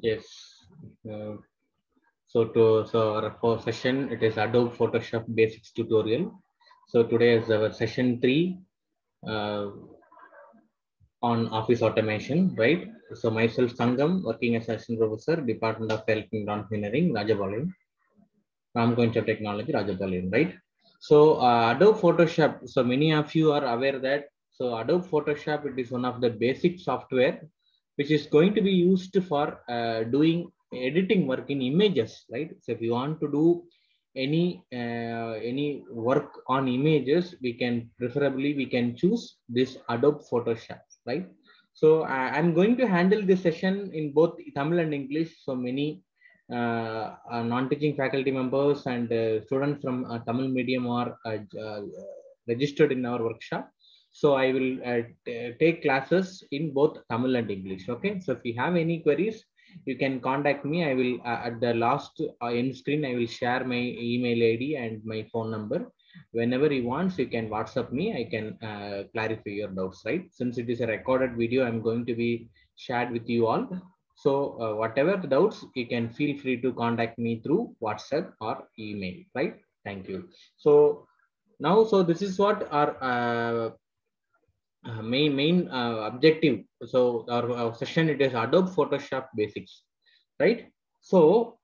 Yes. Uh, so to so our first session it is Adobe Photoshop Basics tutorial. So today is our session three uh, on office automation, right? So myself Sangam, working as assistant professor, Department of Electronic Engineering, Rajapalayam, Ramkoncha Technology, Rajapalayam, right? So uh, Adobe Photoshop. So many of you are aware that so Adobe Photoshop it is one of the basic software which is going to be used for uh, doing editing work in images, right? So if you want to do any uh, any work on images, we can preferably we can choose this Adobe Photoshop, right? So I, I'm going to handle this session in both Tamil and English. So many uh, uh, non-teaching faculty members and uh, students from uh, Tamil medium are uh, uh, registered in our workshop. So I will uh, take classes in both Tamil and English. Okay. So if you have any queries, you can contact me. I will uh, at the last uh, end screen. I will share my email ID and my phone number. Whenever you want, you can WhatsApp me. I can uh, clarify your doubts. Right. Since it is a recorded video, I'm going to be shared with you all. So uh, whatever the doubts, you can feel free to contact me through WhatsApp or email. Right. Thank you. So now, so this is what our uh, uh, main main uh, objective so our, our session it is adobe photoshop basics right so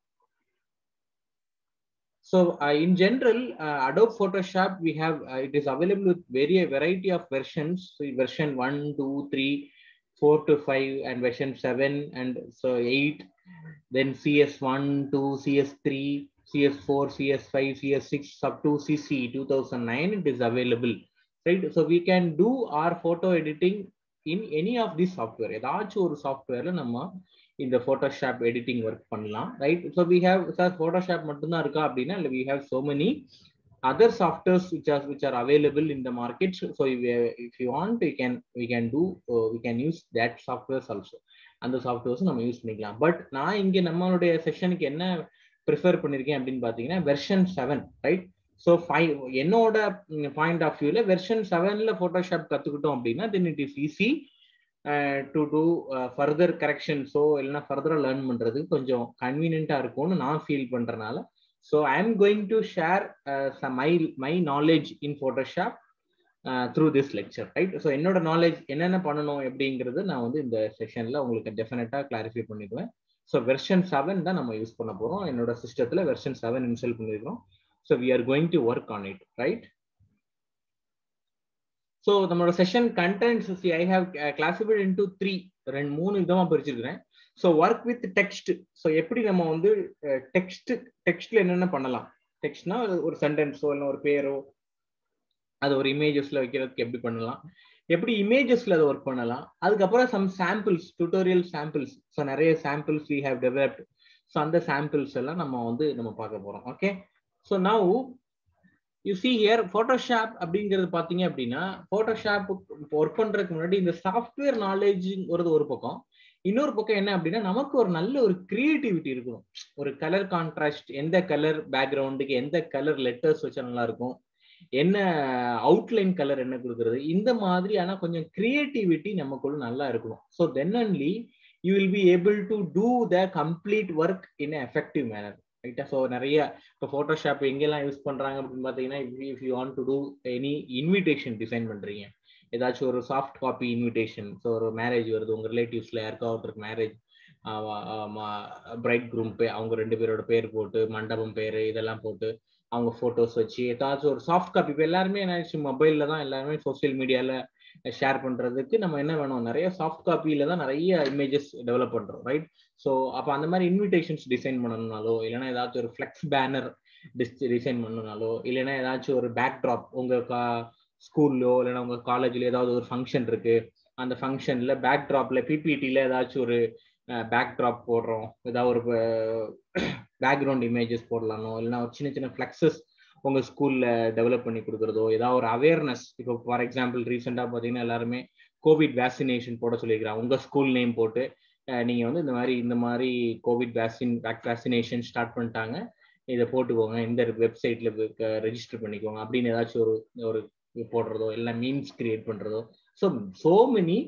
so uh, in general uh, adobe photoshop we have uh, it is available with very variety of versions so version 1 2 3 4 to 5 and version 7 and so 8 then cs1 2 cs3 cs4 cs5 cs6 up to cc 2009 it is available right so we can do our photo editing in any of these software ஏதாச்சும் ஒரு சாஃப்ட்வேர்ல நம்ம இந்த Photoshop editing work பண்ணலாம் right so we have sir Photoshop மட்டும்தான் இருக்கா அப்படின்னா இல்லை we have so many other softwares which are which are available in the market so if you want we can we can do we can use that softwares also அந்த softwares நம்ம use பண்ணிக்கலாம் but நான் இங்கே நம்மளுடைய செஷனுக்கு என்ன prefer பண்ணியிருக்கேன் அப்படின்னு பார்த்தீங்கன்னா version seven right so five என்னோட பாயிண்ட் ஆஃப் வியூல வெர்ஷன் செவன்ல போட்டோஷாப் கத்துக்கிட்டோம் அப்படின்னா then it is easy to do further கரெக்ஷன்ஸோ இல்லைன்னா ஃபர்தராக லேர்ன் பண்ணுறது கொஞ்சம் கன்வீனியண்டா இருக்கும்னு நான் ஃபீல் பண்றதுனால so I am going to share my my knowledge in Photoshop through this lecture right so என்னோட நாலேஜ் என்னென்ன பண்ணணும் எப்படிங்கிறது நான் வந்து இந்த செஷன்ல உங்களுக்கு டெஃபினட்டா கிளாரிஃபை பண்ணிடுவேன் ஸோ வெர்ஷன் செவன் தான் நம்ம யூஸ் பண்ண போறோம் என்னோட சிஸ்டத்துல வெர்ஷன் செவன் இன்ஸ்டால் பண்ணிருக்கோம் so we are going to work on it right so நம்மளோட session contents I have classified into three ரெண்டு மூணு விதமா பிரிச்சிருக்கிறேன் so work with text so எப்படி நம்ம வந்து டெக்ஸ்ட் டெக்ஸ்ட்ல என்னென்ன பண்ணலாம் டெக்ஸ்ட்னா ஒரு சென்டென்ஸோ இல்லை ஒரு பேரோ அது ஒரு இமேஜஸ்ல வைக்கிறதுக்கு எப்படி பண்ணலாம் எப்படி இமேஜஸ்ல அதை ஒர்க் பண்ணலாம் அதுக்கப்புறம் some samples tutorial samples so நிறைய samples we have developed so அந்த சாம்பிள்ஸ் எல்லாம் நம்ம வந்து நம்ம பார்க்க போறோம் okay so now you see here Photoshop அப்படிங்கிறது பார்த்தீங்க அப்படின்னா ஃபோட்டோஷாப் ஒர்க் பண்றதுக்கு முன்னாடி இந்த சாஃப்ட்வேர் நாலேஜ்ங்கிறது ஒரு பக்கம் இன்னொரு பக்கம் என்ன அப்படின்னா நமக்கு ஒரு நல்ல ஒரு கிரியேட்டிவிட்டி இருக்கணும் ஒரு கலர் கான்ட்ராஸ்ட் எந்த கலர் பேக்ரவுண்டுக்கு எந்த கலர் லெட்டர்ஸ் வச்சா நல்லா இருக்கும் என்ன அவுட்லைன் கலர் என்ன கொடுக்கறது இந்த மாதிரி ஆனா கொஞ்சம் கிரியேட்டிவிட்டி நமக்குள்ள நல்லா இருக்கணும் so then only you will be able to do the complete work in effective manner ரைட்டா ஸோ நிறைய இப்போ ஃபோட்டோஷாப் எங்கெல்லாம் யூஸ் பண்றாங்க அப்படின்னு பார்த்தீங்கன்னா if you want to do any invitation design பண்றீங்க ஏதாச்சும் ஒரு சாஃப்ட் காப்பி இன்விடேஷன் ஸோ ஒரு மேரேஜ் வருது உங்க ரிலேட்டிவ்ஸ்ல யாருக்கா ஒருத்தருக்கு மேரேஜ் பிரைட் குரூம் பே அவங்க ரெண்டு பேரோட பேர் போட்டு மண்டபம் பேர் இதெல்லாம் போட்டு அவங்க போட்டோஸ் வச்சு ஏதாச்சும் ஒரு சாஃப்ட் காப்பி இப்போ எல்லாருமே என்ன மொபைல்ல தான் எல்லாருமே சோசியல் மீடியால ஷேர் பண்றதுக்கு நம்ம என்ன வேணும் நிறைய சாஃப்ட் காப்பியில தான் நிறைய இமேஜஸ் டெவலப் பண்றோம் ரைட் ஸோ அப்போ அந்த மாதிரி இன்விடேஷன்ஸ் டிசைன் பண்ணணும்னாலோ இல்லைன்னா ஏதாச்சும் ஒரு ஃபிளெக்ஸ் பேனர் டிசைன் பண்ணணும்னாலோ இல்லைன்னா ஏதாச்சும் ஒரு பேக் ட்ராப் உங்க ஸ்கூல்லோ இல்லைன்னா உங்க காலேஜ்ல ஏதாவது ஒரு ஃபங்க்ஷன் இருக்கு அந்த ஃபங்க்ஷன்ல பேக் ட்ராப்ல பிபிடில ஏதாச்சும் ஒரு பேக் ட்ராப் போடுறோம் ஏதாவது ஒரு பேக்ரவுண்ட் இமேஜஸ் போடலானோ இல்லைன்னா ஒரு சின்ன சின்ன ஃபிளெக்ஸஸ் உங்க ஸ்கூல்ல டெவலப் பண்ணி கொடுக்குறதோ ஏதாவது ஒரு அவேர்னஸ் இப்போ ஃபார் எக்ஸாம்பிள் ரீசெண்டா பாத்தீங்கன்னா எல்லாருமே கோவிட் வேக்சினேஷன் போட சொல்லியிருக்கிறாங்க உங்க ஸ்கூல் நேம் போட்டு நீங்க வந்து இந்த மாதிரி இந்த மாதிரி கோவிட் வேக்சின் வேக்சினேஷன் ஸ்டார்ட் பண்ணிட்டாங்க இதை போட்டுக்கோங்க இந்த வெப்சைட்ல ரெஜிஸ்டர் பண்ணிக்கோங்க அப்படின்னு ஏதாச்சும் ஒரு ஒரு போடுறதோ இல்லை மீம்ஸ் கிரியேட் பண்றதோ so so many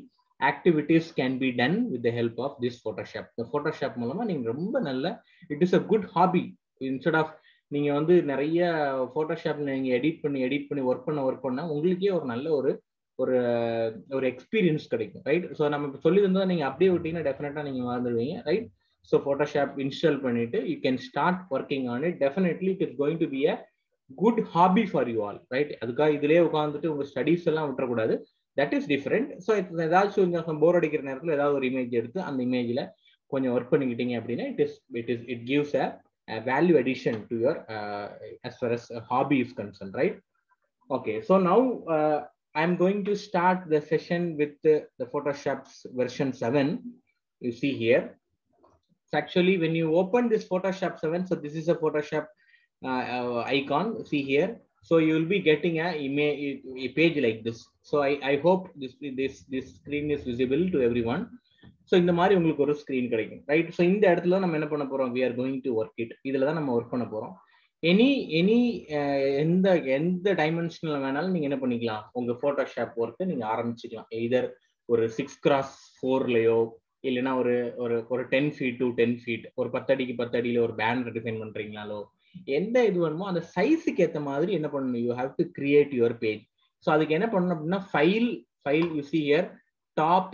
activities can be done with the help of this Photoshop இந்த ஃபோட்டோஷாப் மூலமா நீங்க ரொம்ப நல்ல it is a good hobby instead of நீங்க வந்து நிறைய ஃபோட்டோஷாப்ல நீங்க எடிட் பண்ணி எடிட் பண்ணி ஒர்க் பண்ண ஒர்க் பண்ணா உங்களுக்கே ஒரு நல்ல ஒரு ஒரு ஒரு எக்ஸ்பீரியன்ஸ் கிடைக்கும் ரைட் ஸோ நம்ம இப்போ சொல்லி இருந்தால் நீங்கள் அப்படியே விட்டீங்கன்னா டெஃபினட்டாக நீங்கள் வாழ்ந்துருவீங்க ரைட் ஸோ ஃபோட்டோஷாப் இன்ஸ்டால் பண்ணிட்டு you can start working on it definitely it is going to be a good hobby for you all right அதுக்காக இதுலேயே உட்காந்துட்டு உங்கள் ஸ்டடீஸ் எல்லாம் விட்டுறக்கூடாது தட் இஸ் டிஃப்ரெண்ட் ஸோ ஏதாச்சும் கொஞ்சம் போர் அடிக்கிற நேரத்தில் ஏதாவது ஒரு இமேஜ் எடுத்து அந்த இமேஜில் கொஞ்சம் ஒர்க் பண்ணிக்கிட்டீங்க அப்படின்னா it is it is it gives a value addition to your as far as hobby is concerned, right? Okay, so now uh, I'm going to start the session with the, the Photoshop's version 7. You see here. So actually, when you open this Photoshop 7, so this is a Photoshop uh, uh, icon. See here. So you will be getting a image, a page like this. So I, I hope this this this screen is visible to everyone. So இந்த மாதிரி உங்களுக்கு ஒரு screen கிடைக்கும் right so இந்த இடத்துல நம்ம என்ன பண்ண போறோம் we are going to work it இதில் தான் நம்ம ஒர்க் பண்ண போறோம் எனி எனி எந்த எந்த டைமென்ஷனில் வேணாலும் நீங்க என்ன பண்ணிக்கலாம் உங்க ஃபோட்டோஷாப் ஒர்க்கை நீங்க ஆரம்பிச்சுக்கலாம் எதர் ஒரு சிக்ஸ் கிராஸ் ஃபோர்லயோ இல்லைன்னா ஒரு ஒரு ஒரு ten feet to ten feet ஒரு பத்தடிக்கு பத்தடியில ஒரு பேனர் டிசைன் பண்றீங்களாலோ எந்த இது வேணுமோ அந்த சைஸுக்கு ஏற்ற மாதிரி என்ன பண்ணணும் you have to create your page so அதுக்கு என்ன பண்ணணும் அப்படின்னா file file you see here top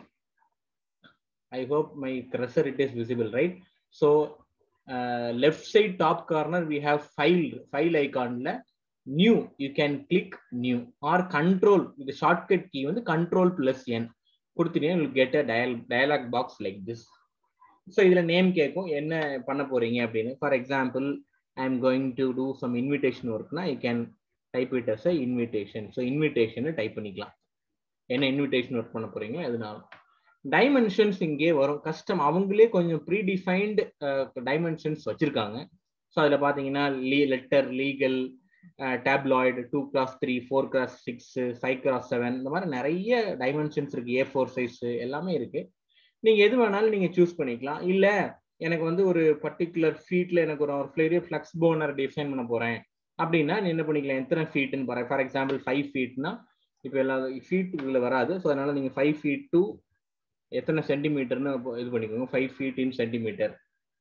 I hope my cursor it is visible, right? So uh, left side top corner we have file file icon la new. You can click new or control the shortcut key வந்து control plus n கொடுத்தீங்கன்னா you will get a dial dialog box like this. So இதுல name கேட்கும் என்ன பண்ண போறீங்க அப்படின்னு for example I am going to do some invitation ஒர்க்னா you can type it as a invitation so invitation டைப் பண்ணிக்கலாம் என்ன இன்விடேஷன் ஒர்க் பண்ண போறீங்க அதனால டைமென்ஷன்ஸ் இங்கே வரும் கஸ்டம் அவங்களே கொஞ்சம் ப்ரீடிஃபைன்டு டைமென்ஷன்ஸ் வச்சிருக்காங்க ஸோ அதில் பார்த்தீங்கன்னா லீ letter legal tabloid two class three four class six five class seven இந்த மாதிரி நிறைய டைமென்ஷன்ஸ் இருக்கு ஏ ஃபோர் சைஸ் எல்லாமே இருக்கு நீங்க எது வேணாலும் நீங்க சூஸ் பண்ணிக்கலாம் இல்ல எனக்கு வந்து ஒரு பர்டிகுலர் ஃபீட்ல எனக்கு ஒரு ஒரு பெரிய ஃபிளக்ஸ் போனர் டிசைன் பண்ண போறேன் அப்படின்னா நீ என்ன பண்ணிக்கலாம் எத்தனை ஃபீட்னு பாரு ஃபார் எக்ஸாம்பிள் ஃபைவ் ஃபீட்னா இப்போ எல்லா ஃபீட் இதுல வராது ஸோ அதனால நீங்க ஃபைவ் ஃபீட் டு எத்தனை சென்டிமீட்டர்னு இது பண்ணிக்கோங்க five feet in centimeter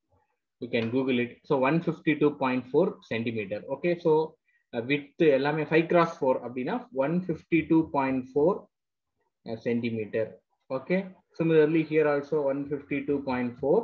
you can Google it so one fifty two point four centimeter okay so with எல்லாமே ஃபைவ் கிராஸ் ஃபோர் அப்படின்னா one fifty two point four centimeter okay similarly here also one fifty two point four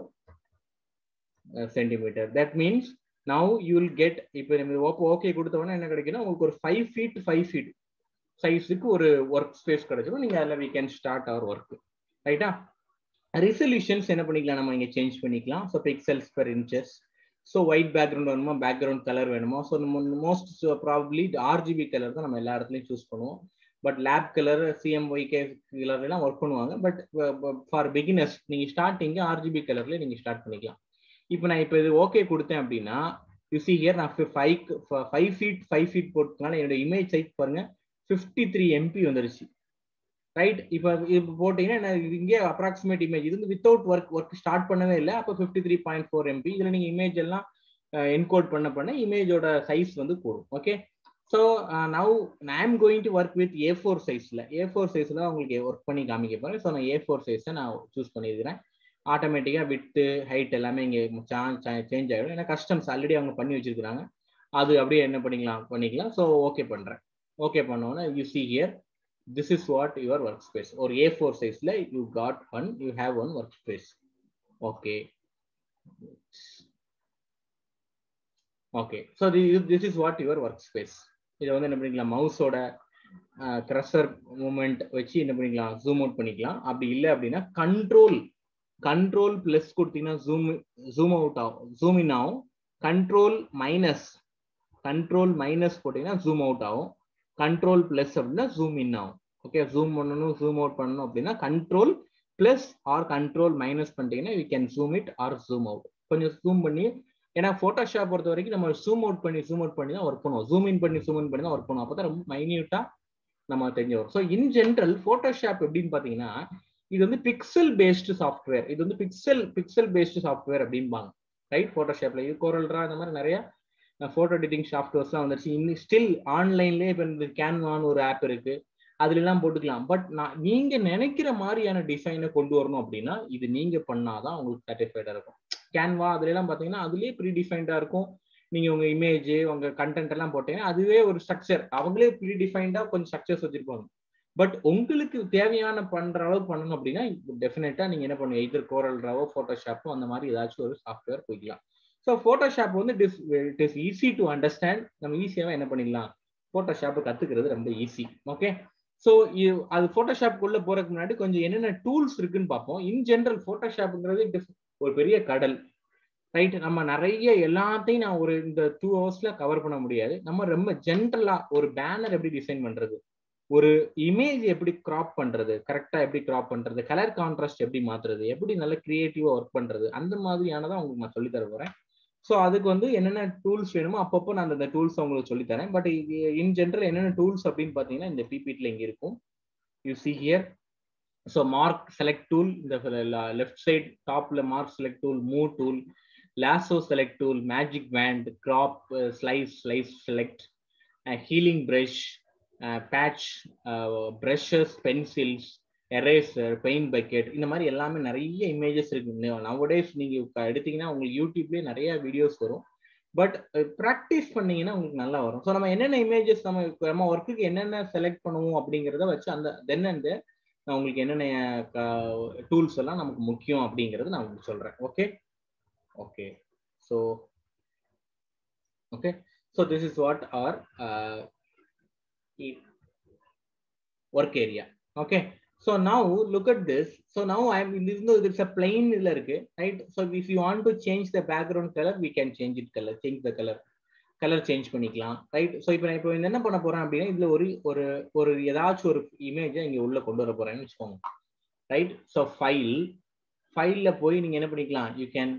centimeter that means now you will get இப்போ நம்ம Oppo okay கொடுத்தவொடனே என்ன கிடைக்குன்னா உங்களுக்கு ஒரு five feet five feet சைஸுக்கு ஒரு work space கிடைச்சிடும் நீங்கள் அதில் we can start our work ரைட்டா ரிசல்யூஷன்ஸ் என்ன பண்ணிக்கலாம் நம்ம இங்கே சேஞ்ச் பண்ணிக்கலாம் so pixels per inches so white background வேணுமா பேக்ரவுண்ட் கலர் வேணுமா ஸோ நம்ம மோஸ்ட் ப்ராப்ளி ஆர்ஜிபி கலர் தான் நம்ம எல்லா இடத்துலையும் சூஸ் பண்ணுவோம் but lab colour CMYK colour எல்லாம் ஒர்க் பண்ணுவாங்க பட் ஃபார் பிகினர்ஸ் நீங்கள் ஸ்டார்டிங்கு ஆர்ஜிபி கலர்லேயே நீங்கள் ஸ்டார்ட் பண்ணிக்கலாம் இப்போ நான் இப்போ இது ஓகே கொடுத்தேன் அப்படின்னா யூ சி ஹியர் நான் five five feet five feet போட்டதுனால என்னோட இமேஜ் சைஸ் பாருங்க ஃபிஃப்டி த்ரீ எம்பி வந்துருச்சு ரைட் இப்போ இப்போ போட்டீங்கன்னா இங்கே அப்ராக்சிமேட் இமேஜ் இது வந்து வித்தவுட் ஒர்க் ஒர்க் ஸ்டார்ட் பண்ணவே இல்லை அப்போ fifty three point four MB இதில் நீங்கள் இமேஜ் எல்லாம் என்கோட் பண்ண பண்ண இமேஜோட சைஸ் வந்து கூடும் okay so now I'm going to work with A four சைஸில் ஏ ஃபோர் சைஸில் உங்களுக்கு ஒர்க் பண்ணி காமிக்க போகிறேன் ஸோ நான் ஏ ஃபோர் சைஸை நான் சூஸ் பண்ணியிருக்கிறேன் ஆட்டோமேட்டிக்காக வித்து ஹைட் எல்லாமே இங்கே சேஞ்ச் ஆகிடும் ஏன்னா கஸ்டம்ஸ் ஆல்ரெடி அவங்க பண்ணி வச்சிருக்கிறாங்க அது அப்படியே என்ன பண்ணிக்கலாம் பண்ணிக்கலாம் ஸோ ஓகே பண்ணுறேன் ஓகே பண்ணோன்னா you see here this is what your workspace or a4 size like you got one you have one workspace okay okay so the, this is what your workspace இதை வந்து என்ன பண்ணிக்கலாம் மவுஸோட crusher moment வச்சு என்ன பண்ணிக்கலாம் zoom out பண்ணிக்கலாம் அப்படி இல்லை அப்படின்னா கண்ட்ரோல் கண்ட்ரோல் பிளஸ் கொடுத்தீங்கன்னா ஜூம் ஜூம் அவுட் ஆகும் ஜூம் இன் ஆகும் கண்ட்ரோல் மைனஸ் கண்ட்ரோல் மைனஸ் போட்டீங்கன்னா ஜூம் அவுட் ஆகும் கண்ட்ரோல் பிளஸ் அப்படின்னா ஜூம் இன் ஆகும் ஓகே ஜூம் பண்ணணும் ஜூம் அவுட் பண்ணணும் அப்படின்னா control plus or control minus பண்ணிட்டீங்கன்னா we can zoom it or zoom out கொஞ்சம் ஜூம் பண்ணி ஏன்னா ஃபோட்டோஷாப் பொறுத்த வரைக்கும் நம்ம ஜூம் அவுட் பண்ணி ஜூம் அவுட் பண்ணி தான் ஒர்க் பண்ணுவோம் ஜூம் இன் பண்ணி ஜூம் இன் பண்ணி தான் ஒர்க் பண்ணுவோம் அப்போ தான் ரொம்ப மைன்யூட்டா நம்ம தெரிஞ்சு வரும் ஸோ இன் ஜென்ரல் ஃபோட்டோஷாப் எப்படின்னு பார்த்தீங்கன்னா இது வந்து பிக்சல் பேஸ்டு சாஃப்ட்வேர் இது வந்து பிக்சல் பிக்சல் பேஸ்டு சாஃப்ட்வேர் அப்படிம்பாங்க ரைட் ஃபோட்டோஷாப்ல இது கோரல்ரா இந்த மாதிரி நிறைய ஃபோட்டோ எடிட்டிங் சாஃப்ட்வேர்ஸ்லாம் வந்துருச்சு இன்னும் ஸ்டில் ஆன்லைன்லேயே இப்போ இந்த கேன்வான் ஒரு ஆப் இருக்கு அதுல எல்லாம் போட்டுக்கலாம் பட் நான் நீங்க நினைக்கிற மாதிரியான டிசைனை கொண்டு வரணும் அப்படின்னா இது நீங்க பண்ணாதான் உங்களுக்கு சாட்டிஸ்ஃபைடா இருக்கும் கேன்வா அதுல எல்லாம் பாத்தீங்கன்னா அதுலயே ப்ரீ டிஃபைன்டா இருக்கும் நீங்க உங்க இமேஜ் உங்க கண்டென்ட் எல்லாம் போட்டீங்கன்னா அதுவே ஒரு ஸ்ட்ரக்சர் அவங்களே ப்ரீ டிஃபைன்டா கொஞ்சம் ஸ்ட்ரக்சர்ஸ் வச்சிருப்பாங்க பட் உங்களுக்கு தேவையான பண்ற அளவுக்கு பண்ணணும் அப்படின்னா டெஃபினட்டா நீங்க என்ன பண்ணுவீங்க இதர் கோரல் ராவோ போட்டோஷாப்போ அந்த மாதிரி ஏதாச்சும் ஒரு சாஃப்ட்வேர் போய்க்கலாம் ஸோ போட்டோஷாப் வந்து it is easy to understand நம்ம ஈஸியாவே என்ன பண்ணிடலாம் போட்டோஷாப் கத்துக்கிறது ரொம்ப ஈஸி ஓகே ஸோ அது போட்டோஷாப்குள்ள போறதுக்கு முன்னாடி கொஞ்சம் என்னென்ன டூல்ஸ் இருக்குன்னு பார்ப்போம் இன் ஜென்ரல் போட்டோஷாப்ங்கிறது ஒரு பெரிய கடல் ரைட் நம்ம நிறைய எல்லாத்தையும் நான் ஒரு இந்த டூ ஹவர்ஸ்ல கவர் பண்ண முடியாது நம்ம ரொம்ப ஜென்ரலா ஒரு பேனர் எப்படி டிசைன் பண்றது ஒரு இமேஜ் எப்படி கிராப் பண்றது கரெக்டா எப்படி கிராப் பண்றது கலர் கான்ட்ராஸ்ட் எப்படி மாத்துறது எப்படி நல்ல கிரியேட்டிவா ஒர்க் பண்றது அந்த மாதிரியானதான் உங்களுக்கு நான் சொல்லி தர போறேன் ஸோ அதுக்கு வந்து என்னென்ன டூல்ஸ் வேணுமோ அப்பப்போ நான் அந்த டூல்ஸ் உங்களுக்கு சொல்லி தரேன் பட் இன் ஜென்ரல் என்னென்ன டூல்ஸ் அப்படின்னு பார்த்தீங்கன்னா இந்த பிபிடில இங்க இருக்கும் you see here so mark select tool இந்த லெஃப்ட் சைட் டாப்ல mark select tool move tool lasso select tool magic wand crop slice slice select healing brush patch brushes pencils eraser paint bucket இந்த மாதிரி எல்லாமே நிறைய images இருக்கு nowadays நீங்க எடுத்தீங்கன்னா உங்களுக்கு யூடியூப்லேயே நிறைய வீடியோஸ் வரும் பட் ப்ராக்டிஸ் பண்ணீங்கன்னா உங்களுக்கு நல்லா வரும் ஸோ நம்ம என்னென்ன இமேஜஸ் நம்ம நம்ம ஒர்க்குக்கு என்னென்ன செலக்ட் பண்ணுவோம் அப்படிங்கிறத வச்சு அந்த தென் அண்ட் நான் உங்களுக்கு என்னென்ன டூல்ஸ் எல்லாம் நமக்கு முக்கியம் அப்படிங்கிறது நான் உங்களுக்கு சொல்றேன் okay okay so okay so this is what our work area okay so now look at this so now i'm this no it's a plain இதுல இருக்கு right so if you want to change the background color we can change it color change the color colour change பண்ணிக்கலாம் right so இப்போ நான் இப்போ என்ன பண்ண போறேன் அப்படின்னா இதுல ஒரு ஒரு ஒரு ஏதாச்சும் ஒரு இமேஜை இங்க உள்ள கொண்டு வர போறேன்னு வச்சுக்கோங்க ரைட் ஸோ ஃபைல் ஃபைல்ல போய் நீங்க என்ன பண்ணிக்கலாம் you can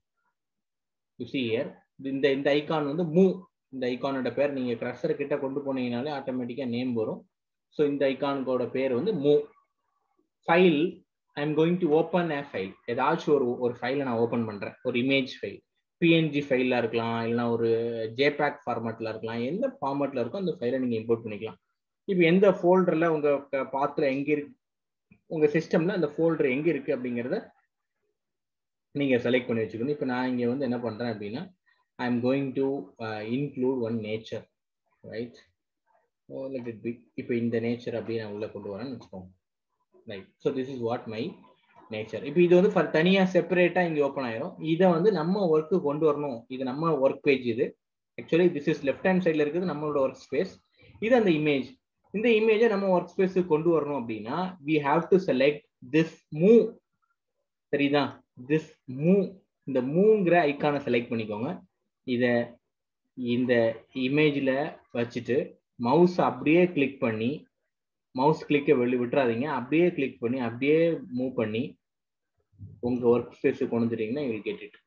you see here இந்த இந்த ஐகான் வந்து மூவ் இந்த ஐகானோட பேர் நீங்க க்ரஷர் கிட்ட கொண்டு போனீங்கனாலே ஆட்டோமேட்டிக்கா நேம் வரும் ஸோ இந்த ஐகானுக்கோட பேர் வந்து move file I am going to open a file ஏதாச்சும் ஒரு ஒரு ஃபைலை நான் ஓப்பன் பண்றேன் ஒரு இமேஜ் ஃபைல் பிஎன்ஜி ஃபைலா இருக்கலாம் இல்லைனா ஒரு ஜேபேக் ஃபார்மேட்ல இருக்கலாம் எந்த ஃபார்மேட்ல இருக்கோ அந்த ஃபைலை நீங்க இம்போர்ட் பண்ணிக்கலாம் இப்போ எந்த ஃபோல்டர்ல உங்க பாத்துல எங்க இருக்கு உங்க சிஸ்டம்ல அந்த ஃபோல்டர் எங்க இருக்கு அப்படிங்கிறத நீங்க செலக்ட் பண்ணி வச்சுக்கணும் இப்போ நான் இங்க வந்து என்ன பண்றேன் அப்படின்னா I am going to include one nature right let it be இப்போ இந்த நேச்சர் அப்படியே நான் உள்ள கொண்டு வரேன்னு வச்சுக்கோங்க right so this is what my nature இப்போ இது வந்து தனியா செப்பரேட்டா இங்க ஓப்பன் ஆயிரும் இதை வந்து நம்ம ஒர்க்கு கொண்டு வரணும் இது நம்ம ஒர்க் பேஜ் இது actually this is left hand சைட்ல இருக்குது நம்மளோட ஒர்க் ஸ்பேஸ் இது அந்த இமேஜ் இந்த இமேஜை நம்ம ஒர்க் ஸ்பேஸுக்கு கொண்டு வரணும் அப்படின்னா we have to select this move சரிதா திஸ் மூவ் இந்த மூங்கிற ஐக்கானை செலக்ட் பண்ணிக்கோங்க இத இந்த இமேஜ்ல வச்சுட்டு மவுஸ் அப்படியே கிளிக் பண்ணி மவுஸ் கிளிக்கை வெளி விட்டுறாதீங்க அப்படியே கிளிக் பண்ணி அப்படியே மூவ் பண்ணி உங்க ஒர்க் ஸ்பேஸுக்கு கொண்டு வந்துட்டீங்கன்னா you get it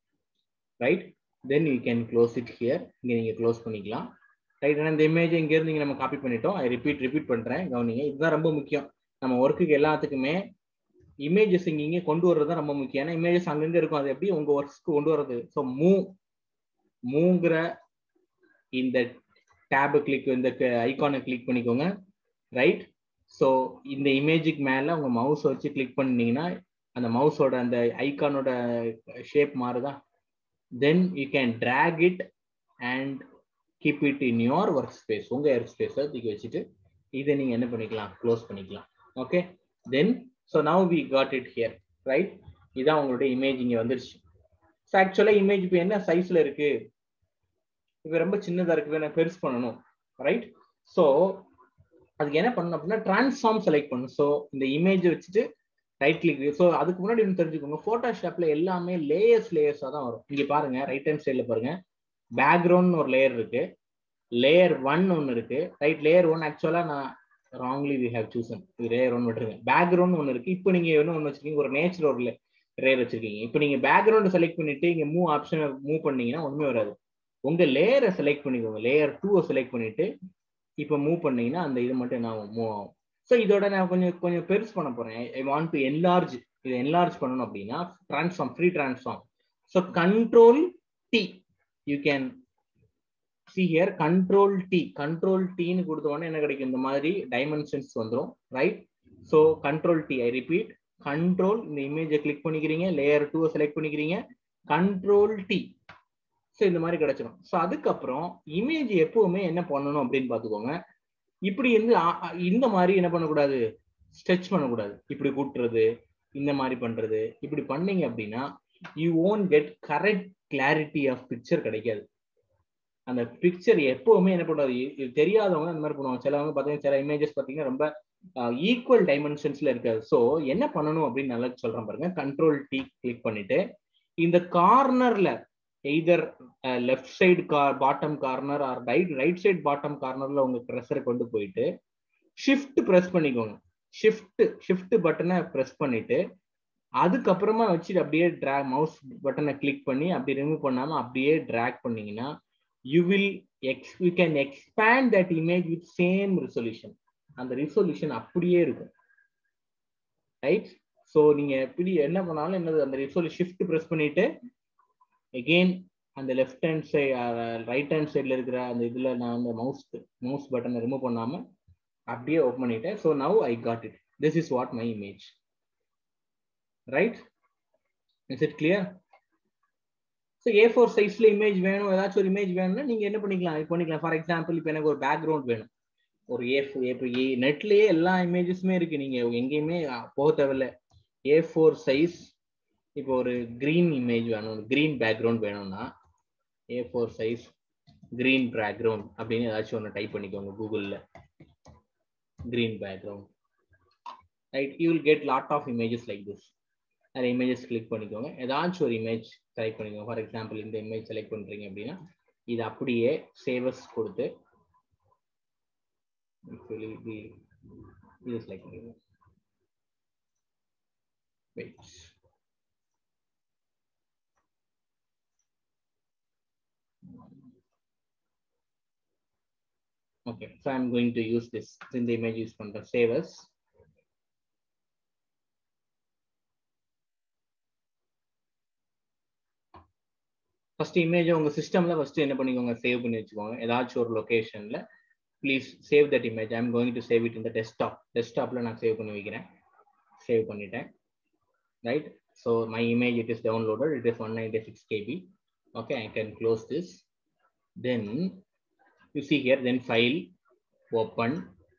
right then you can close it here இங்க நீங்க க்ளோஸ் பண்ணிக்கலாம் ரைட் இந்த இமேஜ் இங்க இருந்து இங்க நம்ம காப்பி பண்ணிட்டோம் ஐ ரிப்பீட் ரிப்பீட் பண்றேன் கவனிங்க இதுதான் ரொம்ப முக்கியம் நம்ம ஒர்க்குக்கு எல்லாத்துக்குமே இமேஜஸ் இங்க இங்கே கொண்டு வர்றது தான் ரொம்ப முக்கியம் ஏன்னா இமேஜஸ் அங்கங்க இருக்கும் அது எப்படி உங்க ஒர்க்ஸ்க்கு கொண்டு வர்றது ஸோ மூவ் மூங்கிற இந்த டேபு கிளிக் இந்த ஐகானை கிளிக் பண்ணிக்கோங்க ரைட் ஸோ இந்த இமேஜுக்கு மேலே உங்க மவுஸ் வச்சு கிளிக் பண்ணீங்கன்னா அந்த மவுஸோட அந்த ஐகானோட ஷேப் மாறுதா then you can drag it and keep it in your work space உங்க ஒர்க் ஸ்பேஸை தூக்கி வச்சுட்டு இதை நீங்க என்ன பண்ணிக்கலாம் க்ளோஸ் பண்ணிக்கலாம் okay then so now we got it here right இதான் உங்களுடைய இமேஜ் இங்க வந்துருச்சு ஸோ ஆக்சுவலாக இமேஜ் இப்போ என்ன சைஸ்ல இருக்கு இப்போ ரொம்ப சின்னதா இருக்கு வேணா பெருசு பண்ணணும் ரைட் ஸோ அதுக்கு என்ன பண்ணணும் அப்படின்னா டிரான்ஸ்ஃபார்ம் செலக்ட் பண்ணணும் ஸோ இந்த இமேஜ் வச்சுட்டு ரைட் கிளிக் ஸோ அதுக்கு முன்னாடி ஒன்று தெரிஞ்சுக்கோங்க ஃபோட்டோஷாப்ல எல்லாமே லேயர்ஸ் லேயர்ஸாக தான் வரும் இங்கே பாருங்க ரைட் ஹேண்ட் சைடில் பாருங்க பேக்ரவுண்ட் ஒரு லேயர் இருக்கு லேயர் ஒன் ஒன்று இருக்கு ரைட் லேயர் ஒன் ஆக்சுவலாக நான் wrongly we have chosen layer one விட்டுருங்க பேக்ரவுண்ட் ஒன்று இருக்கு இப்போ நீங்க என்ன ஒன்று வச்சிருக்கீங்க ஒரு நேச்சர் ஒரு லேயர் வச்சிருக்கீங்க இப்போ நீங்க பேக்ரவுண்ட் செலக்ட் பண்ணிட்டு இங்க மூவ் ஆப்ஷனை மூவ் பண்ணீங்கன்னா ஒண்ணுமே வராது உங்க லேயரை செலக்ட் பண்ணிக்கோங்க லேயர் டூவை செலக்ட் பண்ணிட்டு இப்போ மூவ் பண்ணீங்கன்னா அந்த இது மட்டும் என்ன ஆகும் மூவ் ஆகும் ஸோ இதோட நான் கொஞ்சம் கொஞ்சம் பெருசு பண்ண போறேன் ஐ வாண்ட் டு என்லார்ஜ் இதை என்லார்ஜ் பண்ணணும் அப்படின்னா transform free transform so control T you can see here control T control டீன்னு கொடுத்த உடனே என்ன கிடைக்கும் இந்த மாதிரி டைமென்ஷன்ஸ் வந்துடும் right so control T I repeat control இந்த இமேஜை கிளிக் பண்ணிக்கிறீங்க லேயர் டூவை செலக்ட் பண்ணிக்கிறீங்க கண்ட்ரோல் டி ஸோ இந்த மாதிரி கிடைச்சிடும் ஸோ அதுக்கப்புறம் இமேஜ் எப்பவுமே என்ன பண்ணணும் அப்படின்னு பார்த்துக்கோங்க இப்படி இருந்து இந்த மாதிரி என்ன பண்ணக்கூடாது ஸ்ட்ரெச் பண்ணக்கூடாது இப்படி கூட்டுறது இந்த மாதிரி பண்றது இப்படி பண்ணீங்க அப்படின்னா you won't get correct clarity of picture கிடைக்காது அந்த பிக்சர் எப்பவுமே என்ன பண்ணுறது இது தெரியாதவங்க அந்த மாதிரி பண்ணுவாங்க சிலவங்க பார்த்தீங்கன்னா சில இமேஜஸ் பார்த்தீங்கன்னா ரொம்ப ஈக்குவல் டைமென்ஷன்ஸ்ல இருக்காது ஸோ என்ன பண்ணணும் அப்படின்னு நல்லா சொல்றேன் பாருங்க கண்ட்ரோல் டி கிளிக் பண்ணிட்டு இந்த கார்னர்ல எய்தர் லெஃப்ட் சைடு கார் bottom corner or right right side bottom கார்னர்ல உங்க ப்ரெஷரை கொண்டு போயிட்டு ஷிஃப்ட் ப்ரெஸ் பண்ணிக்கோங்க ஷிஃப்ட் ஷிஃப்ட் பட்டனை ப்ரெஸ் பண்ணிட்டு அதுக்கப்புறமா வச்சுட்டு அப்படியே ட்ரா மவுஸ் பட்டனை கிளிக் பண்ணி அப்படி ரிமூவ் பண்ணாம அப்படியே ட்ராக் பண்ணீங்கன்னா யூ வில் எக்ஸ் you can expand that image with same resolution அந்த ரிசொல்யூஷன் அப்படியே இருக்கும் ரைட் ஸோ நீங்க எப்படி என்ன பண்ணாலும் என்னது அந்த ரிசொல்யூ ஷிஃப்ட் ப்ரெஸ் பண்ணிட்டு எகெயின் அந்த left hand side right hand சைடில் இருக்கிற அந்த இதில் நான் அந்த மவுஸ் மவுஸ் பட்டனை ரிமூவ் பண்ணாமல் அப்படியே ஓப்பன் பண்ணிட்டேன் so now I got it this is what my image right is it clear so A four சைஸ்ல இமேஜ் வேணும் ஏதாச்சும் ஒரு இமேஜ் வேணும்னா நீங்க என்ன பண்ணிக்கலாம் இது பண்ணிக்கலாம் ஃபார் எக்ஸாம்பிள் இப்போ எனக்கு ஒரு பேக்ரவுண்ட் வேணும் ஒரு ஏ இப்போ ஏ நெட்லயே எல்லா இமேஜஸுமே இருக்கு நீங்க எங்கேயுமே போக தேவையில்ல ஏ ஃபோர் சைஸ் இப்போ ஒரு கிரீன் இமேஜ் வேணும் கிரீன் பேக்ரவுண்ட் வேணும்னா A four size green background அப்படின்னு ஏதாச்சும் ஒன்று டைப் பண்ணிக்கோங்க கூகுளில் green background right you will get lot of images like this அந்த இமேஜஸ் கிளிக் பண்ணிக்கோங்க ஏதாச்சும் ஒரு இமேஜ் செலக்ட் பண்ணிக்கோங்க ஃபார் எக்ஸாம்பிள் இந்த இமேஜ் செலக்ட் பண்ணுறீங்க அப்படின்னா இது அப்படியே சேவஸ் கொடுத்து இது செலக்ட் பண்ணிக்கோங்க wait Okay, so I'm going to use this in the image use from the save as. First image உங்க சிஸ்டம்ல ஃபர்ஸ்ட் என்ன பண்ணிக்கோங்க சேவ் பண்ணி வச்சுக்கோங்க ஏதாச்சும் ஒரு லொகேஷன்ல please save that image I'm going to save it இந்த டெஸ்க்டாப் டெஸ்க்டாப்ல நான் சேவ் பண்ணி வைக்கிறேன் சேவ் பண்ணிட்டேன் right so my image it is downloaded it is one ninety six KB okay I can close this then you see here then file open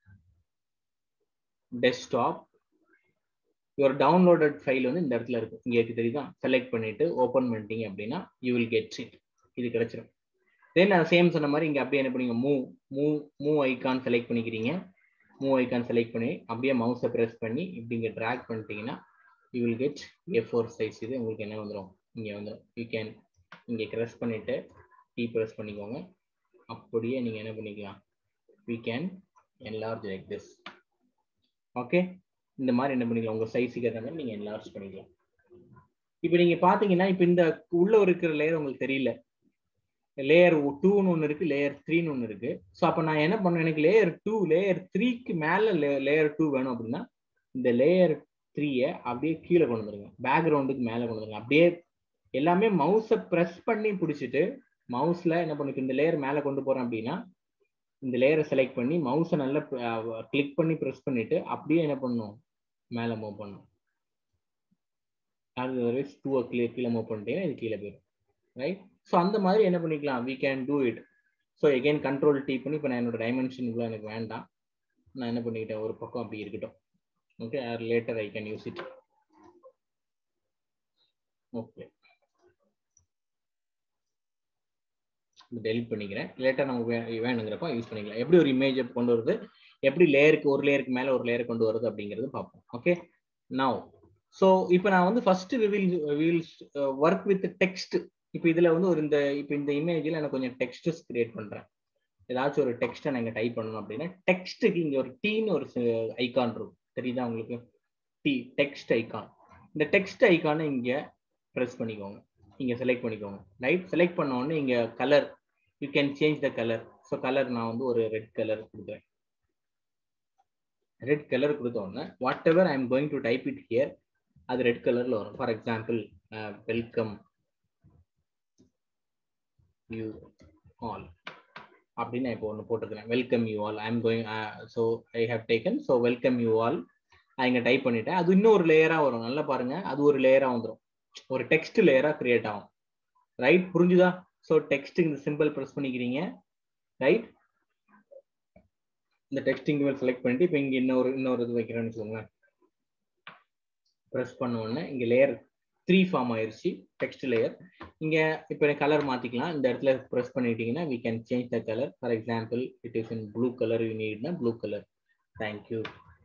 desktop your downloaded file வந்து இந்த இடத்துல இருக்கும் இங்க இருக்கு தெரியுதா செலக்ட் பண்ணிட்டு open பண்ணிட்டீங்க அப்படின்னா யூ வில் கெட் இட் இது கிடைச்சிரும் தென் நான் சேம் சொன்ன மாதிரி இங்க அப்படியே என்ன பண்ணீங்க move move move icon select பண்ணிக்கிறீங்க மூவ் ஐகான் செலக்ட் பண்ணி அப்படியே மவுஸை ப்ரெஸ் பண்ணி இப்படி இங்க ட்ராக் பண்ணிட்டீங்கன்னா you will get A four size இது உங்களுக்கு என்ன வந்துடும் இங்க வந்துடும் யூ கேன் இங்க ப்ரெஸ் பண்ணிட்டு டீ ப்ரெஸ் பண்ணிக்கோங்க அப்படியே நீங்க என்ன பண்ணிக்கலாம் we can enlarge like this okay இந்த மாதிரி என்ன பண்ணிக்கலாம் உங்க சைஸுக்கு ஏற்ற மாதிரி நீங்க enlarge பண்ணிக்கலாம் இப்போ நீங்க பாத்தீங்கன்னா இப்போ இந்த உள்ள இருக்கிற லேயர் உங்களுக்கு தெரியல லேயர் டூன்னு ஒன்று இருக்கு லேயர் த்ரீன்னு ஒன்று இருக்கு ஸோ அப்போ நான் என்ன பண்ணேன் எனக்கு லேயர் டூ லேயர் த்ரீக்கு மேல லேயர் டூ வேணும் அப்படின்னா இந்த லேயர் த்ரீயை அப்படியே கீழே கொண்டு வந்துருங்க பேக்ரவுண்டுக்கு மேலே கொண்டு வந்துருங்க அப்படியே எல்லாமே மவுஸை ப்ரெஸ் பண்ணி பிடிச்சிட்டு மவுஸ்ல என்ன பண்ணுக்கு இந்த லேயர் மேலே கொண்டு போறேன் அப்படின்னா இந்த லேயரை செலக்ட் பண்ணி மவுஸை நல்லா கிளிக் பண்ணி ப்ரெஸ் பண்ணிட்டு அப்படியே என்ன பண்ணும் மேலே மூவ் பண்ணும் அது டூ கீழே கீழே மூவ் பண்ணிட்டீங்கன்னா இது கீழே போயிடும் ரைட் ஸோ அந்த மாதிரி என்ன பண்ணிக்கலாம் we can do it so again control T பண்ணி இப்போ நான் என்னோட டைமென்ஷன் இவ்வளோ எனக்கு வேண்டாம் நான் என்ன பண்ணிக்கிட்டேன் ஒரு பக்கம் அப்படி இருக்கட்டும் okay or later I can use it okay delete பண்ணிக்கிறேன் லேட்டர் நமக்கு வேணுங்கிறப்ப யூஸ் பண்ணிக்கலாம் எப்படி ஒரு இமேஜ் கொண்டு வருது எப்படி லேயருக்கு ஒரு லேயருக்கு மேலே ஒரு லேயர் கொண்டு வருது அப்படிங்கிறது பார்ப்போம் ஓகே நவ் ஸோ இப்போ நான் வந்து first will will work with text இப்போ இதில் வந்து ஒரு இந்த இப்போ இந்த இமேஜில் எனக்கு கொஞ்சம் டெக்ஸ்டஸ் கிரியேட் பண்ணுறேன் ஏதாச்சும் ஒரு டெக்ஸ்ட்டை நான் இங்கே டைப் பண்ணணும் அப்படின்னா டெக்ஸ்ட்டுக்கு இங்கே ஒரு டீன்னு ஒரு ஐக்கான் இருக்கும் தெரியுதா உங்களுக்கு டி டெக்ஸ்ட் ஐக்கான் இந்த டெக்ஸ்ட் ஐக்கானை இங்கே ப்ரெஸ் பண்ணிக்கோங்க இங்கே செலக்ட் பண்ணிக்கோங்க ரைட் செலக்ட் பண்ண உடனே இங்கே colour you can change the colour so colour நான் வந்து ஒரு ரெட் கலர் கொடுக்குறேன் ரெட் கலர் கொடுத்த உடனே whatever I am going to type it here அது ரெட் கலர்ல வரும் for example welcome you all அப்படின்னு நான் இப்போ ஒன்று போட்டுக்கிறேன் welcome you all I am going so I have taken so welcome you all நான் இங்கே டைப் பண்ணிட்டேன் அது இன்னும் ஒரு லேயராக வரும் நல்லா பாருங்க அது ஒரு லேயராக வந்துடும் ஒரு டெக்ஸ்ட் லேயராக கிரியேட் ஆகும் ரைட் புரிஞ்சுதா ஸோ டெக்ஸ்ட் இந்த சிம்பிள் ப்ரெஸ் பண்ணிக்கிறீங்க ரைட் இந்த டெக்ஸ்ட் இங்கே செலக்ட் பண்ணிட்டு இப்போ இங்கே இன்னொரு இன்னொரு இது வைக்கிறேன்னு வச்சுக்கோங்களேன் ப்ரெஸ் பண்ண உடனே இங்கே லேயர் த்ரீ ஃபார்ம் ஆயிருச்சு டெக்ஸ்ட் லேயர் இங்கே இப்போ கலர் மாற்றிக்கலாம் இந்த இடத்துல ப்ரெஸ் பண்ணிட்டீங்கன்னா we can change the colour for example it is in blue colour you நீட்னா blue colour thank you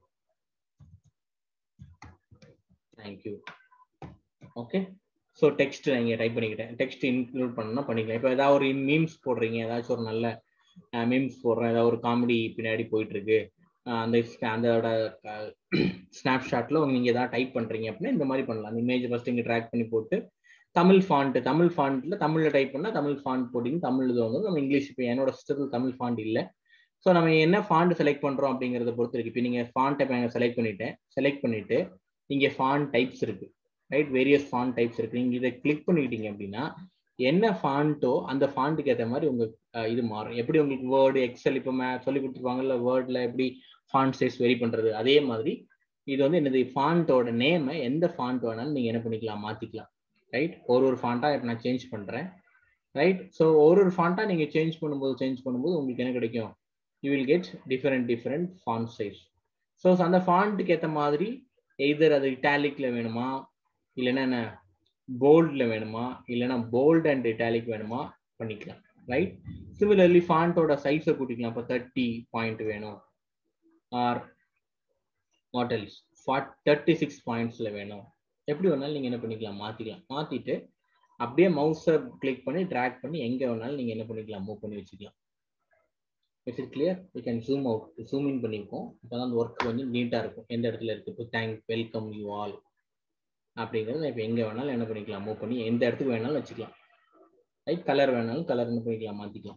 thank you okay so text இங்கே டைப் பண்ணிக்கிட்டேன் டெக்ஸ்ட் இன்க்ளூட் பண்ணணும்னா பண்ணிக்கலாம் இப்போ ஏதாவது ஒரு மீம்ஸ் போடுறீங்க ஏதாச்சும் ஒரு நல்ல மீம்ஸ் போடுறேன் ஏதாவது ஒரு காமெடி பின்னாடி போயிட்டு இருக்கு அந்த அதோட ஸ்னாப்ஷாட்ல நீங்க ஏதாவது டைப் பண்றீங்க அப்படின்னா இந்த மாதிரி பண்ணலாம் அந்த இமேஜ் ஃபர்ஸ்ட் இங்க ட்ராக் பண்ணி போட்டு தமிழ் ஃபாண்ட் தமிழ் ஃபாண்ட்ல தமிழ்ல டைப் பண்ணா தமிழ் ஃபாண்ட் போட்டிங்க தமிழ் இது வந்து நம்ம இங்கிலீஷ் இப்போ என்னோட சிஸ்டத்தில் தமிழ் ஃபாண்ட் இல்லை ஸோ நம்ம என்ன ஃபாண்ட் செலக்ட் பண்றோம் அப்படிங்கிறத பொறுத்து இருக்கு இப்போ நீங்க ஃபாண்ட்டை இப்போ செலக்ட் பண்ணிட்டேன் செலக்ட் பண்ணிட்டு இங்க ஃபாண்ட் டைப்ஸ் இருக்கு ரைட் வேரியஸ் ஃபாண்ட் டைப்ஸ் இருக்கு நீங்க இதை கிளிக் பண்ணிக்கிட்டீங்க அப்படின்னா என்ன ஃபாண்ட்டோ அந்த ஃபாண்ட்டுக்கு ஏற்ற மாதிரி உங்க இது மாறும் எப்படி உங்களுக்கு வேர்டு எக்ஸல் இப்போ மே சொல்லி கொடுத்துருப்பாங்கல்ல வேர்டில் எப்படி ஃபாண்ட் சைஸ் வெரி பண்றது அதே மாதிரி இது வந்து என்னது ஃபாண்ட்டோட நேமை எந்த ஃபாண்ட் வேணாலும் நீங்க என்ன பண்ணிக்கலாம் மாத்திக்கலாம் ரைட் ஒரு ஒரு ஃபாண்டா இப்போ நான் சேஞ்ச் பண்றேன் ரைட் ஸோ ஒரு ஒரு ஃபாண்டா நீங்க சேஞ்ச் பண்ணும்போது சேஞ்ச் பண்ணும்போது உங்களுக்கு என்ன கிடைக்கும் you will get different different font size so அந்த ஃபாண்ட்டுக்கு ஏற்ற மாதிரி எய்தர் அது இட்டாலிக்ல வேணுமா இல்லைன்னா என்ன போல்டில் வேணுமா இல்லைன்னா போல்ட் அண்ட் இட்டாலிக் வேணுமா பண்ணிக்கலாம் ரைட் சிமிலர்லி ஃபாண்ட்டோட சைஸை கூட்டிக்கலாம் இப்போ தேர்ட்டி பாயிண்ட் வேணும் or what else forty thirty six பாயிண்ட்ஸில் வேணும் எப்படி வேணாலும் நீங்கள் என்ன பண்ணிக்கலாம் மாற்றிக்கலாம் மாற்றிட்டு அப்படியே மவுஸை கிளிக் பண்ணி ட்ராக் பண்ணி எங்கே வேணாலும் நீங்கள் என்ன பண்ணிக்கலாம் மூவ் பண்ணி வச்சுக்கலாம் is it clear we can zoom out zoom in பண்ணியிருக்கோம் இப்போ தான் அந்த ஒர்க் வந்து நீட்டாக இருக்கும் எந்த இடத்துல இருக்குது இப்போ தேங்க் வெல்கம் யூ ஆல் அப்படிங்கிறது இப்போ எங்கே வேணாலும் என்ன பண்ணிக்கலாம் மூவ் பண்ணி எந்த இடத்துக்கு வேணாலும் வச்சுக்கலாம் ரைட் கலர் வேணாலும் கலர் என்ன பண்ணிக்கலாம் மாற்றிக்கலாம்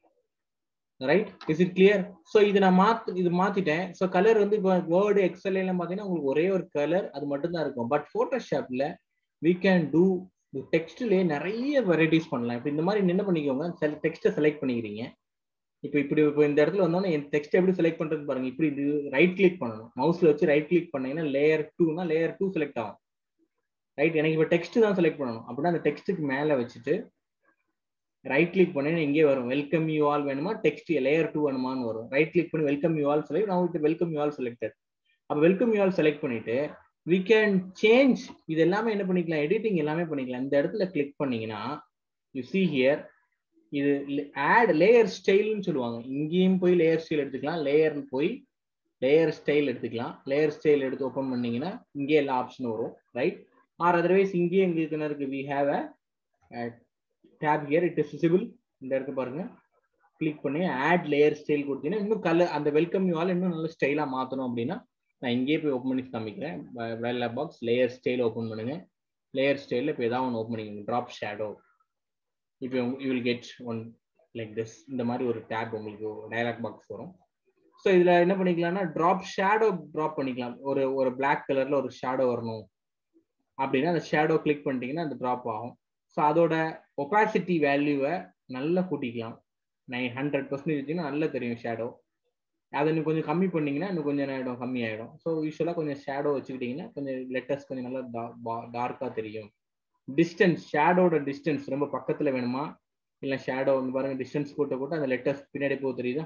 right is it clear so இது நான் மாத்து இது மாத்திட்டேன் ஸோ கலர் வந்து இப்போ வேர்டு எக்ஸல் எல்லாம் பார்த்தீங்கன்னா உங்களுக்கு ஒரே ஒரு கலர் அது மட்டும் தான் இருக்கும் பட் ஃபோட்டோஷாப்ல வி கேன் டூ டெக்ஸ்ட்லேயே நிறைய வெரைட்டிஸ் பண்ணலாம் இப்போ இந்த மாதிரி என்ன பண்ணிக்கோங்க செல் டெக்ஸ்ட்டை செலக்ட் பண்ணிக்கிறீங்க இப்போ இப்படி இப்போ இந்த இடத்துல வந்தோன்னா என் டெக்ஸ்ட் எப்படி செலக்ட் பண்றது பாருங்க இப்படி இது ரைட் கிளிக் பண்ணணும் மவுஸ்ல வச்சு ரைட் கிளிக் பண்ணீங்கன்னா லேயர் டூனா லேயர் டூ செலக்ட் ஆகும் ரைட் எனக்கு இப்போ டெக்ஸ்ட் தான் செலக்ட் பண்ணணும் அப்படின்னா அந்த டெக்ஸ்ட்டுக்கு மேலே வச்சுட்டு ரைட் கிளிக் பண்ணி இங்கே வரும் வெல்கம் யூ ஆல் வேணுமா டெக்ஸ்ட் லேயர் டூ வேணுமான்னு வரும் ரைட் கிளிக் பண்ணி வெல்கம் யூ ஆல் செலக்ட் நான் விட்டு வெல்கம் யூ ஆல் செலக்டட் அப்போ வெல்கம் யூ ஆல் செலக்ட் பண்ணிட்டு வி கேன் சேஞ்ச் இது எல்லாமே என்ன பண்ணிக்கலாம் எடிட்டிங் எல்லாமே பண்ணிக்கலாம் இந்த இடத்துல கிளிக் பண்ணீங்கன்னா யூ சி ஹியர் இது ஆட் லேயர் ஸ்டைல்னு சொல்லுவாங்க இங்கேயும் போய் லேயர் ஸ்டைல் எடுத்துக்கலாம் லேயர் போய் லேயர் ஸ்டைல் எடுத்துக்கலாம் லேயர் ஸ்டைல் எடுத்து ஓப்பன் பண்ணீங்கன்னா இங்கே எல்லா ஆப்ஷனும் வரும் ரைட் ஆர் அதர்வைஸ் இங்கேயே எங்களுக்கு என்ன இருக்கு we have a tab here it is visible இந்த இடத்து பாருங்க கிளிக் பண்ணி ஆட் லேயர் ஸ்டைல் கொடுத்தீங்கன்னா இன்னும் கலர் அந்த வெல்கம் யூ ஆல் இன்னும் நல்ல ஸ்டைலாக மாற்றணும் அப்படின்னா நான் இங்கேயே போய் ஓப்பன் பண்ணி காமிக்கிறேன் வேலை பாக்ஸ் லேயர் ஸ்டைல் ஓப்பன் பண்ணுங்க லேயர் ஸ்டைலில் இப்போ ஏதாவது ஒன்று ஓப்பன் பண்ணிக்கோங்க ட்ராப் ஷேடோ இப்போ you will get one like this இந்த மாதிரி ஒரு டேப் உங்களுக்கு டயலாக் பாக்ஸ் வரும் ஸோ இதில் என்ன பண்ணிக்கலாம்னா ட்ராப் ஷேடோ ட்ராப் பண்ணிக்கலாம் ஒரு ஒரு பிளாக் கலரில் ஒரு ஷேடோ வரணும் அப்படின்னா அந்த ஷேடோ கிளிக் பண்ணிட்டீங்கன்னா அந்த ட்ராப் ஆகும் ஸோ அதோட ஒபாசிட்டி வேல்யூவை நல்லா கூட்டிக்கலாம் நைன் ஹண்ட்ரட் பர்சன்டேஜ் வச்சுன்னா நல்லா தெரியும் ஷேடோ அதை இன்னும் கொஞ்சம் கம்மி பண்ணீங்கன்னா இன்னும் கொஞ்சம் நேரம் கம்மி ஆகிடும் ஸோ யூஸ்வலாக கொஞ்சம் ஷேடோ வச்சுக்கிட்டிங்கன்னா கொஞ்சம் லெட்டர்ஸ் கொஞ்சம் நல்லா டார்க்காக தெரியும் டிஸ்டன்ஸ் ஷேடோட டிஸ்டன்ஸ் ரொம்ப பக்கத்தில் வேணுமா இல்லை ஷேடோ வந்து பாருங்க டிஸ்டன்ஸ் கூட்ட கூட்ட அந்த லெட்டர்ஸ் பின்னாடி போக தெரியுதா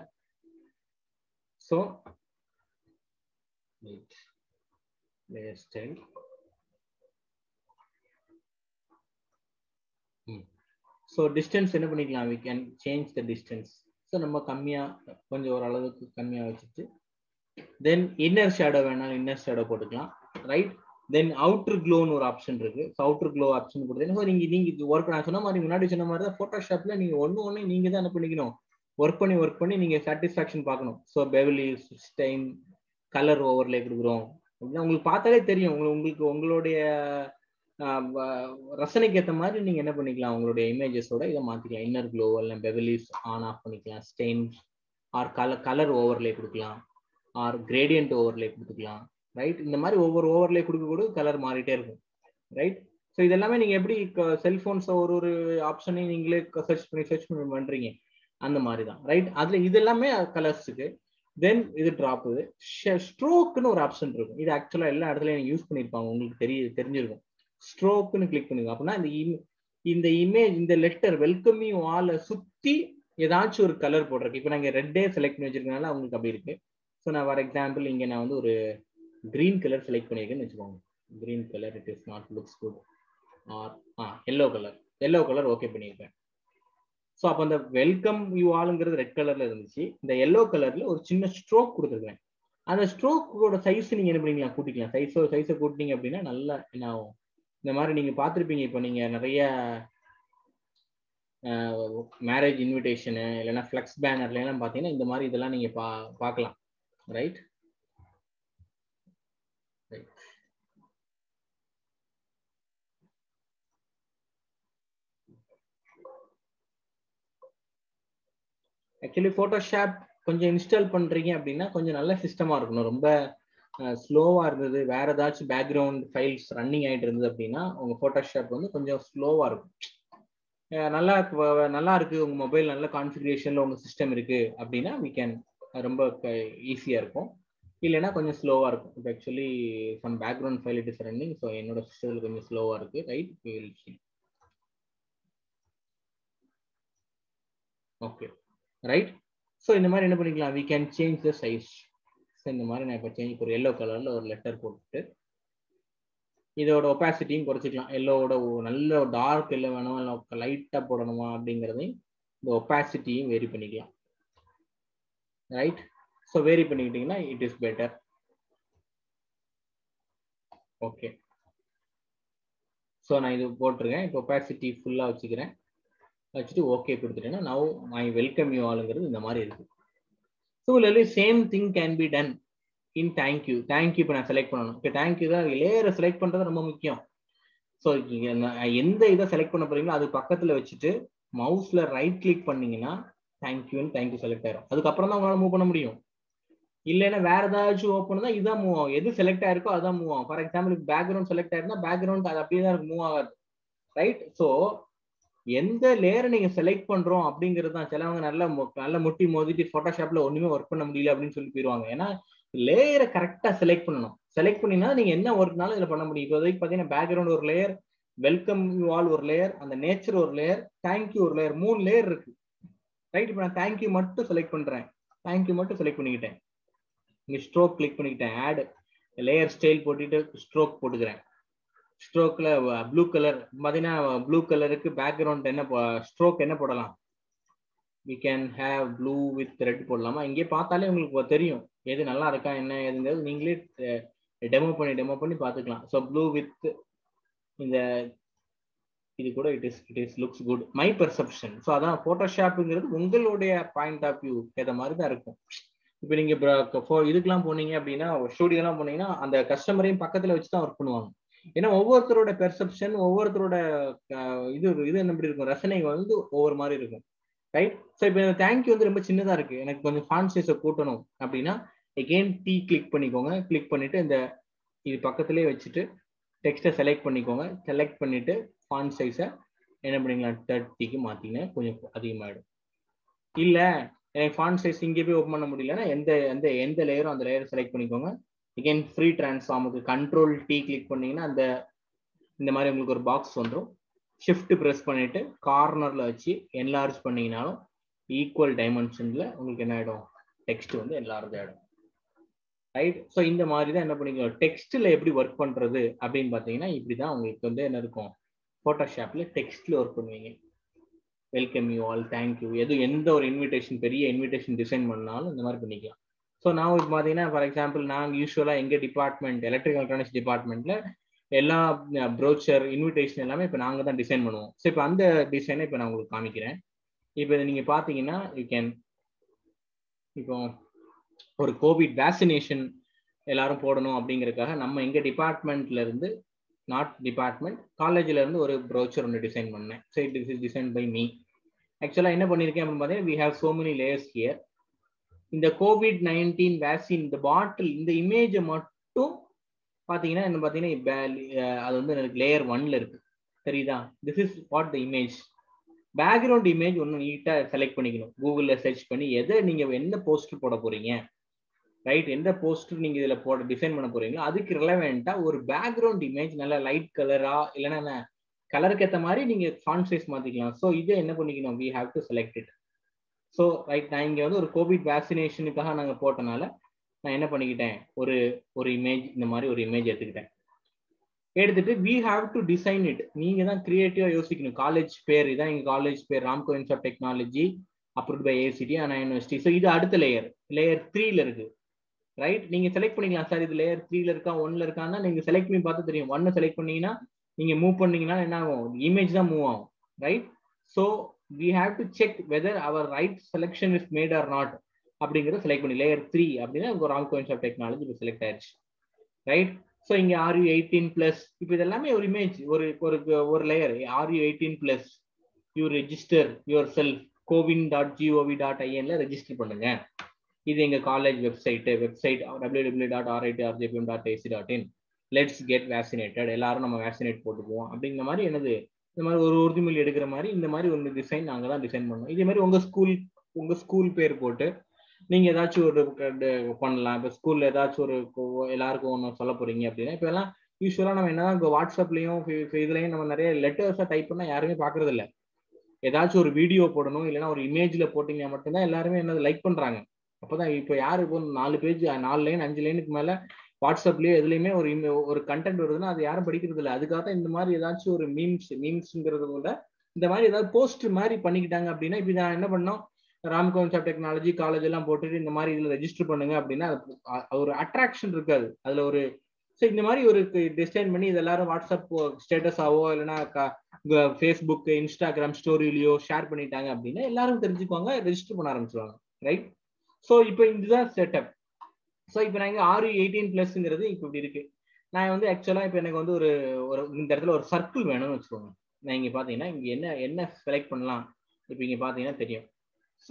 ஸோ ஸ்டைல் ஸோ டிஸ்டன்ஸ் என்ன பண்ணிக்கலாம் we can change the distance so நம்ம கம்மியாக கொஞ்சம் ஓரளவுக்கு கம்மியாக வச்சுட்டு தென் இன்னர் ஷேடோ வேணாலும் இன்னர் ஷேடோ போட்டுக்கலாம் ரைட் தென் அவுட்டர் க்ளோன்னு ஒரு ஆப்ஷன் இருக்கு ஸோ அவுட்டர் க்ளோ ஆப்ஷன் கொடுத்தீங்கன்னா ஸோ நீங்கள் நீங்கள் ஒர்க் நான் சொன்ன மாதிரி முன்னாடி சொன்ன மாதிரி தான் ஃபோட்டோஷாப்பில் நீங்கள் ஒன்று ஒன்று நீங்கள் தான் என்ன பண்ணிக்கணும் ஒர்க் பண்ணி ஒர்க் பண்ணி நீங்கள் சாட்டிஸ்ஃபேக்ஷன் பார்க்கணும் so bevel stain colour overlay கொடுக்குறோம் அப்படின்னா உங்களுக்கு பார்த்தாலே தெரியும் உங்களுக்கு உங்களுக்கு உங்களுடைய ரசனைக்கு ஏற்ற மாதிரி நீங்கள் என்ன பண்ணிக்கலாம் உங்களுடைய இமேஜஸோட இதை மாற்றிக்கலாம் இன்னர் க்ளோ இல்லை பெவலிஸ் ஆன் ஆஃப் பண்ணிக்கலாம் stains or colour colour overlay கொடுக்கலாம் ஆர் கிரேடியன்ட் ஓவர்லே கொடுத்துக்கலாம் ரைட் இந்த மாதிரி ஒவ்வொரு ஓவர்லே கொடுக்க கூட கலர் மாறிட்டே இருக்கும் ரைட் ஸோ இதெல்லாமே நீங்கள் எப்படி செல்ஃபோன்ஸ் ஒரு ஒரு ஆப்ஷனையும் நீங்களே சர்ச் பண்ணி சர்ச் பண்ணி பண்ணுறீங்க அந்த மாதிரி தான் ரைட் அதுல இது எல்லாமே கலர்ஸுக்கு தென் இது ட்ராப் இது ஸ்ட்ரோக்னு ஒரு ஆப்ஷன் இருக்கும் இது ஆக்சுவலா எல்லா இடத்துலயும் யூஸ் பண்ணிருப்பாங்க உங்களுக்கு தெரிய தெரிஞ்சிருக்கும் ஸ்ட்ரோக்னு கிளிக் பண்ணுங்க அப்படின்னா இந்த இந்த இமேஜ் இந்த லெட்டர் வெல்கம் யூ ஆல சுத்தி ஏதாச்சும் ஒரு கலர் போடுறேன் இப்போ நாங்கள் ரெட்டே செலக்ட் பண்ணி வச்சிருக்கனால அவங்களுக்கு அப்படி இருக்கு ஸோ நான் ஃபார் எக்ஸாம்பிள் இங்கே நான் வந்து ஒரு கிரீன் கலர் செலக்ட் பண்ணியிருக்கேன்னு வச்சுக்கோங்க green colour it is not looks good or ah yellow colour yellow colour okay பண்ணியிருக்கேன் ஸோ அப்போ அந்த வெல்கம் யூ ஆளுங்கிறது ரெட் கலர்ல இருந்துச்சு இந்த எல்லோ கலர்ல ஒரு சின்ன ஸ்ட்ரோக் கொடுத்துருக்கேன் அந்த ஸ்ட்ரோக்கோட சைஸ் நீங்க என்ன பண்ணிக்கலாம் கூட்டிக்கலாம் சைஸோ சைஸை கூட்டினீங்க அப்படின்னா நல்லா என்ன ஆகும் இந்த மாதிரி நீங்க பார்த்துருப்பீங்க இப்போ நீங்க நிறைய மேரேஜ் இன்விடேஷனு இல்லைன்னா ஃப்ளெக்ஸ் பேனர்ல எல்லாம் பார்த்தீங்கன்னா இந்த மாதிரி இதெல்லாம் நீங்க பா பார்க்கலாம் ரைட் ஆக்சுவலி ஃபோட்டோஷாப் கொஞ்சம் இன்ஸ்டால் பண்றீங்க அப்படின்னா கொஞ்சம் நல்ல சிஸ்டமா இருக்கணும் ரொம்ப ஸ்லோவா இருந்தது வேற ஏதாச்சும் பேக்ரவுண்ட் ஃபைல்ஸ் ரன்னிங் ஆயிட்டு இருந்தது அப்படின்னா உங்க ஃபோட்டோஷாப் வந்து கொஞ்சம் ஸ்லோவா இருக்கும் நல்லா நல்லா இருக்கு உங்க மொபைல் நல்ல கான்ஃபிகரேஷன்ல உங்க சிஸ்டம் இருக்கு அப்படின்னா வி கேன் ரொம்ப ஈஸியா இருக்கும் இல்லைன்னா கொஞ்சம் ஸ்லோவா இருக்கும் இப்போ actually some background file it is running so என்னோட சிஸ்டத்தில் கொஞ்சம் ஸ்லோவா இருக்கு ரைட் ஓகே ரைட் ஸோ இந்த மாதிரி என்ன பண்ணிக்கலாம் we can change the size so இந்த மாதிரி நான் இப்போ சேஞ்ச் ஒரு எல்லோ கலரில் ஒரு லெட்டர் போட்டுட்டு இதோட ஒப்பாசிட்டியும் குறைச்சிக்கலாம் எல்லோவோட நல்ல டார்க் எல்லோ வேணுமா இல்லை லைட்டாக போடணுமா அப்படிங்கிறதையும் இந்த ஒப்பாசிட்டியும் வேரி பண்ணிக்கலாம் ரைட் ஸோ வேரி பண்ணிக்கிட்டிங்கன்னா it is better okay so நான் இது போட்டிருக்கேன் இப்போ ஒப்பாசிட்டி ஃபுல்லாக வச்சுக்கிறேன் வச்சுட்டு ஓகே கொடுத்துட்டேன்னா நவ் மை வெல்கம் யூ ஆளுங்கிறது இந்த மாதிரி இருக்கு ஸோ இல்லை same thing can be done in thank you thank you இப்போ நான் செலக்ட் பண்ணணும் இப்போ தேங்க்யூ தான் லேயரை செலக்ட் பண்ணுறது ரொம்ப முக்கியம் ஸோ எந்த இதை செலக்ட் பண்ண போறீங்களோ அது பக்கத்தில் வச்சுட்டு மவுஸில் ரைட் கிளிக் பண்ணீங்கன்னா தேங்க்யூன்னு தேங்க்யூ செலக்ட் ஆயிரும் அதுக்கப்புறம் தான் உங்களால் மூவ் பண்ண முடியும் இல்லைன்னா வேற ஏதாச்சும் ஓப்பன் தான் இதான் மூவ் ஆகும் எது செலக்ட் ஆயிருக்கோ அதான் மூவ் ஆகும் ஃபார் எக்ஸாம்பிள் பேக்ரவுண்ட் செலக்ட் ஆயிருந்தா பேக்ரவுண்ட் அது அப்படியே தான் இருக்கு மூவ் ஆகாது ரைட் ஸோ எந்த லேயரை நீங்க செலக்ட் பண்றோம் அப்படிங்கிறது தான் சிலவங்க நல்ல நல்ல முட்டி மோதிட்டு போட்டோஷாப்ல ஒண்ணுமே ஒர்க் பண்ண முடியல அப்படின்னு சொல்லி போயிருவாங்க ஏன்னா லேயரை கரெக்டா செலக்ட் பண்ணணும் செலக்ட் பண்ணினா நீங்க என்ன ஒர்க்னாலும் இதுல பண்ண முடியும் இப்போதைக்கு பாத்தீங்கன்னா பேக்ரவுண்ட் ஒரு லேயர் வெல்கம் யூ ஆல் ஒரு லேயர் அந்த நேச்சர் ஒரு லேயர் தேங்க்யூ ஒரு லேயர் மூணு லேயர் இருக்கு ரைட் இப்போ நான் தேங்க்யூ மட்டும் செலக்ட் பண்றேன் தேங்க்யூ மட்டும் செலக்ட் பண்ணிக்கிட்டேன் இங்க ஸ்ட்ரோக் கிளிக் பண்ணிக்கிட்டேன் ஆட் லேயர் ஸ்டைல் போட்டுட்டு ஸ்ட்ரோக் போட்டுக்கிறேன் ஸ்ட்ரோக்ல ப்ளூ கலர் பார்த்தீங்கன்னா ப்ளூ கலருக்கு பேக்ரவுண்ட் என்ன ஸ்ட்ரோக் என்ன போடலாம் we can have blue with red போடலாமா இங்கே பார்த்தாலே உங்களுக்கு தெரியும் எது நல்லா இருக்கா என்ன ஏதுங்கிறது நீங்களே டெமோ பண்ணி டெமோ பண்ணி பார்த்துக்கலாம் ஸோ ப்ளூ வித் இந்த இது கூட it is it is looks good my perception so அதான் ஃபோட்டோஷாப்புங்கிறது உங்களுடைய பாயிண்ட் ஆஃப் வியூ ஏற்ற மாதிரி தான் இருக்கும் இப்போ நீங்க இதுக்கெல்லாம் போனீங்க அப்படின்னா ஸ்டூடியோலாம் போனீங்கன்னா அந்த கஸ்டமரையும் பக்கத்துல வச்சு தான் ஒர்க் பண்ணுவாங்க ஏன்னா ஒவ்வொருத்தரோட பெர்செப்ஷன் ஒவ்வொருத்தரோட இது இது என்ன எப்படி இருக்கும் ரசனை வந்து ஒவ்வொரு மாதிரி இருக்கும் ரைட் ஸோ இப்போ இந்த தேங்க்யூ வந்து ரொம்ப சின்னதா இருக்கு எனக்கு கொஞ்சம் ஃபான் சைஸை கூட்டணும் அப்படின்னா எகெயின் டீ கிளிக் பண்ணிக்கோங்க கிளிக் பண்ணிட்டு இந்த இது பக்கத்துலேயே வச்சுட்டு டெக்ஸ்ட்டை செலக்ட் பண்ணிக்கோங்க செலக்ட் பண்ணிட்டு ஃபான் சைஸை என்ன பண்ணிக்கலாம் தேர்ட்டிக்கு மாற்றிங்கன்னா கொஞ்சம் அதிகமாகிடும் இல்லை எனக்கு ஃபான் சைஸ் இங்கே போய் ஓப்பன் பண்ண முடியலன்னா எந்த எந்த எந்த லேயரும் அந்த லேயரை செலக்ட் பண்ணிக்கோங்க அகெயின் ஃப்ரீ டிரான்ஸ்ஃபார்முக்கு கண்ட்ரோல் டீ கிளிக் பண்ணீங்கன்னா அந்த இந்த மாதிரி உங்களுக்கு ஒரு பாக்ஸ் வந்துடும் ஷிஃப்ட் ப்ரெஸ் பண்ணிட்டு கார்னர்ல வச்சு என்லார்ஜ் பண்ணீங்கனாலும் ஈக்குவல் டைமென்ஷன்ல உங்களுக்கு என்ன ஆயிடும் டெக்ஸ்ட் வந்து என்லார்ஜ் ஆயிடும் ரைட் ஸோ இந்த மாதிரி தான் என்ன பண்ணிக்கலாம் டெக்ஸ்ட்ல எப்படி ஒர்க் பண்றது அப்படின்னு பார்த்தீங்கன்னா இப்படிதான் உங்களுக்கு வந்து என்ன இருக்கும் ஃபோட்டோஷாப்ல டெக்ஸ்ட்ல ஒர்க் பண்ணுவீங்க வெல்கம் யூ ஆல் தேங்க்யூ எது எந்த ஒரு இன்விடேஷன் பெரிய இன்விடேஷன் டிசைன் பண்ணாலும் இந்த மாதிரி பண்ணிக்கலாம் ஸோ நான் இப்போ பார்த்தீங்கன்னா ஃபார் எக்ஸாம்பிள் நாங்கள் யூஸ்வலாக எங்கள் டிபார்ட்மெண்ட் எலக்ட்ரிக் எலக்ட்ரானிக்ஸ் டிபார்ட்மெண்ட்ல எல்லா ப்ரோச்சர் இன்விடேஷன் எல்லாமே இப்போ நாங்கள் தான் டிசைன் பண்ணுவோம் ஸோ இப்போ அந்த டிசைனை இப்போ நான் உங்களுக்கு காமிக்கிறேன் இப்போ இதை நீங்கள் பார்த்தீங்கன்னா யூ கேன் இப்போ ஒரு கோவிட் வேக்சினேஷன் எல்லாரும் போடணும் அப்படிங்கறதுக்காக நம்ம எங்க டிபார்ட்மெண்ட்ல இருந்து நாட் டிபார்ட்மெண்ட் காலேஜ்ல இருந்து ஒரு ப்ரோச்சர் ஒன்று டிசைன் பண்ணேன் so it is design by me ஆக்சுவலாக என்ன பண்ணியிருக்கேன் அப்படின்னு பார்த்தீங்கன்னா we have so many layers here இந்த கோவிட் நைன்டீன் வேக்சின் இந்த பாட்டில் இந்த இமேஜை மட்டும் பார்த்தீங்கன்னா என்ன பார்த்தீங்கன்னா அது வந்து எனக்கு லேயர் ஒன்ல இருக்கு தெரியுதா this is what the image background image ஒன்று நீட்டாக செலக்ட் பண்ணிக்கணும் கூகுளில் சர்ச் பண்ணி எதை நீங்கள் எந்த போஸ்டர் போட போறீங்க ரைட் எந்த போஸ்டர் நீங்கள் இதில் போட டிசைன் பண்ண போறீங்களோ அதுக்கு ரிலவெண்ட்டாக ஒரு பேக்ரவுண்ட் இமேஜ் நல்ல லைட் கலரா இல்லைன்னா கலருக்கு ஏற்ற மாதிரி நீங்கள் ஃபாண்ட் சைஸ் மாற்றிக்கலாம் ஸோ இதை என்ன பண்ணிக்கணும் we have to select it so right நான் இங்கே வந்து ஒரு கோவிட் வேக்சினேஷனுக்காக நாங்கள் போட்டனால நான் என்ன பண்ணிக்கிட்டேன் ஒரு ஒரு இமேஜ் இந்த மாதிரி ஒரு இமேஜ் எடுத்துக்கிட்டேன் எடுத்துட்டு we have to design it நீங்க தான் கிரியேட்டிவா யோசிக்கணும் காலேஜ் பேர் இதான் எங்க காலேஜ் பேர் Ramco institute of technology approved by ACT Anna university so இது அடுத்த லேயர் லேயர் த்ரீல இருக்கு ரைட் நீங்க செலக்ட் பண்ணிக்கலாம் சார் இது லேயர் த்ரீல இருக்கா ஒன்ல இருக்கான்னா நீங்க செலக்ட் பண்ணி பார்த்து தெரியும் ஒன்னு செலக்ட் பண்ணீங்கன்னா நீங்க மூவ் பண்ணீங்கன்னா என்ன ஆகும் இமேஜ் தான் மூவ் ஆகும் right so we have to check whether our right selection is made or not அப்படிங்கிறத செலக்ட் பண்ணி லேயர் த்ரீ அப்படின்னா உங்க ராம்கோ இன்ஸ்ட் ஆஃப் டெக்னாலஜி இப்போ செலக்ட் ஆயிடுச்சு ரைட் ஸோ இங்க ஆர்யூ எயிட்டீன் பிளஸ் இப்போ இது எல்லாமே ஒரு இமேஜ் ஒரு ஒரு ஒரு layer are you eighteen plus you register yourself CoWIN dot GOV dot ஐஎன்ல ரெஜிஸ்டர் பண்ணுங்க இது எங்க college website website W W dot RIT RGPM dot AC dot in let's get vaccinated எல்லாரும் நம்ம வேக்சினேட் போட்டுக்குவோம் அப்படிங்கிற மாதிரி என்னது இந்த மாதிரி ஒரு உறுதிமொழி எடுக்கிற மாதிரி இந்த மாதிரி ஒரு டிசைன் நாங்கள் தான் டிசைன் பண்ணோம் இதே மாதிரி உங்க ஸ்கூல் உங்க ஸ்கூல் பேர் போட்டு நீங்க ஏதாச்சும் ஒரு பண்ணலாம் இப்போ ஸ்கூல்ல ஏதாச்சும் ஒரு எல்லாருக்கும் ஒன்று சொல்ல போறீங்க அப்படின்னா இப்போ எல்லாம் யூஸ்வலா நம்ம என்னதான் இப்போ வாட்ஸ்அப்லயும் இதுலயும் நம்ம நிறைய லெட்டர்ஸா டைப் பண்ணா யாருமே பாக்குறது இல்ல ஏதாச்சும் ஒரு வீடியோ போடணும் இல்லைன்னா ஒரு இமேஜ்ல போட்டீங்கன்னா மட்டும்தான் எல்லாருமே என்னது லைக் பண்றாங்க அப்பதான் இப்போ யாரு இப்போ நாலு பேஜ் நாலு லைன் அஞ்சு லைனுக்கு மேல வாட்ஸ்அப்லயோ எதுலையுமே ஒரு ஒரு கண்டென்ட் வருதுன்னா அது யாரும் படிக்கிறது இல்லை அதுக்காக தான் இந்த மாதிரி ஏதாச்சும் ஒரு மீம்ஸ் மீம்ஸ்ங்கிறத விட இந்த மாதிரி ஏதாவது போஸ்ட் மாதிரி பண்ணிக்கிட்டாங்க அப்படின்னா இப்போ நான் என்ன பண்ணோம் ராம்கோன்ஸ் ஆஃப் டெக்னாலஜி காலேஜ் எல்லாம் போட்டுட்டு இந்த மாதிரி இதுல ரெஜிஸ்டர் பண்ணுங்க அப்படின்னா ஒரு அட்ராக்ஷன் இருக்காது அதுல ஒரு ஸோ இந்த மாதிரி ஒரு டிசைன் பண்ணி இது எல்லாரும் வாட்ஸ்அப் ஸ்டேட்டஸ் ஆவோ இல்லைன்னா ஃபேஸ்புக் இன்ஸ்டாகிராம் ஸ்டோரியிலயோ ஷேர் பண்ணிட்டாங்க அப்படின்னா எல்லாரும் தெரிஞ்சுக்குவாங்க ரெஜிஸ்டர் பண்ண ஆரம்பிச்சிருவாங்க ரைட் ஸோ இப்போ இதுதான் செட்டப் ஸோ இப்போ நான் இங்கே ஆறு எயிட்டீன் பிளஸ்ங்கிறது இப்போ இப்படி இருக்கு நான் வந்து ஆக்சுவலாக இப்போ எனக்கு வந்து ஒரு ஒரு இந்த இடத்துல ஒரு சர்க்கிள் வேணும்னு வச்சுக்கோங்க நான் இங்கே பார்த்தீங்கன்னா இங்கே என்ன என்ன செலக்ட் பண்ணலாம் இப்போ இங்கே பார்த்தீங்கன்னா தெரியும் ஸோ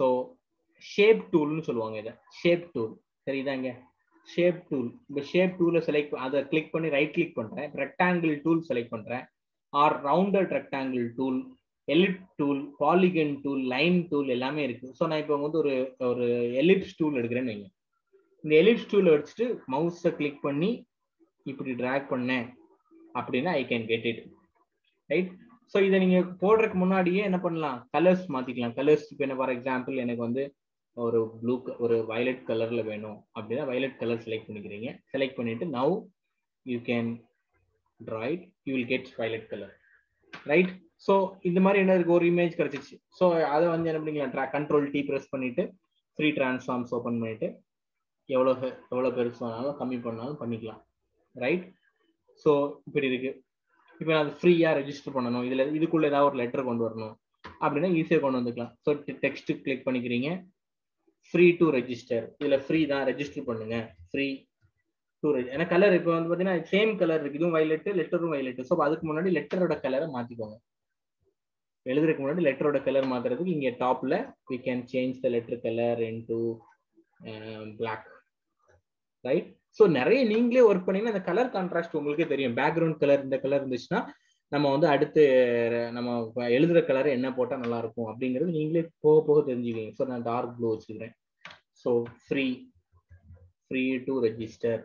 ஷேப் டூல்னு சொல்லுவாங்க இதை ஷேப் டூல் சரிதாங்க ஷேப் டூல் இந்த ஷேப் டூலை செலக்ட் அதை கிளிக் பண்ணி ரைட் கிளிக் பண்ணுறேன் ரெக்டாங்கிள் டூல் செலக்ட் பண்ணுறேன் or rounded rectangle tool ellipse tool polygon tool line tool எல்லாமே இருக்கு ஸோ நான் இப்போ வந்து ஒரு ஒரு எலிப்ஸ் டூல் எடுக்கிறேன்னு வைங்க இந்த எலிப்ஸ் டூல் வச்சுட்டு மவுஸை கிளிக் பண்ணி இப்படி ட்ராக் பண்ணேன் அப்படின்னா I can get it right so இதை நீங்க போடுறதுக்கு முன்னாடியே என்ன பண்ணலாம் கலர்ஸ் மாத்திக்கலாம் கலர்ஸ் இப்போ என்ன ஃபார் எக்ஸாம்பிள் எனக்கு வந்து ஒரு ப்ளூ ஒரு வயலட் கலர்ல வேணும் அப்படின்னா வயலட் கலர் செலக்ட் பண்ணிக்கிறீங்க செலக்ட் பண்ணிட்டு now you can right you will get violet colour right so இந்த மாதிரி என்ன இருக்கு ஒரு இமேஜ் கிடைச்சிச்சு ஸோ அதை வந்து என்ன பண்ணிக்கலாம் கண்ட்ரோல் டி ப்ரெஸ் பண்ணிட்டு ஃப்ரீ டிரான்ஸ்ஃபார்ம்ஸ் ஓப்பன் பண்ணிட்டு எவ்வளோ எவ்வளோ பெருசு வேணாலும் கம்மி பண்ணாலும் பண்ணிக்கலாம் ரைட் ஸோ இப்படி இருக்கு இப்போ அது ஃப்ரீயாக ரெஜிஸ்டர் பண்ணணும் இதில் இதுக்குள்ள ஏதாவது ஒரு லெட்டர் கொண்டு வரணும் அப்படின்னா ஈஸியாக கொண்டு வந்துக்கலாம் ஸோ டெக்ஸ்ட் கிளிக் பண்ணிக்கிறீங்க ஃப்ரீ டு ரெஜிஸ்டர் இதில் ஃப்ரீ தான் ரெஜிஸ்டர் பண்ணுங்க ஃப்ரீ டு ஏன்னா கலர் இப்போ வந்து பார்த்தீங்கன்னா சேம் கலர் இருக்கு இதுவும் வயலட்டு லெட்டரும் வயலட்டு ஸோ அதுக்கு முன்னாடி லெட்டரோட கலரை மாற்றிக்கோங்க எழுதுறதுக்கு முன்னாடி லெட்டரோட கலர் மாத்துறதுக்கு இங்கே டாப்ல we can change the letter colour into black right so நிறைய நீங்களே ஒர்க் பண்ணீங்கன்னா அந்த கலர் கான்ட்ராஸ்ட் உங்களுக்கே தெரியும் பேக்ரவுண்ட் கலர் இந்த கலர் இருந்துச்சுன்னா நம்ம வந்து அடுத்து நம்ம எழுதுற கலர் என்ன போட்டால் நல்லா இருக்கும் அப்படிங்கிறது நீங்களே போக போக தெரிஞ்சுக்குவீங்க ஸோ நான் டார்க் ப்ளூ வச்சுக்கிறேன் so free free to register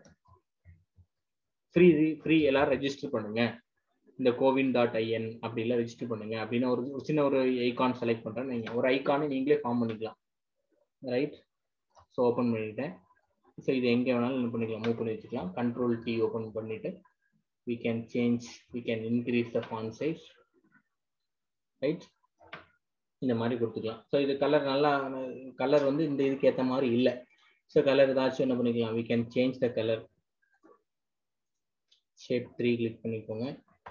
free free எல்லாரும் ரெஜிஸ்டர் பண்ணுங்க இந்த கோவின் டாட் ஐஎன் அப்படிலாம் ரெஜிஸ்டர் பண்ணுங்க அப்படின்னு ஒரு சின்ன ஒரு ஐகான் செலக்ட் பண்றேன் நீங்க ஒரு ஐகானை நீங்களே ஃபார்ம் பண்ணிக்கலாம் ரைட் ஸோ ஓப்பன் பண்ணிட்டேன் ஸோ இது எங்கே வேணாலும் என்ன பண்ணிக்கலாம் மூவ் பண்ணி வச்சுக்கலாம் கண்ட்ரோல் டி ஓப்பன் பண்ணிட்டு we can change we can increase the font size right இந்த மாதிரி கொடுத்துக்கலாம் ஸோ இது கலர் நல்லா கலர் வந்து இந்த இதுக்கு ஏற்ற மாதிரி இல்லை ஸோ கலர் ஏதாச்சும் என்ன பண்ணிக்கலாம் we can change the color shape three click பண்ணிக்கோங்க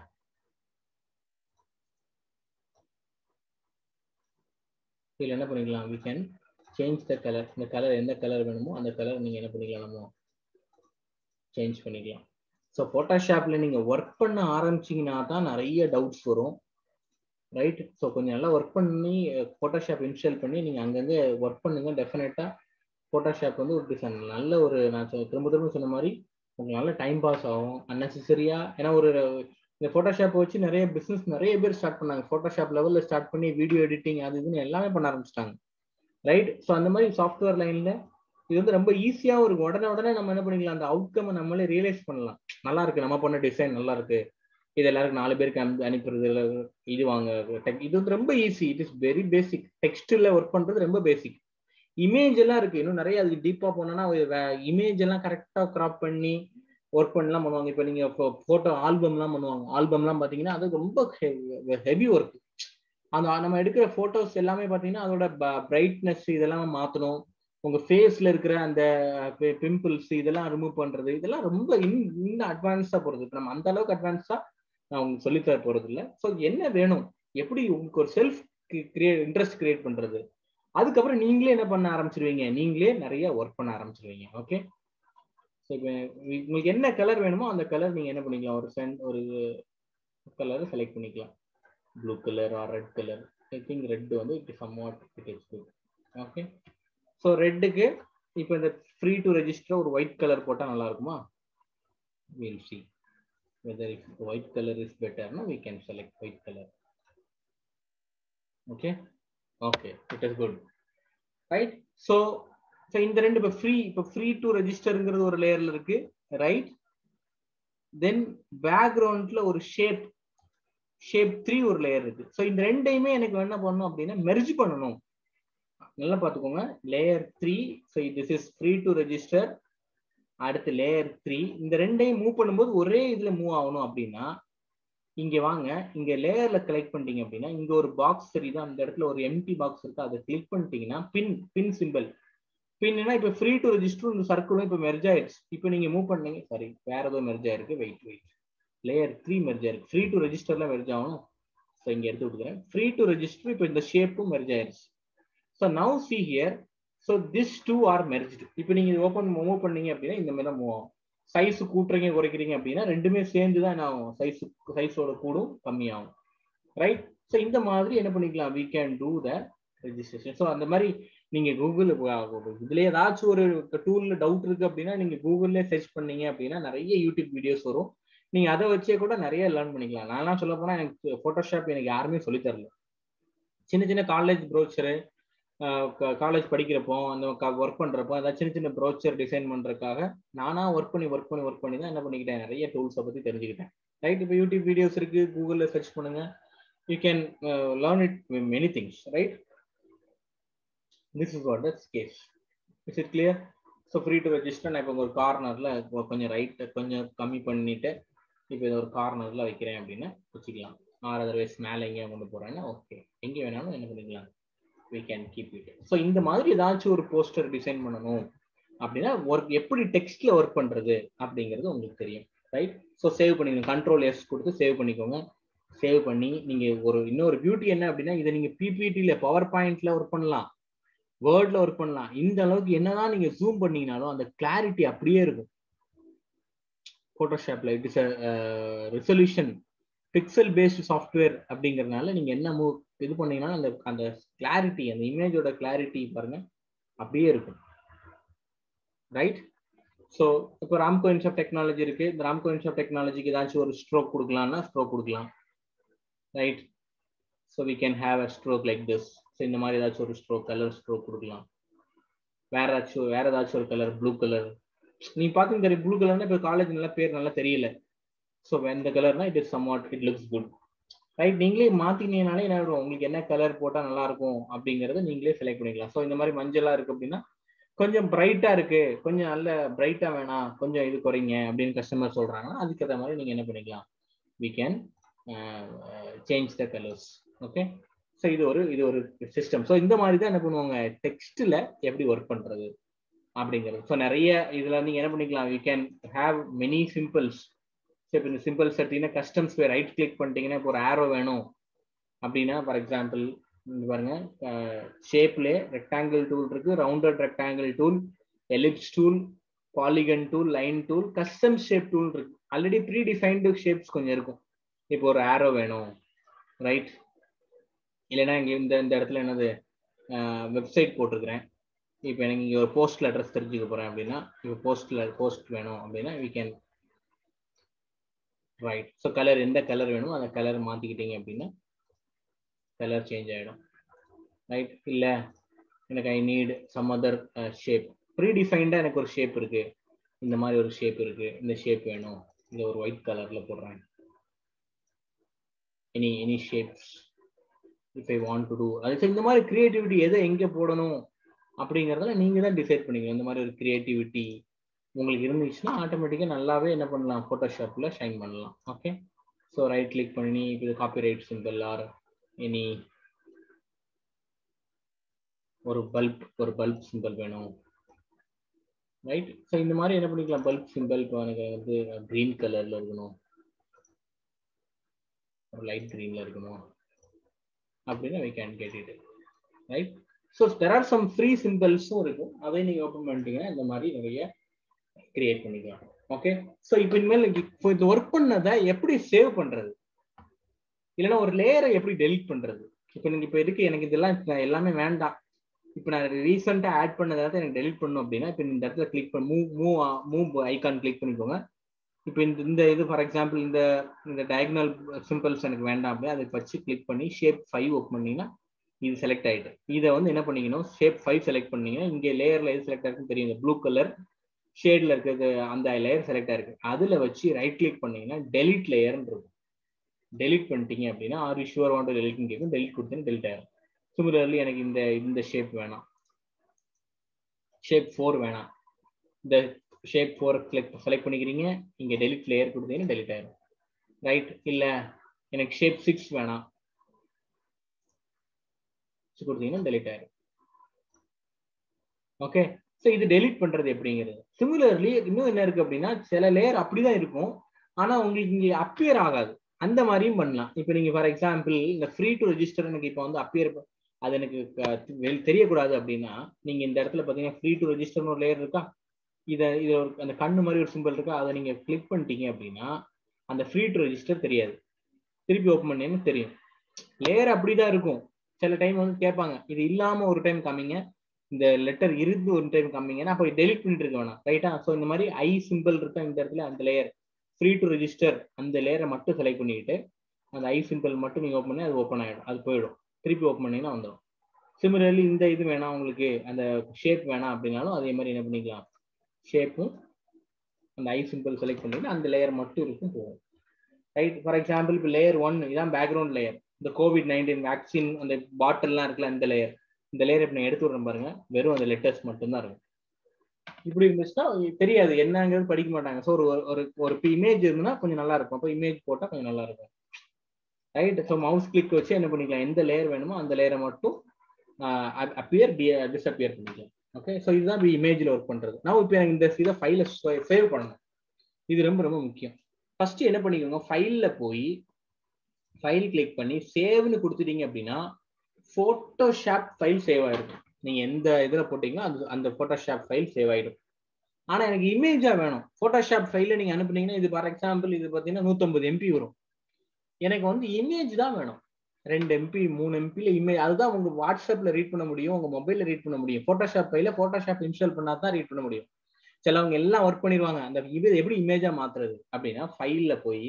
இதில் என்ன பண்ணிக்கலாம் we can change the colour இந்த கலர் எந்த கலர் வேணுமோ அந்த கலர் நீங்கள் என்ன பண்ணிக்கலாம் நம்ம சேஞ்ச் பண்ணிக்கலாம் ஸோ ஃபோட்டோஷாப்பில் நீங்கள் ஒர்க் பண்ண ஆரம்பிச்சிங்கன்னா தான் நிறைய டவுட்ஸ் வரும் ரைட் ஸோ கொஞ்சம் நல்லா ஒர்க் பண்ணி ஃபோட்டோஷாப் இன்ஸ்டால் பண்ணி நீங்கள் அங்கங்கே ஒர்க் பண்ணுங்க டெஃபினட்டாக ஃபோட்டோஷாப் வந்து ஒரு டிசைன் நல்ல ஒரு நான் திரும்ப திரும்ப சொன்ன மாதிரி உங்களுக்கு நல்ல டைம் பாஸ் ஆகும் அன்னெசரியாக ஏன்னா ஒரு இந்த ஃபோட்டோஷாப் வச்சு நிறைய பிசினஸ் நிறைய பேர் ஸ்டார்ட் பண்ணாங்க ஃபோட்டோஷாப் லெவல்ல ஸ்டார்ட் பண்ணி வீடியோ எடிட்டிங் அது இதுன்னு எல்லாமே பண்ண ஆரம்பிச்சிட்டாங்க ரைட் ஸோ அந்த மாதிரி சாஃப்ட்வேர் லைன்ல இது வந்து ரொம்ப ஈஸியாகவும் இருக்கும் உடனே உடனே நம்ம என்ன பண்ணிக்கலாம் அந்த அவுட்கம் நம்மளே ரியலைஸ் பண்ணலாம் நல்லா இருக்கு நம்ம பண்ண டிசைன் நல்லா இருக்கு இது எல்லாருக்கும் நாலு பேருக்கு அனுப்பி அனுப்புறது இது வாங்க இது வந்து ரொம்ப easy it is very basic டெக்ஸ்ட்ல ஒர்க் பண்றது ரொம்ப பேசிக் இமேஜ் எல்லாம் இருக்கு இன்னும் நிறைய அதுக்கு டீப்பா போனோம்னா இமேஜ் எல்லாம் கரெக்டா கிராப் பண்ணி ஒர்க் பண்ணலாம் பண்ணுவாங்க இப்போ நீங்க போட்டோ ஆல்பம்லாம் பண்ணுவாங்க ஆல்பம்லாம் பாத்தீங்கன்னா அது ரொம்ப ஹெவி ஒர்க் அந்த நம்ம எடுக்கிற போட்டோஸ் எல்லாமே பாத்தீங்கன்னா அதோட பிரைட்னஸ் இதெல்லாம் மாத்தணும் உங்க ஃபேஸ்ல இருக்கிற அந்த பிம்பிள்ஸ் இதெல்லாம் ரிமூவ் பண்றது இதெல்லாம் ரொம்ப இன்னும் அட்வான்ஸா போறது இப்போ நம்ம அந்த அளவுக்கு அட்வான்ஸா நான் உங்களுக்கு சொல்லித்தர போறது இல்லை ஸோ என்ன வேணும் எப்படி உங்களுக்கு ஒரு செல்ஃப் கிரியேட் இன்ட்ரெஸ்ட் கிரியேட் பண்றது அதுக்கப்புறம் நீங்களே என்ன பண்ண ஆரம்பிச்சிருவீங்க நீங்களே நிறைய ஒர்க் பண்ண ஆரம்பிச்சிருவீங்க ஓகே ஸோ இப்போ உங்களுக்கு என்ன கலர் வேணுமோ அந்த கலர் நீங்க என்ன பண்ணிக்கலாம் ஒரு சென்ட் ஒரு கலரை செலக்ட் பண்ணிக்கலாம் blue colour or red colour I think red வந்து it somewhat it is good okay so ரெட்டுக்கு இப்போ இந்த ஃப்ரீ டு ரெஜிஸ்டர் ஒரு ஒயிட் கலர் போட்டால் நல்லா இருக்குமா will see whether if white colour is பெட்டர்னா we can select white colour okay okay it is good right so so இந்த ரெண்டு இப்போ ஃப்ரீ இப்போ ஃப்ரீ டு ரெஜிஸ்டருங்கிறது ஒரு லேயர்ல இருக்கு ரைட் தென் பேக்ரவுண்ட்ல ஒரு ஷேப் ஷேப் த்ரீ ஒரு லேயர் இருக்கு ஸோ இந்த ரெண்டையுமே எனக்கு என்ன பண்ணணும் அப்படின்னா மெர்ஜ் பண்ணணும் நல்லா பார்த்துக்கோங்க layer three so this is free to register அடுத்து லேயர் த்ரீ இந்த ரெண்டையும் மூவ் பண்ணும்போது ஒரே இதுல மூவ் ஆகணும் அப்படின்னா இங்க வாங்க இங்க லேயர்ல கலெக்ட் பண்ணிட்டீங்க அப்படின்னா இங்க ஒரு பாக்ஸ் தெரியுது அந்த இடத்துல ஒரு எம்டி பாக்ஸ் இருக்கு அதை கிளிக் பண்ணிட்டீங்கன்னா பின் பின் சிம்பிள் பின்னா இப்ப ஃப்ரீ டு ரெஜிஸ்டர் இந்த சர்க்கிளும் இப்ப மெர்ஜ் ஆயிடுச்சு இப்போ நீங்க மூவ் பண்ணீங்க சாரி வேற ஏதோ மெர்ஜ் ஆயிருக்கு wait wait layer three merge ஆயிருக்கு ஃப்ரீ டு ரெஜிஸ்டர்ல மெர்ஜ் ஆகணும் ஸோ இங்க எடுத்து விட்டுக்கிறேன் ஃப்ரீ டு ரெஜிஸ்டர் இப்போ இந்த ஷேப்பும் மெர்ஜ் ஆயிடுச்சு so now see here so this two are merged இப்போ நீங்க ஓப்பன் மூவ் பண்ணீங்க அப்படின்னா இந்த மாதிரி தான் மூவ் ஆகும் சைஸ் கூட்டுறீங்க குறைக்கிறீங்க அப்படின்னா ரெண்டுமே சேர்ந்து தான் என்ன ஆகும் சைஸ் சைஸோட கூடும் கம்மியாகும் ரைட் ஸோ இந்த மாதிரி என்ன பண்ணிக்கலாம் we can do the registration so அந்த மாதிரி நீங்க கூகுள் இதுல ஏதாச்சும் ஒரு டூல்ல டவுட் இருக்கு அப்படின்னா நீங்க கூகுள்ல சர்ச் பண்ணீங்க அப்படின்னா நிறைய யூடியூப் வீடியோஸ் வரும் நீங்க அதை வச்சே கூட நிறைய லேர்ன் பண்ணிக்கலாம் நான்லாம் சொல்ல போனா எனக்கு போட்டோஷாப் எனக்கு யாருமே சொல்லி தரல சின்ன சின்ன காலேஜ் ப்ரோச்சரு காலேஜ் படிக்கிறப்போ அந்த ஒர்க் பண்றப்போ அதாவது சின்ன சின்ன ப்ரோச்சர் டிசைன் பண்றதுக்காக நானா ஒர்க் பண்ணி ஒர்க் பண்ணி ஒர்க் பண்ணி தான் என்ன பண்ணிக்கிட்டேன் நிறைய டூல்ஸை பத்தி தெரிஞ்சுக்கிட்டேன் ரைட் இப்போ யூடியூப் வீடியோஸ் இருக்கு கூகுள்ல சர்ச் பண்ணுங்க you can learn it many things right this is what that's case is it clear so free to register நான் இப்போ ஒரு கார்னர்ல கொஞ்சம் ரைட்டை கொஞ்சம் கம்மி பண்ணிட்டு இப்போ இதை ஒரு கார்னர்ல வைக்கிறேன் அப்படின்னா வச்சுக்கலாம் ஆர் அதர்வைஸ் மேலே எங்கேயா கொண்டு போறேன்னா ஓகே எங்கே வேணாலும் என்ன பண்ணிக்கலாம் we can keep it so இந்த மாதிரி ஏதாச்சும் ஒரு போஸ்டர் டிசைன் பண்ணணும் அப்படின்னா ஒர்க் எப்படி டெக்ஸ்ட்ல ஒர்க் பண்றது அப்படிங்கிறது உங்களுக்கு தெரியும் ரைட் ஸோ சேவ் பண்ணிக்கணும் கண்ட்ரோல் எஸ் கொடுத்து சேவ் பண்ணிக்கோங்க சேவ் பண்ணி நீங்க ஒரு இன்னொரு பியூட்டி என்ன அப்படின்னா இதை நீங்க பிபிடில பவர் பாயிண்ட்ல ஒர்க் பண்ணலாம் வேர்ட்ல ஒர்க் பண்ணலாம் இந்த அளவுக்கு என்னதான் நீங்க ஜூம் பண்ணீங்கனாலும் அந்த கிளாரிட்டி அப்படியே இருக்கும் போட்டோஷாப்ல it is resolution pixel based software அப்படிங்கறதுனால நீங்க என்ன மூவ் இது பண்ணீங்கன்னா அந்த அந்த கிளாரிட்டி அந்த இமேஜோட கிளாரிட்டி பாருங்க அப்படியே இருக்கும் ரைட் ஸோ இப்போ ராம்கோ இன்ஸ்ட் டெக்னாலஜி இருக்கு இந்த ராம்கோ இன்ஸ்ட் டெக்னாலஜிக்கு ஏதாச்சும் ஒரு ஸ்ட்ரோக் கொடுக்கலாம்னா ஸ்ட்ரோக் கொடுக்கலாம் right so we can have a stroke like this so இந்த மாதிரி ஏதாச்சும் ஒரு ஸ்ட்ரோக் கலர் ஸ்ட்ரோக் கொடுக்கலாம் வேற ஏதாச்சும் வேற ஏதாச்சும் ஒரு கலர் ப்ளூ கலர் நீ பார்த்து தெரியும் ப்ளூ கலர்னா இப்போ காலேஜ் நல்லா பேர் நல்லா தெரியல ஸோ இந்த கலர்னா it is somewhat it looks good right நீங்களே மாத்தினீங்கனாலே என்ன ஆகும் உங்களுக்கு என்ன கலர் போட்டால் நல்லா இருக்கும் அப்படிங்கறத நீங்களே செலக்ட் பண்ணிக்கலாம் ஸோ இந்த மாதிரி மஞ்சளா இருக்கு அப்படின்னா கொஞ்சம் பிரைட்டா இருக்கு கொஞ்சம் நல்ல பிரைட்டா வேணாம் கொஞ்சம் இது குறைங்க அப்படின்னு கஸ்டமர் சொல்றாங்கன்னா அதுக்கேற்ற மாதிரி நீங்க என்ன பண்ணிக்கலாம் we can change the colors okay so இது ஒரு இது ஒரு சிஸ்டம் ஸோ இந்த மாதிரி தான் என்ன பண்ணுவாங்க டெக்ஸ்ட்ல எப்படி ஒர்க் பண்றது அப்படிங்கிறது ஸோ நிறைய இதுல நீங்க என்ன பண்ணிக்கலாம் you can have many symbols so இப்போ இந்த சிம்பிள்ஸ் எடுத்தீங்கன்னா கஸ்டம்ஸ் ரைட் கிளிக் பண்ணிட்டீங்கன்னா இப்போ ஒரு ஆரோ வேணும் அப்படின்னா ஃபார் எக்ஸாம்பிள் இங்க பாருங்க ஷேப்லே ரெக்டாங்கிள் டூல் இருக்கு rounded rectangle tool ellipse tool polygon tool line tool custom shape tool இருக்கு ஆல்ரெடி ப்ரீ டிஃபைன்டு ஷேப்ஸ் கொஞ்சம் இருக்கும் இப்போ ஒரு ஆரோ வேணும் ரைட் இல்லைன்னா இங்கே இந்த இந்த இடத்துல என்னது வெப்சைட் போட்டிருக்கிறேன் இப்போ எனக்கு இங்கே ஒரு போஸ்டல் அட்ரஸ் தெரிஞ்சுக்க போகிறேன் அப்படின்னா இப்போ போஸ்டில் போஸ்ட் வேணும் அப்படின்னா we can right so color எந்த கலர் வேணுமோ அந்த கலர் மாற்றிக்கிட்டீங்க அப்படின்னா கலர் சேஞ்ச் ஆகிடும் ரைட் இல்லை எனக்கு I need some other shape ப்ரீடிஃபைன்டாக எனக்கு ஒரு ஷேப் இருக்கு இந்த மாதிரி ஒரு ஷேப் இருக்கு இந்த ஷேப் வேணும் இந்த ஒரு ஒயிட் கலர்ல போடுறேன் any any shapes if I want to do அது இந்த மாதிரி கிரியேட்டிவிட்டி எதை எங்கே போடணும் அப்படிங்கிறதுல நீங்கள் தான் டிசைட் பண்ணிக்கணும் இந்த மாதிரி ஒரு கிரியேட்டிவிட்டி உங்களுக்கு இருந்துச்சுன்னா ஆட்டோமேட்டிக்காக நல்லாவே என்ன பண்ணலாம் ஃபோட்டோஷாப்பில் ஷைன் பண்ணலாம் ஓகே ஸோ ரைட் கிளிக் பண்ணி இது copyright symbol or any ஒரு பல்ப் ஒரு பல்ப் சிம்பிள் வேணும் ரைட் ஸோ இந்த மாதிரி என்ன பண்ணிக்கலாம் பல்ப் சிம்பிள் இப்போ எனக்கு வந்து க்ரீன் கலரில் இருக்கணும் ஒரு லைட் க்ரீனில் இருக்கணும் அப்படின்னு we can get it right so there are some free சிம்பிள்ஸும் இருக்கும் அதை நீங்கள் ஓப்பன் பண்ணிட்டீங்கன்னா இந்த மாதிரி நிறைய கிரியேட் பண்ணிக்கலாம் ஓகே ஸோ இப்போ இனிமேல் இப்போ இந்த ஒர்க் பண்ணதை எப்படி சேவ் பண்ணுறது இல்லைன்னா ஒரு லேயரை எப்படி டெலிட் பண்ணுறது இப்போ நீங்கள் இப்போ இருக்கு எனக்கு இதெல்லாம் எல்லாமே வேண்டாம் இப்போ நான் ரீசெண்டாக ஆட் பண்ணதாவது எனக்கு டெலிட் பண்ணும் அப்படின்னா இப்போ இந்த இடத்துல கிளிக் பண்ண move move move icon click பண்ணிக்கோங்க இப்போ இந்த இந்த இது ஃபார் எக்ஸாம்பிள் இந்த இந்த டயக்னல் சிம்பிள்ஸ் எனக்கு வேண்டாம் அப்படின்னா அதை வச்சு கிளிக் பண்ணி ஷேப் ஃபைவ் ஓப்பன் பண்ணீங்கன்னா இது செலக்ட் ஆகிட்டு இதை வந்து என்ன பண்ணிக்கணும் ஷேப் ஃபைவ் செலக்ட் பண்ணீங்கன்னா இங்கே லேயரில் எது செலக்ட் ஆயிருக்குன்னு தெரியும் இந்த ப்ளூ கலர் ஷேடில் இருக்கிறது அந்த லேயர் செலக்ட் ஆயிருக்கு அதில் வச்சு ரைட் கிளிக் பண்ணீங்கன்னா டெலிட் லேயர்னு இருக்கும் டெலிட் பண்ணிட்டீங்க அப்படின்னா ஆர் ஷுவர் வாண்ட் டெலிட்னு கேட்கும் டெலிட் கொடுத்தீங்கன்னா டெலிட் ஆயிரும் சிமிலர்லி எனக்கு இந்த இந்த ஷேப் வேணாம் ஷேப் ஃபோர் வேணாம் இந்த ஷேப் ஃபோர் கிளிக் செலக்ட் பண்ணிக்கிறீங்க இங்கே டெலிட் லேயர் கொடுத்தீங்கன்னா டெலிட் ஆயிரும் ரைட் இல்லை எனக்கு ஷேப் சிக்ஸ் வேணாம் கொடுத்தீங்கன்னா டெலிட் ஆயிரும் ஓகே ஸோ இது டெலிட் பண்றது எப்படிங்கிறது சிமிலர்லி இன்னும் என்ன இருக்கு அப்படின்னா சில லேயர் அப்படிதான் இருக்கும் ஆனா உங்களுக்கு இங்க அப்பியர் ஆகாது அந்த மாதிரியும் பண்ணலாம் இப்போ நீங்க ஃபார் எக்ஸாம்பிள் இந்த ஃப்ரீ டு ரெஜிஸ்டர் எனக்கு இப்போ வந்து அப்பியர் அது எனக்கு தெரியக்கூடாது அப்படின்னா நீங்க இந்த இடத்துல பாத்தீங்கன்னா ஃப்ரீ டு ரெஜிஸ்டர்னு ஒரு லேயர் இருக்கா இதை இது ஒரு அந்த கண்ணு மாதிரி ஒரு சிம்பிள் இருக்கா அதை நீங்க கிளிக் பண்ணிட்டீங்க அப்படின்னா அந்த ஃப்ரீ டு ரெஜிஸ்டர் தெரியாது திருப்பி ஓப்பன் பண்ணீங்கன்னா தெரியும் லேயர் அப்படிதான் இருக்கும் சில டைம் வந்து கேட்பாங்க இது இல்லாம ஒரு டைம் காமிங்க இந்த லெட்டர் இருந்து ஒரு டைம் காமிங்கன்னா அப்போ டெலிட் பண்ணிட்டு இருக்க வேணாம் ரைட்டா ஸோ இந்த மாதிரி ஐ சிம்பிள் இருக்கா இந்த இடத்துல அந்த லேயர் ஃப்ரீ டு ரெஜிஸ்டர் அந்த லேயரை மட்டும் செலக்ட் பண்ணிட்டு அந்த ஐ சிம்பிள் மட்டும் நீங்கள் ஓப்பன் பண்ணி அது ஓப்பன் ஆகிடும் அது போயிடும் திருப்பி ஓப்பன் பண்ணிங்கன்னா வந்துடும் சிமிலர்லி இந்த இது வேணாம் உங்களுக்கு அந்த ஷேப் வேணாம் அப்படின்னாலும் அதே மாதிரி என்ன பண்ணிக்கலாம் ஷேப்பும் அந்த ஐ சிம்பிள் செலக்ட் பண்ணிட்டு அந்த லேயர் மட்டும் இருக்கும் போகும் ரைட் ஃபார் எக்ஸாம்பிள் இப்போ லேயர் ஒன் இதான் பேக்ரவுண்ட் லேயர் இந்த கோவிட் நைன்டீன் வேக்சின் அந்த பாட்டில்லாம் இருக்குல்ல இந்த லேயர் இந்த லேயர் இப்போ நான் எடுத்து விடுறேன் பாருங்க வெறும் அந்த லெட்டர்ஸ் மட்டும்தான் இருக்கும் இப்படி இருந்துச்சுன்னா தெரியாது என்னங்கிறது படிக்க மாட்டாங்க ஸோ ஒரு ஒரு ஒரு இமேஜ் இருந்ததுன்னா கொஞ்சம் நல்லா இருக்கும் அப்போ இமேஜ் போட்டால் கொஞ்சம் நல்லா இருக்கும் ரைட் ஸோ மவுஸ் கிளிக் வச்சு என்ன பண்ணிக்கலாம் எந்த லேயர் வேணுமோ அந்த லேயரை மட்டும் அப்பியர் டிஸ்அப்பியர் பண்ணிக்கலாம் ஓகே ஸோ இதுதான் இமேஜில் ஒர்க் பண்ணுறது நான் இப்போ எனக்கு இந்த இதை ஃபைலை சேவ் பண்ணணும் இது ரொம்ப ரொம்ப முக்கியம் ஃபர்ஸ்ட் என்ன பண்ணிக்கோங்க ஃபைலில் போய் ஃபைல் கிளிக் பண்ணி சேவ்னு கொடுத்துட்டீங்க அப்படின்னா ஃபோட்டோஷாப் ஃபைல் சேவ் ஆயிருக்கும் நீங்க எந்த இதுல போட்டீங்களோ அந்த அந்த ஃபோட்டோஷாப் ஃபைல் சேவ் ஆயிடும் ஆனா எனக்கு இமேஜா வேணும் ஃபோட்டோஷாப் ஃபைல நீங்க அனுப்புனீங்கன்னா இது ஃபார் எக்ஸாம்பிள் இது பாத்தீங்கன்னா நூத்தம்பது எம்பி வரும் எனக்கு வந்து இமேஜ் தான் வேணும் ரெண்டு எம்பி மூணு எம்பில இமேஜ் அதுதான் உங்க வாட்ஸ்அப்ல ரீட் பண்ண முடியும் உங்க மொபைல்ல ரீட் பண்ண முடியும் ஃபோட்டோஷாப் ஃபைல ஃபோட்டோஷாப் இன்ஸ்டால் பண்ணா தான் ரீட் பண்ண முடியும் சிலவங்க எல்லாம் ஒர்க் பண்ணிடுவாங்க அந்த இது எப்படி இமேஜா மாத்துறது அப்படின்னா ஃபைல்ல போய்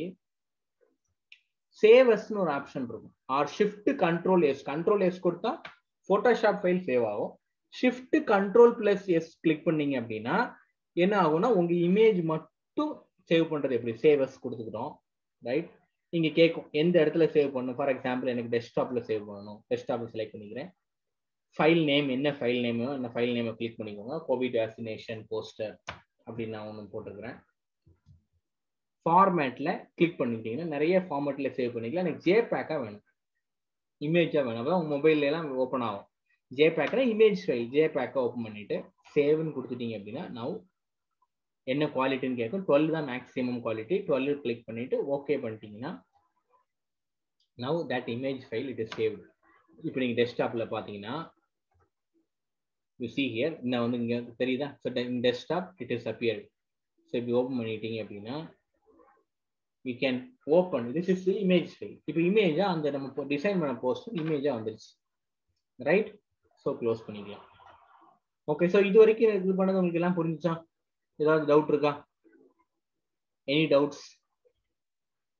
சேவஸ்னு ஒரு ஆப்ஷன் இருக்கும் or shift control S control S கொடுத்தா ஃபோட்டோஷாப் ஃபைல் சேவ் ஆகும் shift control plus S click பண்ணீங்க அப்படின்னா என்ன ஆகும்னா உங்க இமேஜ் மட்டும் சேவ் பண்றது எப்படி சேவஸ் கொடுத்துக்கிட்டோம் ரைட் இங்க கேட்கும் எந்த இடத்துல சேவ் பண்ணணும் ஃபார் எக்ஸாம்பிள் எனக்கு டெஸ்க்டாப்ல சேவ் பண்ணணும் டெஸ்க்டாப்ல செலக்ட் பண்ணிக்கிறேன் ஃபைல் நேம் என்ன ஃபைல் நேமோ என்ன ஃபைல் நேமை கிளிக் பண்ணிக்கோங்க கோவிட் வேக்சினேஷன் போஸ்டர் அப்படின்னு நான் ஒன்று போட்டிருக்கிறேன் ஃபார்மேட்ல கிளிக் பண்ணிக்கிட்டீங்கன்னா நிறைய ஃபார்மேட்ல சேவ் பண்ணிக்கலாம் எனக்கு ஜே பேக்கா வேணும் இமேஜா வேணும் அப்போ உங்க மொபைல்ல எல்லாம் ஓப்பன் ஆகும் ஜே பேக்னா இமேஜ் ஃபைல் ஜே பேக்கை ஓப்பன் பண்ணிட்டு சேவ்னு கொடுத்துட்டீங்க அப்படின்னா நவ் என்ன குவாலிட்டின்னு கேட்கும் டுவெல் தான் மேக்ஸிமம் குவாலிட்டி டுவெல் கிளிக் பண்ணிட்டு ஓகே பண்ணிட்டீங்கன்னா now that image file it is saved இப்போ நீங்கள் டெஸ்க்டாப்பில் பார்த்தீங்கன்னா யூ சி ஹியர் நான் வந்து இங்கே தெரியுதா so desktop it is appeared so இப்படி ஓப்பன் பண்ணிட்டீங்க அப்படின்னா we can open this is image file இப்போ இமேஜா அந்த நம்ம டிசைன் பண்ண போஸ்ட் இமேஜா வந்துருச்சு ரைட் ஸோ க்ளோஸ் பண்ணிக்கலாம் ஓகே ஸோ இது வரைக்கும் இது பண்ணது உங்களுக்கு எல்லாம் புரிஞ்சுச்சா ஏதாவது டவுட் இருக்கா எனி டவுட்ஸ்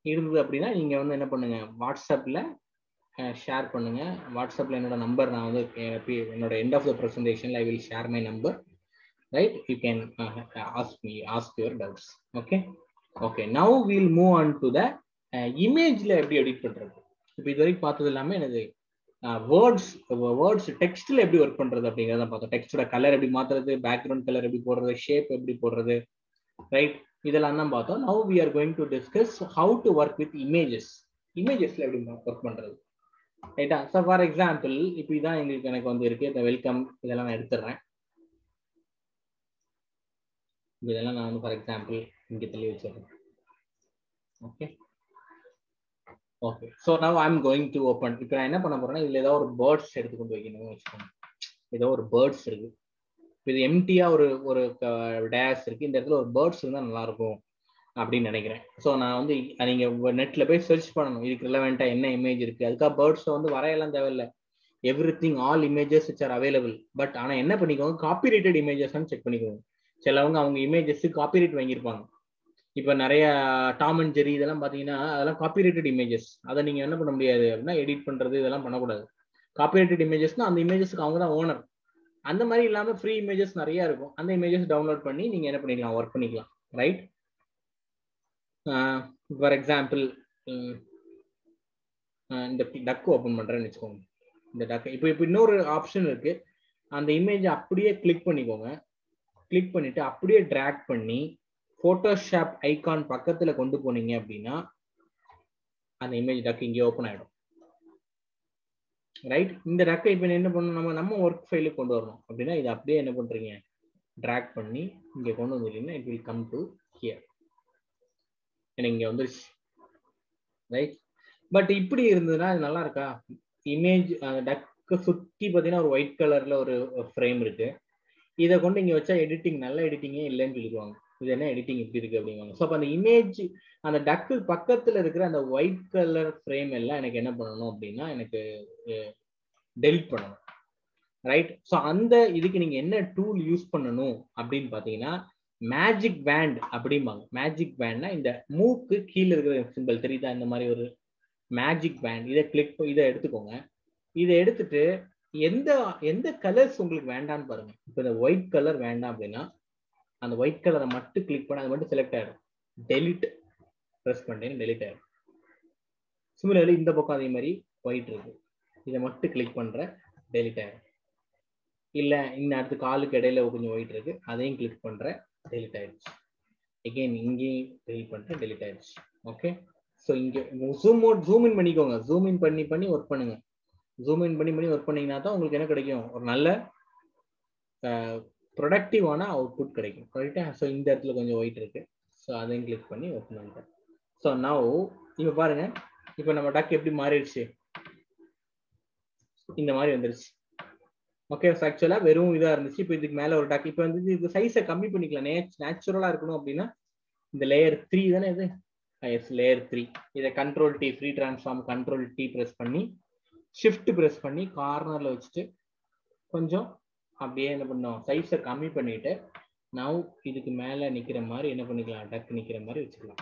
இருந்தது அப்படின்னா நீங்க வந்து என்ன பண்ணுங்க வாட்ஸ்அப்ல ஷேர் பண்ணுங்க வாட்ஸ்அப்ல என்னோட நம்பர் நான் வந்து என்னோட எண்ட் ஆஃப் த ப்ரெசன்டேஷன்ல I will share my number right you can ask me ask your doubts okay okay now will move on to the இமேஜ்ல எப்படி எடிட் பண்றது இப்போ இது வரைக்கும் பார்த்தது எல்லாமே எனது வேர்ட்ஸ் வேர்ட்ஸ் டெக்ஸ்ட்ல எப்படி ஒர்க் பண்றது அப்படிங்கிறத பார்த்தோம் டெக்ஸ்டோட கலர் எப்படி மாத்துறது பேக்ரவுண்ட் கலர் எப்படி போடுறது ஷேப் எப்படி போடுறது ரைட் இதெல்லாம் தான் பார்த்தோம் now we are going to discuss how to work with images இமேஜஸ்ல எப்படி ஒர்க் பண்றது ரைட்டா ஸோ ஃபார் எக்ஸாம்பிள் இப்போ இதான் எங்களுக்கு எனக்கு வந்து இருக்கு இந்த வெல்கம் இதெல்லாம் நான் எடுத்துடுறேன் இதெல்லாம் நான் வந்து ஃபார் எக்ஸாம்பிள் இங்கே தள்ளி வச்சிடுறேன் okay okay so now I am going to open இப்போ நான் என்ன பண்ண போறேன்னா இதில் ஏதோ ஒரு பேர்ட்ஸ் எடுத்து கொண்டு வைக்கணும்னு வச்சுக்கோங்க ஏதோ ஒரு பேர்ட்ஸ் இருக்கு இது எம்டியா ஒரு ஒரு டேஸ் இருக்கு இந்த இடத்துல ஒரு பேர்ட்ஸ் இருந்தால் நல்லா இருக்கும் அப்படின்னு நினைக்கிறேன் ஸோ நான் வந்து நீங்க நெட்ல போய் சர்ச் பண்ணணும் இதுக்கு ரிலவெண்டா என்ன இமேஜ் இருக்கு அதுக்காக பேர்ட்ஸ் வந்து வரையெல்லாம் தேவையில்லை everything all images it's are available but ஆனால் என்ன பண்ணிக்கோங்க காப்பிரைட்டட் இமேஜஸ் செக் பண்ணிக்கோங்க சிலவங்க அவங்க இமேஜஸ் காப்பிரைட் வாங்கியிருப்பாங்க இப்போ நிறைய டாம் அண்ட் ஜெரி இதெல்லாம் பார்த்தீங்கன்னா அதெல்லாம் காப்பிரைட்டட் இமேஜஸ் அதை நீங்கள் என்ன பண்ண முடியாது அப்படின்னா எடிட் பண்ணுறது இதெல்லாம் பண்ணக்கூடாது காப்பிரைட்டட் இமேஜஸ்னா அந்த இமேஜஸ்க்கு அவங்க தான் ஓனர் அந்த மாதிரி இல்லாமல் ஃப்ரீ இமேஜஸ் நிறைய இருக்கும் அந்த இமேஜஸ் டவுன்லோட் பண்ணி நீங்கள் என்ன பண்ணிக்கலாம் ஒர்க் பண்ணிக்கலாம் ரைட் ஃபார் எக்ஸாம்பிள் இந்த டக் ஓப்பன் பண்ணுறேன்னு வச்சுக்கோங்க இந்த டக் இப்போ இப்போ இன்னொரு ஆப்ஷன் இருக்கு அந்த இமேஜை அப்படியே கிளிக் பண்ணிக்கோங்க கிளிக் பண்ணிட்டு அப்படியே ட்ராக் பண்ணி ஃபோட்டோஷாப் ஐகான் பக்கத்தில் கொண்டு போனீங்க அப்படின்னா அந்த இமேஜ் டக் இங்கே ஓப்பன் ஆகிடும் ரைட் இந்த டக்கை இப்போ என்ன பண்ணணும் நம்ம நம்ம ஒர்க் ஃபைலுக்கு கொண்டு வரணும் அப்படின்னா இதை அப்படியே என்ன பண்ணுறீங்க ட்ராக் பண்ணி இங்கே கொண்டு வந்துட்டீங்கன்னா it will come to here எனக்கு இங்கே வந்துருச்சு ரைட் பட் இப்படி இருந்ததுன்னா அது நல்லா இருக்கா இமேஜ் டக்கை சுற்றி பார்த்தீங்கன்னா ஒரு ஒயிட் கலரில் ஒரு ஃப்ரேம் இருக்கு இதை கொண்டு இங்கே வச்சா எடிட்டிங் நல்ல எடிட்டிங்கே இல்லைன்னு சொல்லிடுவாங்க இது என்ன எடிட்டிங் இப்படி இருக்கு அப்படிங்குவாங்க ஸோ அப்போ அந்த இமேஜ் அந்த டக்கு பக்கத்தில் இருக்கிற அந்த ஒயிட் கலர் ஃப்ரேம் எல்லாம் எனக்கு என்ன பண்ணணும் அப்படின்னா எனக்கு டெலிட் பண்ணணும் ரைட் ஸோ அந்த இதுக்கு நீங்கள் என்ன டூல் யூஸ் பண்ணணும் அப்படின்னு பார்த்தீங்கன்னா மேஜிக் பேண்ட் அப்படிம்பாங்க மேஜிக் பேண்ட்னா இந்த மூக்கு கீழே இருக்கிற சிம்பிள் தெரியுதா இந்த மாதிரி ஒரு மேஜிக் பேண்ட் இதை கிளிக் இதை எடுத்துக்கோங்க இதை எடுத்துட்டு எந்த எந்த கலர்ஸ் உங்களுக்கு வேண்டாம்னு பாருங்க இப்போ இந்த ஒயிட் கலர் வேண்டாம் அப்படின்னா அந்த ஒயிட் கலரை மட்டும் கிளிக் பண்ண அது மட்டும் செலக்ட் ஆயிடும் டெலிட் ப்ரெஸ் பண்ணேன் டெலிட் ஆயிடும் சிமிலர்லி இந்த பக்கம் அதே மாதிரி ஒயிட் இருக்கு இதை மட்டும் கிளிக் பண்ற டெலிட் ஆயிடும் இல்ல இந்த அடுத்து காலுக்கு இடையில கொஞ்சம் ஒயிட் இருக்கு அதையும் கிளிக் பண்ற டெலிட் ஆயிடுச்சு எகெயின் இங்கேயும் டெலிட் பண்ணிட்டு டெலிட் ஆயிடுச்சு ஓகே ஸோ இங்க ஜூம் அவுட் ஜூம் இன் பண்ணிக்கோங்க ஜூம் இன் பண்ணி பண்ணி ஒர்க் பண்ணுங்க ஜூம் இன் பண்ணி பண்ணி ஒர்க் பண்ணீங்கன்னா தான் உங்களுக்கு என்ன கிடைக்கும் ஒரு நல்ல ப்ரொடக்டிவான அவுட்புட் கிடைக்கும் கரெக்டா ஸோ இந்த இடத்துல கொஞ்சம் ஒயிட் இருக்கு ஸோ அதையும் கிளிக் பண்ணி ஓப்பன் பண்ணிட்டேன் ஸோ நவ் இப்போ பாருங்க இப்போ நம்ம டக் எப்படி மாறிடுச்சு இந்த மாதிரி வந்துருச்சு ஓகே ஆக்சுவலா வெறும் இதா இருந்துச்சு இப்போ இதுக்கு மேல ஒரு டக் இப்போ வந்து இது சைஸை கம்மி பண்ணிக்கலாம் நேச்சுரலா இருக்கணும் அப்படின்னா இந்த லேயர் த்ரீ தானே இது எஸ் லேயர் த்ரீ இதை control T free transform control T press பண்ணி ஷிஃப்ட் ப்ரெஸ் பண்ணி கார்னர்ல வச்சுட்டு கொஞ்சம் அப்படியே என்ன பண்ணோம் சைஸை கம்மி பண்ணிட்டு நவ் இதுக்கு மேல நிக்கிற மாதிரி என்ன பண்ணிக்கலாம் டக் நிக்கிற மாதிரி வச்சுக்கலாம்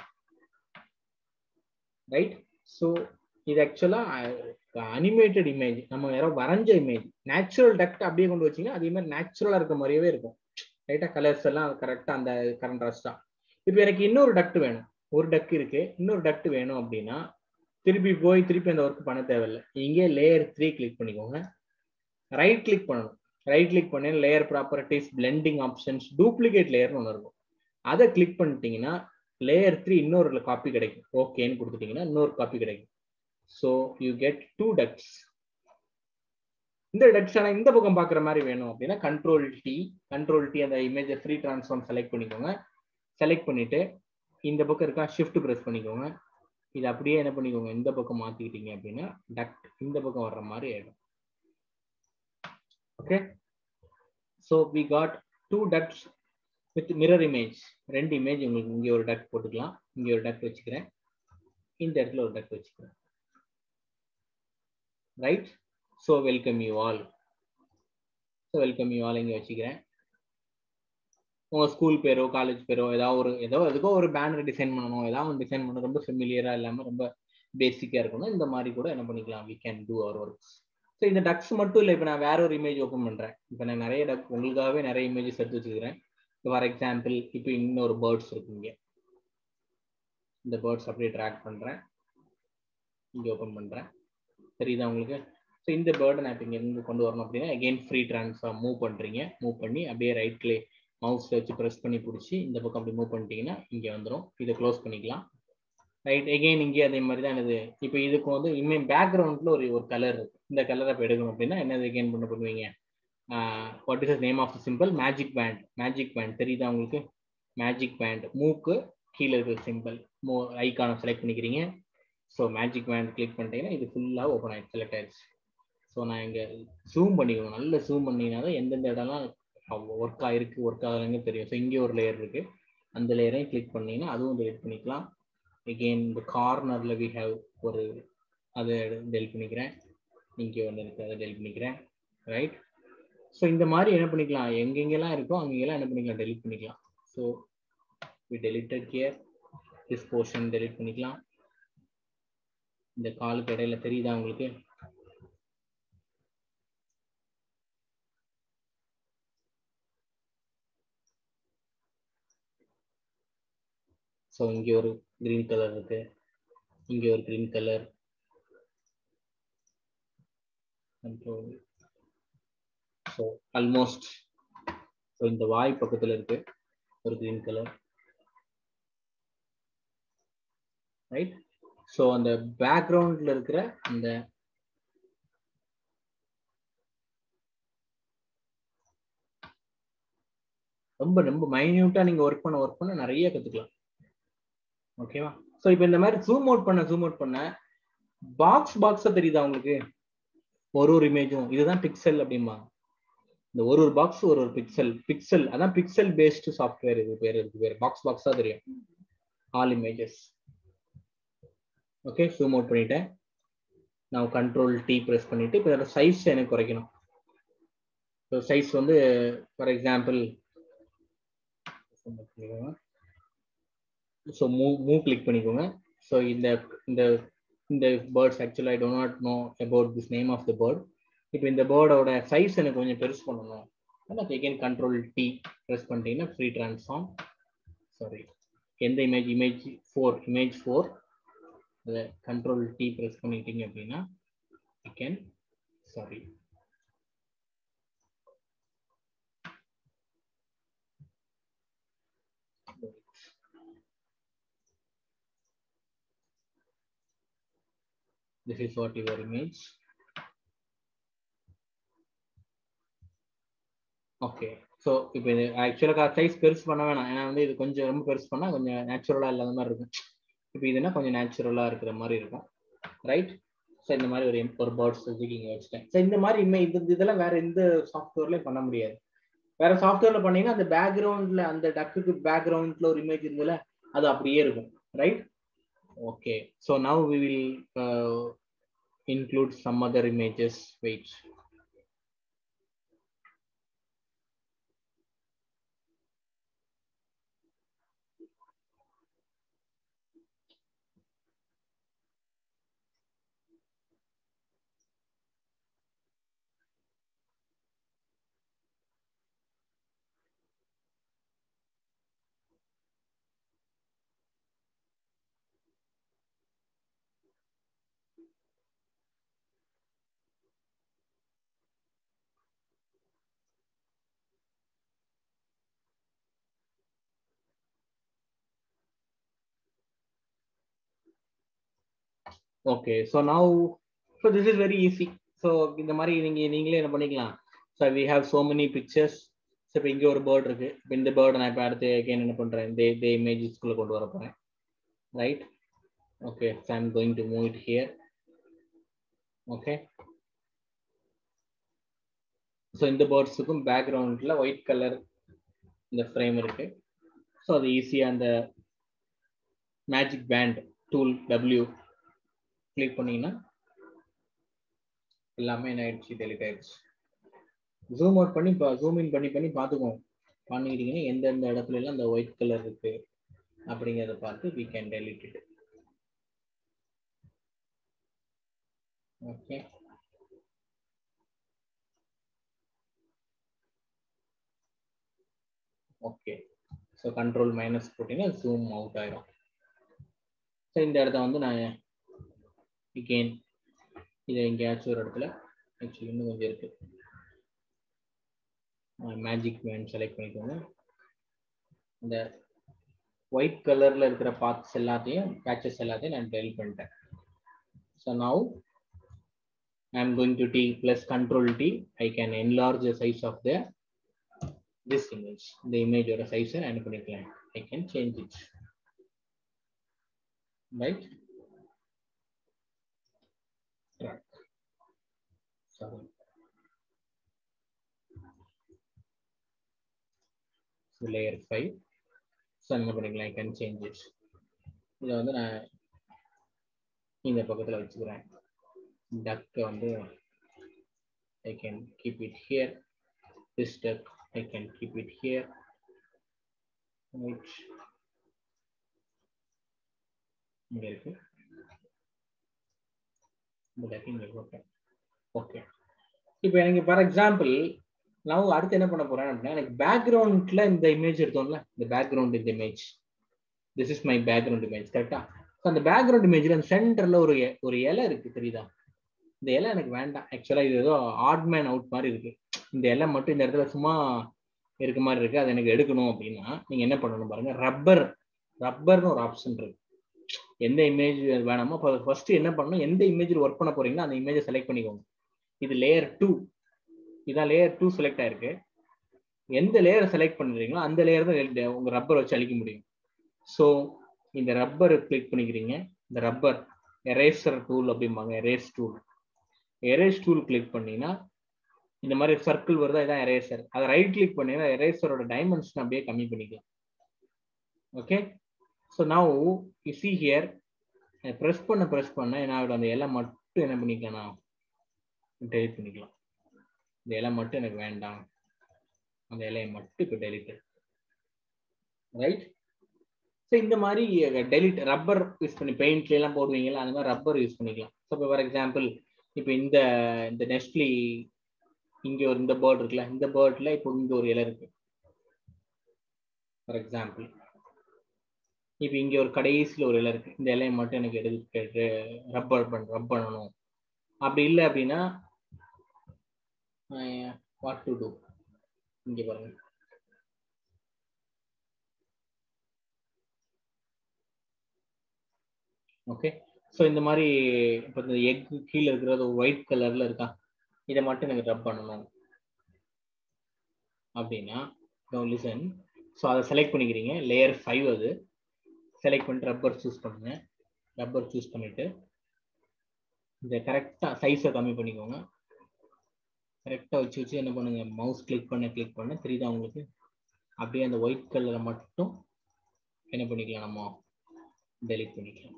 ரைட் ஸோ இது ஆக்சுவலா அனிமேட்டட் இமேஜ் நம்ம யாரோ வரைஞ்ச இமேஜ் நேச்சுரல் டக்ட் அப்படியே கொண்டு வச்சீங்கன்னா அதே மாதிரி நேச்சுரலா இருக்க மாதிரியே இருக்கும் ரைட்டா கலர்ஸ் எல்லாம் கரெக்டா அந்த கரண்டாஸ்டா இப்போ எனக்கு இன்னொரு டக்ட் வேணும் ஒரு டக் இருக்கு இன்னொரு டக்ட் வேணும் அப்படின்னா திருப்பி போய் திருப்பி அந்த ஒர்க் பண்ண தேவையில்லை இங்கே லேயர் த்ரீ கிளிக் பண்ணிக்கோங்க ரைட் கிளிக் பண்ணணும் ரைட் கிளிக் பண்ணி layer properties blending options duplicate லேயர்னு ஒன்று இருக்கும் அதை கிளிக் பண்ணிட்டீங்கன்னா லேயர் த்ரீ இன்னொரு காப்பி கிடைக்கும் ஓகேன்னு கொடுத்துட்டீங்கன்னா இன்னொரு காப்பி கிடைக்கும் so you get two ducks இந்த டக்ஸ் ஆனால் இந்த பக்கம் பார்க்குற மாதிரி வேணும் அப்படின்னா கண்ட்ரோல் டி கண்ட்ரோல் டி அந்த இமேஜை ஃப்ரீ ட்ரான்ஸ்ஃபார்ம் செலக்ட் பண்ணிக்கோங்க செலக்ட் பண்ணிட்டு இந்த பக்கம் இருக்கா ஷிஃப்ட் ப்ரெஸ் பண்ணிக்கோங்க இது அப்படியே என்ன பண்ணிக்கோங்க இந்த பக்கம் மாத்திக்கிட்டீங்க அப்படின்னா டக்ட் இந்த பக்கம் வர்ற மாதிரி ஆயிடும் okay so we got two ducks with mirror image ரெண்டு இமேஜ் உங்களுக்கு இங்கே ஒரு டக் போட்டுக்கலாம் இங்கே ஒரு டக் வச்சுக்கிறேன் இந்த இடத்துல ஒரு டக் வச்சுக்கிறேன் right so welcome you all so welcome you all இங்கே வச்சுக்கிறேன் உங்க ஸ்கூல் பேரோ காலேஜ் பேரோ ஏதாவது ஒரு ஏதோ எதுக்கோ ஒரு பேனர் டிசைன் பண்ணணும் ஏதாவது ஒரு டிசைன் பண்ணணும் ரொம்ப ஃபெமிலியரா இல்லாம ரொம்ப பேசிக்கா இருக்கணும் இந்த மாதிரி கூட என்ன பண்ணிக்கலாம் we can do our works so இந்த டக்ஸ் மட்டும் இல்லை இப்போ நான் வேற ஒரு இமேஜ் ஓப்பன் பண்றேன் இப்போ நான் நிறைய டக் உங்களுக்காகவே நிறைய இமேஜஸ் எடுத்து வச்சுக்கிறேன் ஃபார் எக்ஸாம்பிள் இப்போ இன்னொரு பேர்ட்ஸ் இருக்குங்க இந்த பேர்ட்ஸ் அப்படியே ட்ராக் பண்றேன் இங்க ஓப்பன் பண்றேன் தெரியுதா உங்களுக்கு ஸோ இந்த பேர்டை நான் இப்போ இங்க இருந்து கொண்டு வரணும் அப்படின்னா அகெயின் ஃப்ரீ ட்ரான்ஸ்ஃபார்ம் மூவ் பண்றீங்க மூவ் பண்ணி அப்படியே ரைட் கிளே மவுஸ்ல வச்சு ப்ரெஸ் பண்ணி பிடிச்சி இந்த பக்கம் அப்படி மூவ் பண்ணிட்டீங்கன்னா இங்க வந்துடும் இதை க்ளோஸ் பண்ணிக்கலாம் ரைட் எகெயின் இங்கே அதே மாதிரி தான் இது இப்போ இதுக்கு வந்து இனிமேல் பேக்ரவுண்ட்ல ஒரு ஒரு கலர் இருக்கு இந்த கலரை இப்போ எடுக்கணும் அப்படின்னா என்னது எகெயின் பண்ண பண்ணுவீங்க what is name of symbol magic wand magic wand தெரியுதா உங்களுக்கு மேஜிக் பேண்ட் மூக்கு கீழே இருக்கிற சிம்பிள் மோ ஐக்கானை செலக்ட் பண்ணிக்கிறீங்க ஸோ மேஜிக் பேண்ட் கிளிக் பண்ணிட்டீங்கன்னா இது ஃபுல்லாக ஓப்பன் ஆயிடுச்சு செலக்ட் ஆயிடுச்சு ஸோ நான் இங்கே ஜூம் பண்ணிக்கணும் நல்ல ஜூம் பண்ணிங்கன்னா தான் எந்தெந்த இடம்லாம் ஒர்க் ஆயிருக்கு ஒர்க் ஆகலைங்க தெரியும் ஸோ இங்கே ஒரு லேயர் இருக்கு அந்த லேயரையும் கிளிக் பண்ணீங்கன்னா அதுவும் டெலிட் பண்ணிக்கலாம் எகெயின் இந்த கார்னரில் வி ஹேவ் ஒரு அதை டெலிட் பண்ணிக்கிறேன் இங்கே ஒன்று இருக்குது அதை டெலிட் பண்ணிக்கிறேன் ரைட் ஸோ இந்த மாதிரி என்ன பண்ணிக்கலாம் எங்கெங்கெல்லாம் இருக்கோ அங்கெல்லாம் என்ன பண்ணிக்கலாம் டெலிட் பண்ணிக்கலாம் so we deleted here this portion delete பண்ணிக்கலாம் இந்த காலுக்கு இடையில தெரியுதா உங்களுக்கு ஸோ இங்கே ஒரு கிரீன் கலர் இருக்கு இங்கே ஒரு green color so almost so இந்த வாய் பக்கத்தில் இருக்கு ஒரு கிரீன் கலர் ரைட் ஸோ அந்த பேக்ரவுண்ட்ல இருக்கிற அந்த ரொம்ப ரொம்ப மைன்யூட்டா நீங்க ஒர்க் பண்ண ஒர்க் பண்ண நிறைய கத்துக்கலாம் ஓகேவா ஸோ இப்போ இந்த மாதிரி ஜூம் அவுட் பண்ண ஜூம் அவுட் பண்ண பாக்ஸ் பாக்ஸா தெரியுதா உங்களுக்கு ஒரு ஒரு இமேஜும் இதுதான் பிக்சல் அப்படிம்பாங்க இந்த ஒரு ஒரு பாக்ஸ் ஒரு ஒரு பிக்சல் பிக்சல் அதான் பிக்சல் பேஸ்டு சாஃப்ட்வேர் இது பேர் இருக்கு பேர் பாக்ஸ் பாக்ஸா தெரியும் all images okay zoom out பண்ணிட்டேன் நான் கண்ட்ரோல் டி ப்ரெஸ் பண்ணிட்டு இப்போ இதோட சைஸ் எனக்கு குறைக்கணும் ஸோ சைஸ் வந்து for example so move move click பண்ணிக்கோங்க ஸோ இந்த இந்த இந்த பேர்ட்ஸ் ஆக்சுவலாக I do not know about this name of the bird இப்போ இந்த பேர்டோட சைஸ் எனக்கு கொஞ்சம் பெருசு பண்ணணும் அதுக்கு எகெயின் கண்ட்ரோல் டி ப்ரெஸ் பண்ணிட்டீங்கன்னா ஃப்ரீ ட்ரான்ஸ்ஃபார்ம் சாரி எந்த image image four image four அதை கண்ட்ரோல் டி ப்ரெஸ் பண்ணிட்டீங்க அப்படின்னா you can sorry this is what your image okay so இப்போ இது ஆக்சுவலாக சைஸ் பெருசு பண்ண வேணாம் ஏன்னா வந்து இது கொஞ்சம் ரொம்ப பெருசு பண்ணால் கொஞ்சம் நேச்சுரலாக இல்லாத மாதிரி இருக்கும் இப்போ இதுனா கொஞ்சம் நேச்சுரலாக இருக்கிற மாதிரி இருக்கும் ரைட் ஸோ இந்த மாதிரி ஒரு ஒரு பேர்ட்ஸ் தூக்கி இங்கே வச்சுட்டேன் ஸோ இந்த மாதிரி இமே இந்த இதெல்லாம் வேற எந்த சாஃப்ட்வேர்லையும் பண்ண முடியாது வேற சாஃப்ட்வேர்ல பண்ணீங்கன்னா அந்த பேக்ரவுண்ட்ல அந்த டக்குக்கு பேக்ரவுண்ட்ல ஒரு இமேஜ் இருந்ததுல அது அப்படியே இருக்கும் right okay so now we will uh, include some other images wait okay so now so this is very easy so இந்த மாதிரி நீங்க நீங்களே என்ன பண்ணிக்கலாம் so we have so many pictures so இப்போ இங்கே ஒரு பேர்ட் இருக்கு இப்போ இந்த பேர்டை நான் இப்போ அடுத்து again என்ன பண்றேன் இந்த இந்த இமேஜஸ்குள்ள கொண்டு வர போறேன் right okay so I'm going to move it here okay so இந்த பேர்ட்ஸுக்கும் பேக்ரவுண்டில் ஒயிட் கலர் இந்த ஃப்ரேம் இருக்கு ஸோ அது ஈஸியாக அந்த magic wand tool W click பண்ணீங்கன்னா எல்லாமே என்ன ஆயிடுச்சு டெலிட் ஆயிடுச்சு ஜூம் அவுட் பண்ணி ஜூம் இன் பண்ணி பண்ணி பார்த்துக்கோங்க பண்ணிக்கிட்டீங்கன்னா எந்தெந்த இடத்துல எல்லாம் அந்த ஒயிட் கலர் இருக்கு அப்படிங்கிறத பார்த்து we can delete it okay okay so control minus போட்டிங்கன்னா ஜூம் அவுட் ஆயிரும் ஸோ இந்த இடத்த வந்து நான் again இதை எங்கேயாச்சும் ஒரு இடத்துல ஆக்சுவலி இன்னும் கொஞ்சம் இருக்கு மேஜிக் மேன் செலக்ட் பண்ணிக்கோங்க இந்த ஒயிட் கலர்ல இருக்கிற பார்ட்ஸ் எல்லாத்தையும் பேச்சஸ் எல்லாத்தையும் நான் டெலிட் பண்ணிட்டேன் so now I am going to T plus control T I can enlarge the size of the this image இந்த இமேஜோட சைஸை நான் என்ன பண்ணிக்கலாம் I can change it right track. Sorry. So layer 5. So என்ன பண்ணிக்கலாம் I can change it. இதை வந்து நான் இந்த பக்கத்தில் வச்சுக்கிறேன் டக்கை வந்து I can keep it here. This duck I can keep it here. Right. இங்க இருக்கு ஓகே இப்போ எனக்கு ஃபார் எக்ஸாம்பிள் நான் அடுத்து என்ன பண்ண போறேன் அப்படின்னா எனக்கு பேக்ரவுண்ட்ல இந்த இமேஜ் எடுத்தோம்ல இந்த பேக்ரவுண்ட் இந்த image this is my background image கரெக்டா ஸோ அந்த பேக்ரவுண்ட் இமேஜ்ல அந்த சென்டர்ல ஒரு ஒரு இலை இருக்கு தெரியுதா இந்த இலை எனக்கு வேண்டாம் ஆக்சுவலா இது ஏதோ ஆட் மேன் அவுட் மாதிரி இருக்கு இந்த இலை மட்டும் இந்த இடத்துல சும்மா இருக்க மாதிரி இருக்கு அதை எனக்கு எடுக்கணும் அப்படின்னா நீங்க என்ன பண்ணணும் பாருங்க ரப்பர் ரப்பர்னு ஒரு ஆப்ஷன் இருக்கு எந்த இமேஜ் வேணாமோ ஃபர்ஸ்ட் என்ன பண்ணணும் எந்த இமேஜில் ஒர்க் பண்ண போறீங்களோ அந்த இமேஜை செலக்ட் பண்ணிக்கோங்க இது லேயர் டூ இதான் லேயர் டூ செலக்ட் ஆயிருக்கு எந்த லேயரை செலக்ட் பண்ணுறீங்களோ அந்த லேயர் தான் உங்க ரப்பர் வச்சு அழிக்க முடியும் ஸோ இந்த ரப்பர் கிளிக் பண்ணிக்கிறீங்க இந்த ரப்பர் எரேசர் டூல் அப்படிம்பாங்க erase tool erase tool click பண்ணீங்கன்னா இந்த மாதிரி சர்க்கிள் வருதா இதான் எரேசர் அதை ரைட் கிளிக் பண்ணீங்கன்னா எரேசரோட டைமென்ஷன் அப்படியே கம்மி பண்ணிக்கலாம் okay so now you see here press பண்ண ப்ரெஸ் பண்ண என்ன ஆகிடும் அந்த இலை மட்டும் என்ன பண்ணிக்கலாம் நான் டெலிட் பண்ணிக்கலாம் இந்த இலை மட்டும் எனக்கு வேண்டாம் அந்த இலையை மட்டும் இப்போ டெலிட் ரைட் ஸோ இந்த மாதிரி டெலிட் ரப்பர் யூஸ் பண்ணி பெயிண்ட்ல எல்லாம் போடுவீங்களா அந்த மாதிரி ரப்பர் யூஸ் பண்ணிக்கலாம் ஸோ இப்போ ஃபார் எக்ஸாம்பிள் இப்போ இந்த இந்த நெஸ்ட்லி இங்கே ஒரு இந்த பேர்ட் இருக்குல்ல இந்த பேர்ட்ல இப்போ இங்கே ஒரு இலை இருக்கு ஃபார் எக்ஸாம்பிள் இப்போ இங்கே ஒரு கடைசியில் ஒரு இலை இருக்கு இந்த இலையை மட்டும் எனக்கு எடுத்து ரப்பர் பண்ண ரப் பண்ணணும் அப்படி இல்லை அப்படின்னா வாட் டு டூ இங்கே பாருங்க ஓகே ஸோ இந்த மாதிரி இப்போ இந்த எக் கீழே இருக்கிறது ஒயிட் கலர்ல இருக்கா இதை மட்டும் எனக்கு ரப் பண்ணணும் அப்படின்னா லிசன் ஸோ அதை செலக்ட் பண்ணிக்கிறீங்க லேயர் ஃபைவ் அது செலக்ட் பண்ணிட்டு ரப்பர் சூஸ் பண்ணுங்க ரப்பர் சூஸ் பண்ணிட்டு இந்த கரெக்டாக சைஸை கம்மி பண்ணிக்கோங்க கரெக்டாக வச்சு வச்சு என்ன பண்ணுங்க மவுஸ் கிளிக் பண்ண கிளிக் பண்ண தெரியுதா உங்களுக்கு அப்படியே அந்த ஒயிட் கலரை மட்டும் என்ன பண்ணிக்கலாம் நம்ம டெலிட் பண்ணிக்கலாம்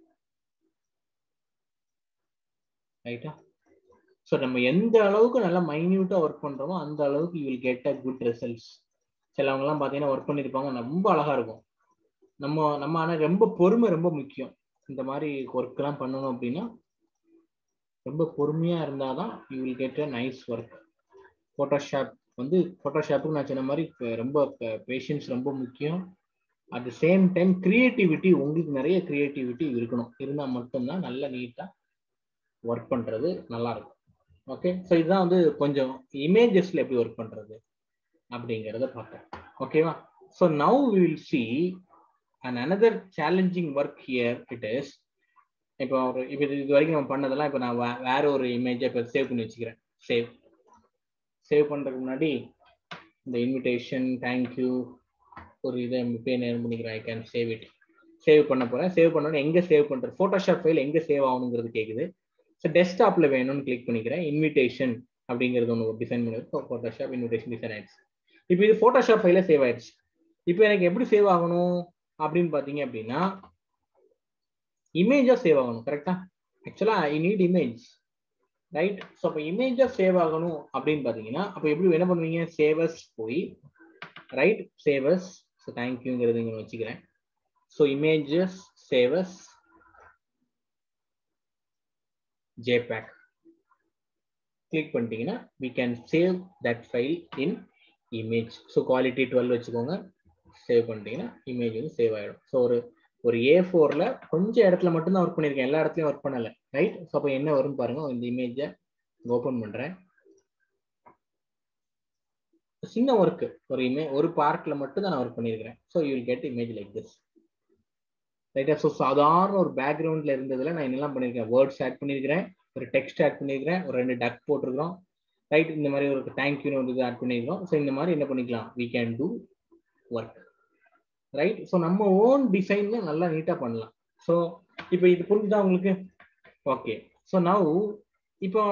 ரைட்டா ஸோ நம்ம எந்த அளவுக்கு நல்லா மைன்யூட்டாக ஒர்க் பண்ணுறோமோ அந்த அளவுக்கு you will get a good results சிலவங்கலாம் பார்த்தீங்கன்னா ஒர்க் பண்ணியிருப்பாங்க ரொம்ப அழகாக இருக்கும் நம்ம நம்ம ஆனால் ரொம்ப பொறுமை ரொம்ப முக்கியம் இந்த மாதிரி ஒர்க்லாம் பண்ணணும் அப்படின்னா ரொம்ப பொறுமையாக இருந்தால் தான் you will get a nice work Photoshop வந்து ஃபோட்டோஷாப்புக்கு நான் சொன்ன மாதிரி ரொம்ப பேஷன்ஸ் ரொம்ப முக்கியம் at the same time creativity உங்களுக்கு நிறைய கிரியேட்டிவிட்டி இருக்கணும் இருந்தால் மட்டும்தான் நல்ல நீட்டாக ஒர்க் பண்ணுறது நல்லா இருக்கும் ஓகே ஸோ இதுதான் வந்து கொஞ்சம் இமேஜஸ்ல எப்படி ஒர்க் பண்ணுறது அப்படிங்கிறத பார்ப்பேன் ஓகேவா so now will see and another challenging work here it is இப்போ ஒரு இப்போ இது வரைக்கும் நம்ம பண்ணதெல்லாம் இப்போ நான் வேற ஒரு இமேஜை இப்போ சேவ் பண்ணி வச்சுக்கிறேன் சேவ் சேவ் பண்ணுறதுக்கு முன்னாடி இந்த இன்விடேஷன் தேங்க்யூ ஒரு இதை பேர் நேரம் பண்ணிக்கிறேன் I can save it save பண்ண போகிறேன் சேவ் பண்ணோன்னு எங்கே சேவ் பண்ணுறது ஃபோட்டோஷாப் ஃபைல் எங்கே சேவ் ஆகணுங்கிறது கேட்குது ஸோ டெஸ்க்டாப்பில் வேணும்னு கிளிக் பண்ணிக்கிறேன் இன்விடேஷன் அப்படிங்கிறது ஒன்று டிசைன் பண்ணிருக்கு ஃபோட்டோஷாப் இன்விடேஷன் டிசைன் ஆயிடுச்சு இப்போ இது ஃபோட்டோஷாப் ஃபைல சேவ் ஆயிடுச்சு இப்போ எனக்கு எப்படி சேவ் ஆகணும் அப்படின்னு பார்த்தீங்க அப்படின்னா இமேஜா சேவ் ஆகணும் கரெக்டா ஆக்சுவலா I need image right so அப்போ இமேஜா சேவ் ஆகணும் அப்படின்னு பார்த்தீங்கன்னா அப்போ எப்படி என்ன பண்ணுவீங்க சேவஸ் போய் ரைட் சேவஸ் ஸோ தேங்க்யூங்கிறது இங்கே வச்சுக்கிறேன் so images save as JPEG click பண்ணிட்டீங்கன்னா we can save that file in image so quality twelve வச்சுக்கோங்க சேவ் பண்ணிட்டீங்கன்னா இமேஜ் வந்து சேவ் ஆகிடும் ஸோ ஒரு ஒரு ஏ ஃபோரில் கொஞ்சம் இடத்துல மட்டும்தான் ஒர்க் பண்ணியிருக்கேன் எல்லா இடத்துலையும் ஒர்க் பண்ணலை ரைட் ஸோ அப்போ என்ன வரும்னு பாருங்க இந்த இமேஜை ஓப்பன் பண்ணுறேன் சின்ன ஒர்க்கு ஒரு இமே ஒரு பார்ட்ல மட்டும் தான் நான் ஒர்க் பண்ணியிருக்கிறேன் so you will get image like this ரைட்டா ஸோ சாதாரண ஒரு பேக்ரவுண்ட்ல இருந்ததுல நான் என்னெல்லாம் பண்ணியிருக்கேன் வேர்ட்ஸ் ஆட் பண்ணியிருக்கிறேன் ஒரு டெக்ஸ்ட் ஆட் பண்ணியிருக்கிறேன் ஒரு ரெண்டு டக் போட்டிருக்கிறோம் ரைட் இந்த மாதிரி ஒரு தேங்க்யூன்னு ஒரு இது ஆட் பண்ணியிருக்கிறோம் ஸோ இந்த மாதிரி என்ன பண்ணிக்கலாம் we can do work right so நம்ம ஓன் டிசைன்ல நல்லா நீட்டாக பண்ணலாம் ஸோ இப்போ இது புரிஞ்சுதா உங்களுக்கு ஓகே ஸோ நவ் இப்போ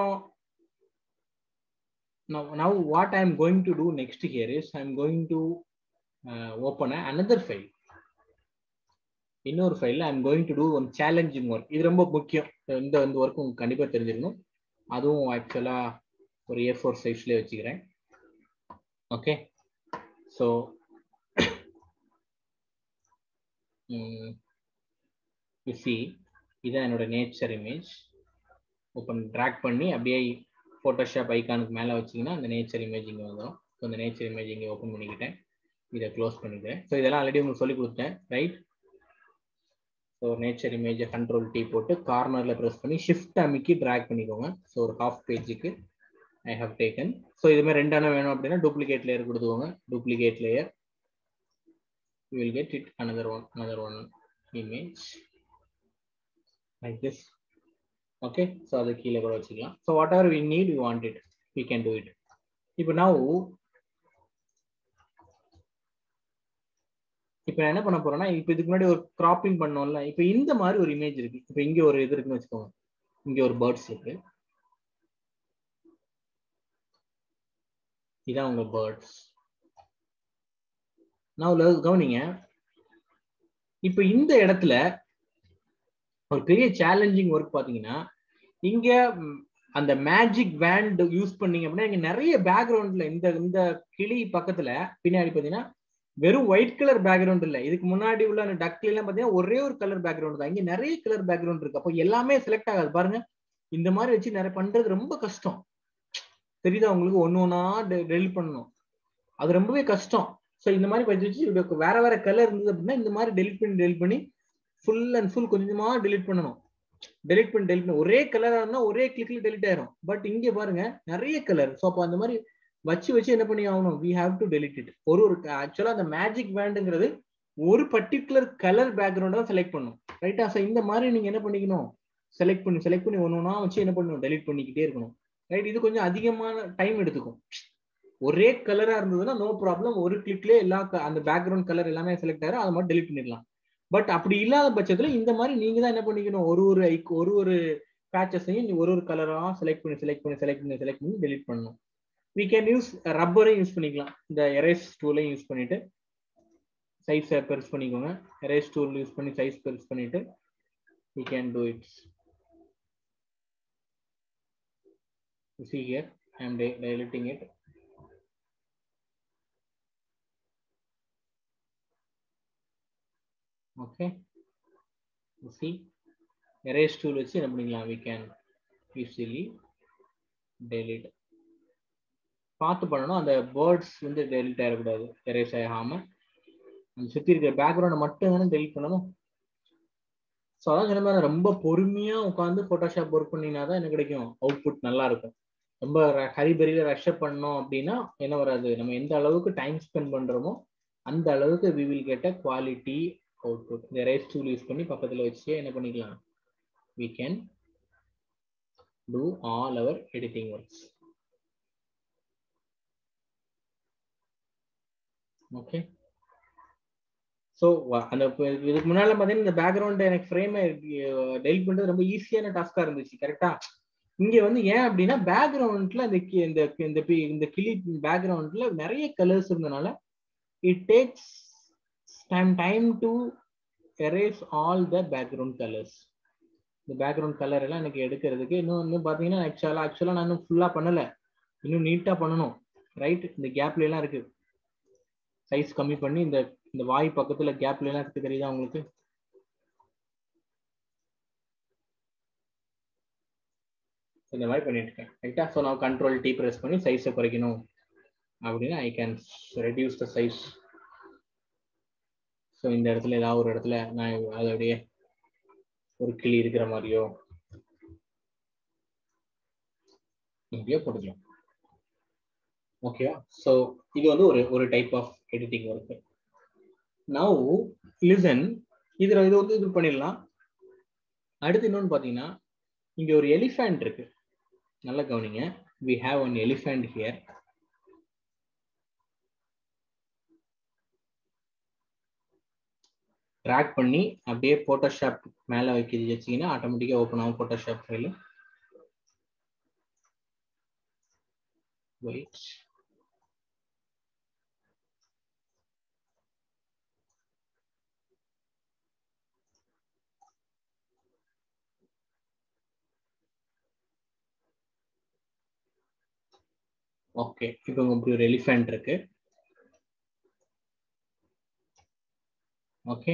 now now what i am going to do next here is i am going to uh, open a, another file இன்னொரு ஃபைல்ல I'm going to do one challenging work இது ரொம்ப முக்கியம் இந்த இந்த ஒர்க் உங்களுக்கு கண்டிப்பாக தெரிஞ்சிருக்கணும் அதுவும் ஆக்சுவலாக ஒரு ஏ ஃபோர் சைஸ்லேயே வச்சுக்கிறேன் ஓகே ஸோ சி இதான் என்னோட நேச்சர் இமேஜ் ஓப்பன் ட்ராக் பண்ணி அப்படியே ஃபோட்டோஷாப் ஐக்கானுக்கு மேலே வச்சிங்கன்னா அந்த நேச்சர் இமேஜ் இங்கே வந்துடும் ஸோ அந்த நேச்சர் இமேஜ் இங்கே ஓப்பன் பண்ணிக்கிட்டேன் இதை க்ளோஸ் பண்ணிக்கிறேன் ஸோ இதெல்லாம் ஆல்ரெடி உங்களுக்கு சொல்லி கொடுத்தேன் ரைட் ஸோ நேச்சர் இமேஜை கண்ட்ரோல் டீ போட்டு கார்னரில் ப்ரெஸ் பண்ணி ஷிஃப்ட் அமைக்கி ட்ராக் பண்ணிக்கோங்க ஸோ ஒரு ஹாஃப் பேஜுக்கு ஐ ஹவ் டேக்கன் ஸோ இது மாதிரி ரெண்டான வேணும் அப்படின்னா டூப்ளிகேட் லேயர் கொடுத்துக்கோங்க duplicate layer you will get it another one another one image like this okay so அது கீழே கூட வச்சுக்கலாம் so whatever we need we want it we can do it இப்போ நான் இப்போ நான் என்ன பண்ண போறேன்னா இப்போ இதுக்கு முன்னாடி ஒரு கிராப்பிங் பண்ணோம்ல இப்போ இந்த மாதிரி ஒரு இமேஜ் இருக்கு இப்போ இங்க ஒரு இது இருக்குன்னு வச்சுக்கோங்க இங்க ஒரு பேர்ட்ஸ் இருக்கு இதான் உங்க பேர்ட்ஸ் நான் கவனிங்க இப்போ இந்த இடத்துல ஒரு பெரிய சேலஞ்சிங் ஒர்க் பாத்தீங்கன்னா இங்க அந்த மேஜிக் வேண்ட் யூஸ் பண்ணீங்க அப்படின்னா இங்க நிறைய பேக்ரவுண்ட்ல இந்த இந்த கிளி பக்கத்துல பின்னாடி பாத்தீங்கன்னா வெறும் ஒயிட் கலர் பேக்ரவுண்ட் இல்ல இதுக்கு முன்னாடி உள்ள அந்த டக்ல எல்லாம் பாத்தீங்கன்னா ஒரே ஒரு கலர் பேக்ரவுண்ட் தான் இங்க நிறைய கலர் பேக்ரவுண்ட் இருக்கு அப்போ எல்லாமே செலக்ட் ஆகாது பாருங்க இந்த மாதிரி வச்சு நிறைய பண்றது ரொம்ப கஷ்டம் தெரியுதா உங்களுக்கு ஒன்னு ஒன்னா டெலிட் பண்ணணும் அது ரொம்பவே கஷ்டம் ஸோ இந்த மாதிரி வச்சு வச்சு வேற வேற கலர் இருந்தது அப்படின்னா இந்த மாதிரி டெலிட் பண்ணி டெலிட் பண்ணி ஃபுல் அண்ட் ஃபுல் கொஞ்சமா டெலிட் பண்ணணும் டெலிட் பண்ணி டெலிட் பண்ணி ஒரே கலரா இருந்தா ஒரே கிளிக்ல டெலிட் ஆயிரும் பட் இங்க பாருங்க நிறைய கலர் ஸோ அப்போ அந்த மாதிரி வச்சு வச்சு என்ன பண்ணி ஆகணும் we have to delete it ஒரு ஒரு ஆக்சுவலா அந்த மேஜிக் வேண்டுங்கிறது ஒரு பர்டிகுலர் கலர் பேக்ரவுண்ட் தான் செலக்ட் பண்ணும் ரைட்டா ஸோ இந்த மாதிரி நீங்க என்ன பண்ணிக்கணும் செலக்ட் பண்ணி செலக்ட் பண்ணி ஒன்று ஒன்றா வச்சு என்ன பண்ணணும் டெலிட் பண்ணிக்கிட்டே இருக்கணும் ரைட் இது கொஞ்சம் அதிகமான டைம் எடுத்துக்கும் ஒரே கலரா இருந்ததுன்னா நோ ப்ராப்ளம் ஒரு கிளிக்லேயே எல்லா அந்த பேக்ரவுண்ட் கலர் எல்லாமே செலக்ட் ஆயிரும் அதை மட்டும் டெலிட் பண்ணிடலாம் பட் அப்படி இல்லாத பட்சத்துல இந்த மாதிரி நீங்க தான் என்ன பண்ணிக்கணும் ஒரு ஒரு ஐக் ஒரு ஒரு பேச்சஸையும் ஒரு ஒரு கலரா செலக்ட் பண்ணி செலக்ட் பண்ணி செலக்ட் பண்ணி செலக்ட் பண்ணி டெலிட் பண்ணணும் வி கேன் யூஸ் ரப்பரையும் யூஸ் பண்ணிக்கலாம் இந்த எரேஸ் டூலையும் யூஸ் பண்ணிட்டு சைஸ் பெருசு பண்ணிக்கோங்க எரேஸ் டூல் யூஸ் பண்ணி சைஸ் பெருசு பண்ணிட்டு we can do it see here i am dilating it okay you see erase tool வச்சு என்ன பண்ணிக்கலாம் we can easily delete பார்த்து பண்ணணும் அந்த பேர்ட்ஸ் வந்து டெலிட் ஆகிடக்கூடாது எரேஸ் ஆகாம அந்த சுற்றி இருக்கிற பேக்ரவுண்டை மட்டும் தானே டெலிட் பண்ணணும் ஸோ அதான் சொன்ன மாதிரி ரொம்ப பொறுமையா உட்காந்து ஃபோட்டோஷாப் ஒர்க் பண்ணினா தான் என்ன கிடைக்கும் அவுட்புட் நல்லா இருக்கும் ரொம்ப ஹரிபரியில ரஷ்அப் பண்ணோம் அப்படின்னா என்ன வராது நம்ம எந்த அளவுக்கு டைம் ஸ்பெண்ட் பண்றோமோ அந்த அளவுக்கு we will get a quality output இந்த ரேஸ் டூல் யூஸ் பண்ணி பக்கத்துல வச்சு என்ன பண்ணிக்கலாம் we can do all our editing works okay so அந்த இதுக்கு முன்னால பார்த்தீங்கன்னா இந்த பேக்ரவுண்ட் எனக்கு ஃப்ரேமை டெலிட் பண்ணுறது ரொம்ப ஈஸியான டாஸ்காக இருந்துச்சு கரெக்டா இங்க வந்து ஏன் அப்படின்னா பேக்ரவுண்ட்ல இந்த இந்த இந்த இந்த கிளி பேக்ரவுண்ட்ல நிறைய கலர்ஸ் இருந்தனால it takes time time to erase all the background colours இந்த பேக்ரவுண்ட் கலர் எல்லாம் எனக்கு எடுக்கிறதுக்கு இன்னும் இன்னும் பார்த்தீங்கன்னா ஆக்சுவலாக ஆக்சுவலாக நான் இன்னும் ஃபுல்லாக பண்ணலை இன்னும் நீட்டாக பண்ணணும் ரைட் இந்த கேப்ல எல்லாம் இருக்கு சைஸ் கம்மி பண்ணி இந்த இந்த வாய் பக்கத்துல கேப்ல எல்லாம் இருக்கு தெரியுதா உங்களுக்கு இந்த மாதிரி பண்ணிட்டு இருக்கேன் ரைட்டா ஸோ நான் கண்ட்ரோல் டி ப்ரெஸ் பண்ணி சைஸை குறைக்கணும் அப்படின்னு I can reduce the size so இந்த இடத்துல ஏதாவது ஒரு இடத்துல நான் அது அப்படியே ஒரு கிளி இருக்கிற மாதிரியோ இப்படியோ போட்டுக்கலாம் ஓகேவா ஸோ இது வந்து ஒரு ஒரு type of editing work now listen இதில் இது வந்து இது பண்ணிடலாம் அடுத்து இன்னொன்று பார்த்தீங்கன்னா இங்கே ஒரு எலிஃபேண்ட் இருக்கு நல்லா கவனிங்க we have one elephant here drag பண்ணி அப்படியே போட்டோஷாப் மேலே வைக்கிறது வச்சிங்கன்னா ஆட்டோமேட்டிக்காக ஓப்பன் ஆகும் போட்டோஷாப் ஃபைலு வெயிட் ஓகே இப்போ இப்படி ஒரு எலிஃபென்ட் இருக்கு ஓகே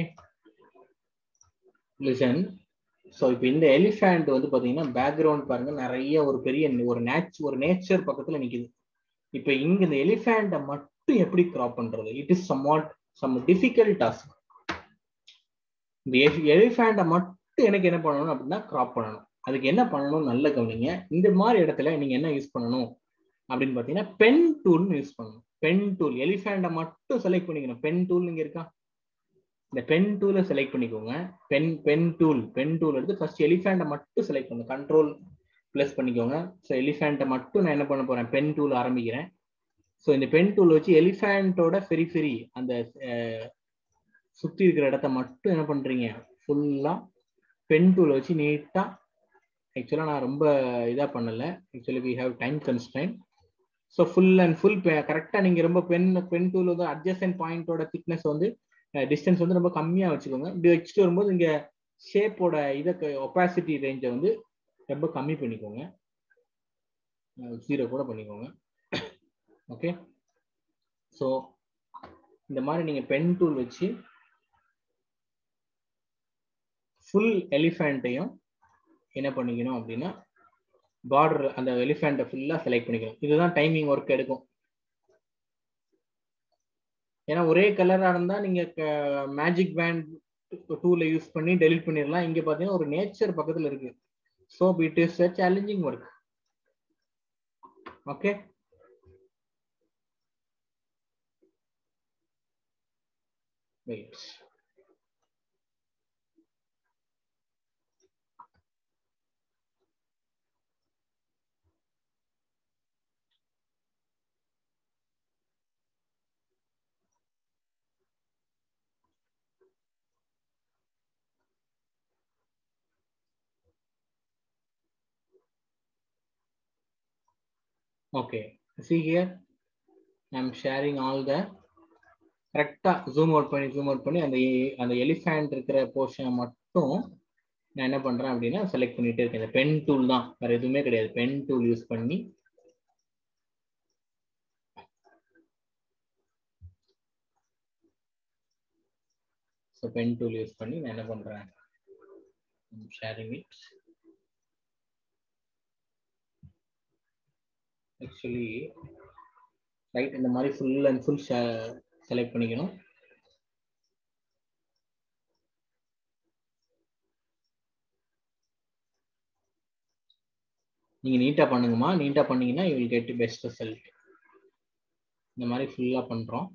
லிசன் ஸோ இப்போ இந்த எலிஃபேண்ட் வந்து பார்த்தீங்கன்னா பேக்ரவுண்ட் பாருங்க நிறைய ஒரு பெரிய ஒரு நேச் ஒரு நேச்சர் பக்கத்தில் நிற்குது இப்போ இங்க இந்த எலிஃபேண்ட்டை மட்டும் எப்படி கிராப் பண்றது it is somewhat some difficult task இந்த எலிஃபேண்ட்டை மட்டும் எனக்கு என்ன பண்ணணும் அப்படின்னா கிராப் பண்ணணும் அதுக்கு என்ன பண்ணணும் நல்ல கவனிங்க இந்த மாதிரி இடத்துல நீங்க என்ன யூஸ் பண்ணணும் அப்படின்னு பார்த்தீங்கன்னா பென் டூல்னு யூஸ் பண்ணணும் பென் டூல் எலிஃபேண்ட்டை மட்டும் செலக்ட் பண்ணிக்கணும் பென் டூல் இங்க இருக்கா இந்த பென் டூலை செலக்ட் பண்ணிக்கோங்க pen pen tool pen tool எடுத்து ஃபர்ஸ்ட் எலிஃபேண்ட்டை மட்டும் செலக்ட் பண்ணுங்க கண்ட்ரோல் ப்ளஸ் பண்ணிக்கோங்க ஸோ எலிஃபேண்ட்டை மட்டும் நான் என்ன பண்ண போறேன் பென் டூல் ஆரம்பிக்கிறேன் ஸோ இந்த பென் டூல் வச்சு எலிஃபேண்ட்டோட ஃபெரி ஃபெரி அந்த சுற்றி இருக்கிற இடத்த மட்டும் என்ன பண்றீங்க ஃபுல்லா பென் டூல் வச்சு நீட்டா ஆக்சுவலாக நான் ரொம்ப இதாக பண்ணலை actually we have time constraint so full and full கரெக்டாக நீங்கள் ரொம்ப பென் பென் டூல் வந்து அட்ஜஸ்டன் பாயிண்டோட திக்னஸ் வந்து டிஸ்டன்ஸ் வந்து ரொம்ப கம்மியாக வச்சுக்கோங்க இப்படி வச்சுட்டு வரும்போது இங்கே ஷேப்போட இதை ஒப்பாசிட்டி ரேஞ்சை வந்து ரொம்ப கம்மி பண்ணிக்கோங்க ஜீரோ கூட பண்ணிக்கோங்க ஓகே ஸோ இந்த மாதிரி நீங்கள் பென் டூல் வச்சு ஃபுல் எலிஃபேண்ட்டையும் என்ன பண்ணிக்கணும் அப்படின்னா பார்டர் அந்த எலிஃபேண்ட்டை ஃபுல்லாக செலக்ட் பண்ணிக்கணும் இதுதான் டைமிங் ஒர்க் எடுக்கும் ஏன்னா ஒரே கலராக இருந்தால் நீங்கள் மேஜிக் பேண்ட் டூலை யூஸ் பண்ணி டெலிட் பண்ணிடலாம் இங்கே பார்த்தீங்கன்னா ஒரு நேச்சர் பக்கத்தில் இருக்கு so it is a challenging work okay wait okay see here i'm sharing all the கரெக்டா ஜூம் அவுட் பண்ணி ஜூம் அவுட் பண்ணி அந்த அந்த எலிஃபேண்ட் இருக்கிற போர்ஷனை மட்டும் நான் என்ன பண்றேன் அப்படின்னா செலக்ட் பண்ணிட்டே இருக்கேன் இந்த பென் டூல் தான் வேற எதுவுமே கிடையாது பென் டூல் யூஸ் பண்ணி ஸோ பென் டூல் யூஸ் பண்ணி நான் என்ன பண்றேன் ஷேரிங் இட் ஆக்சுவலி ரைட் இந்த மாதிரி ஃபுல் அண்ட் ஃபுல் செலக்ட் பண்ணிக்கணும் நீங்க நீட்டா பண்ணுங்கம்மா நீட்டா பண்ணீங்கன்னா you will get best result இந்த மாதிரி ஃபுல்லா பண்றோம்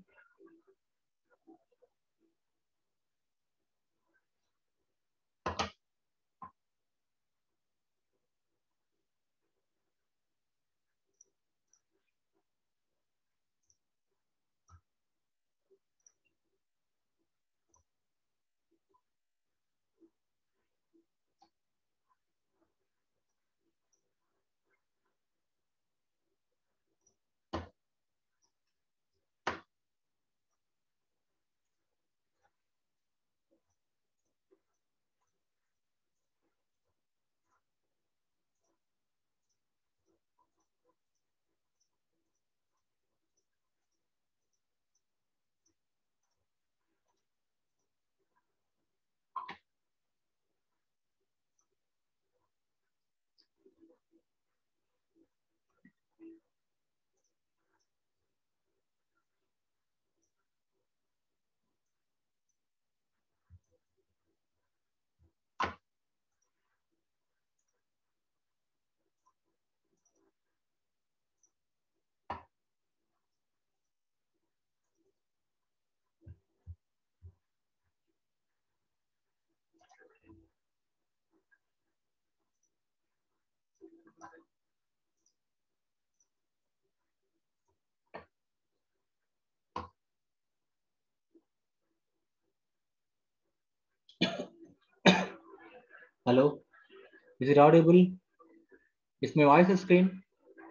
Hello, is it audible? Is my voice screen?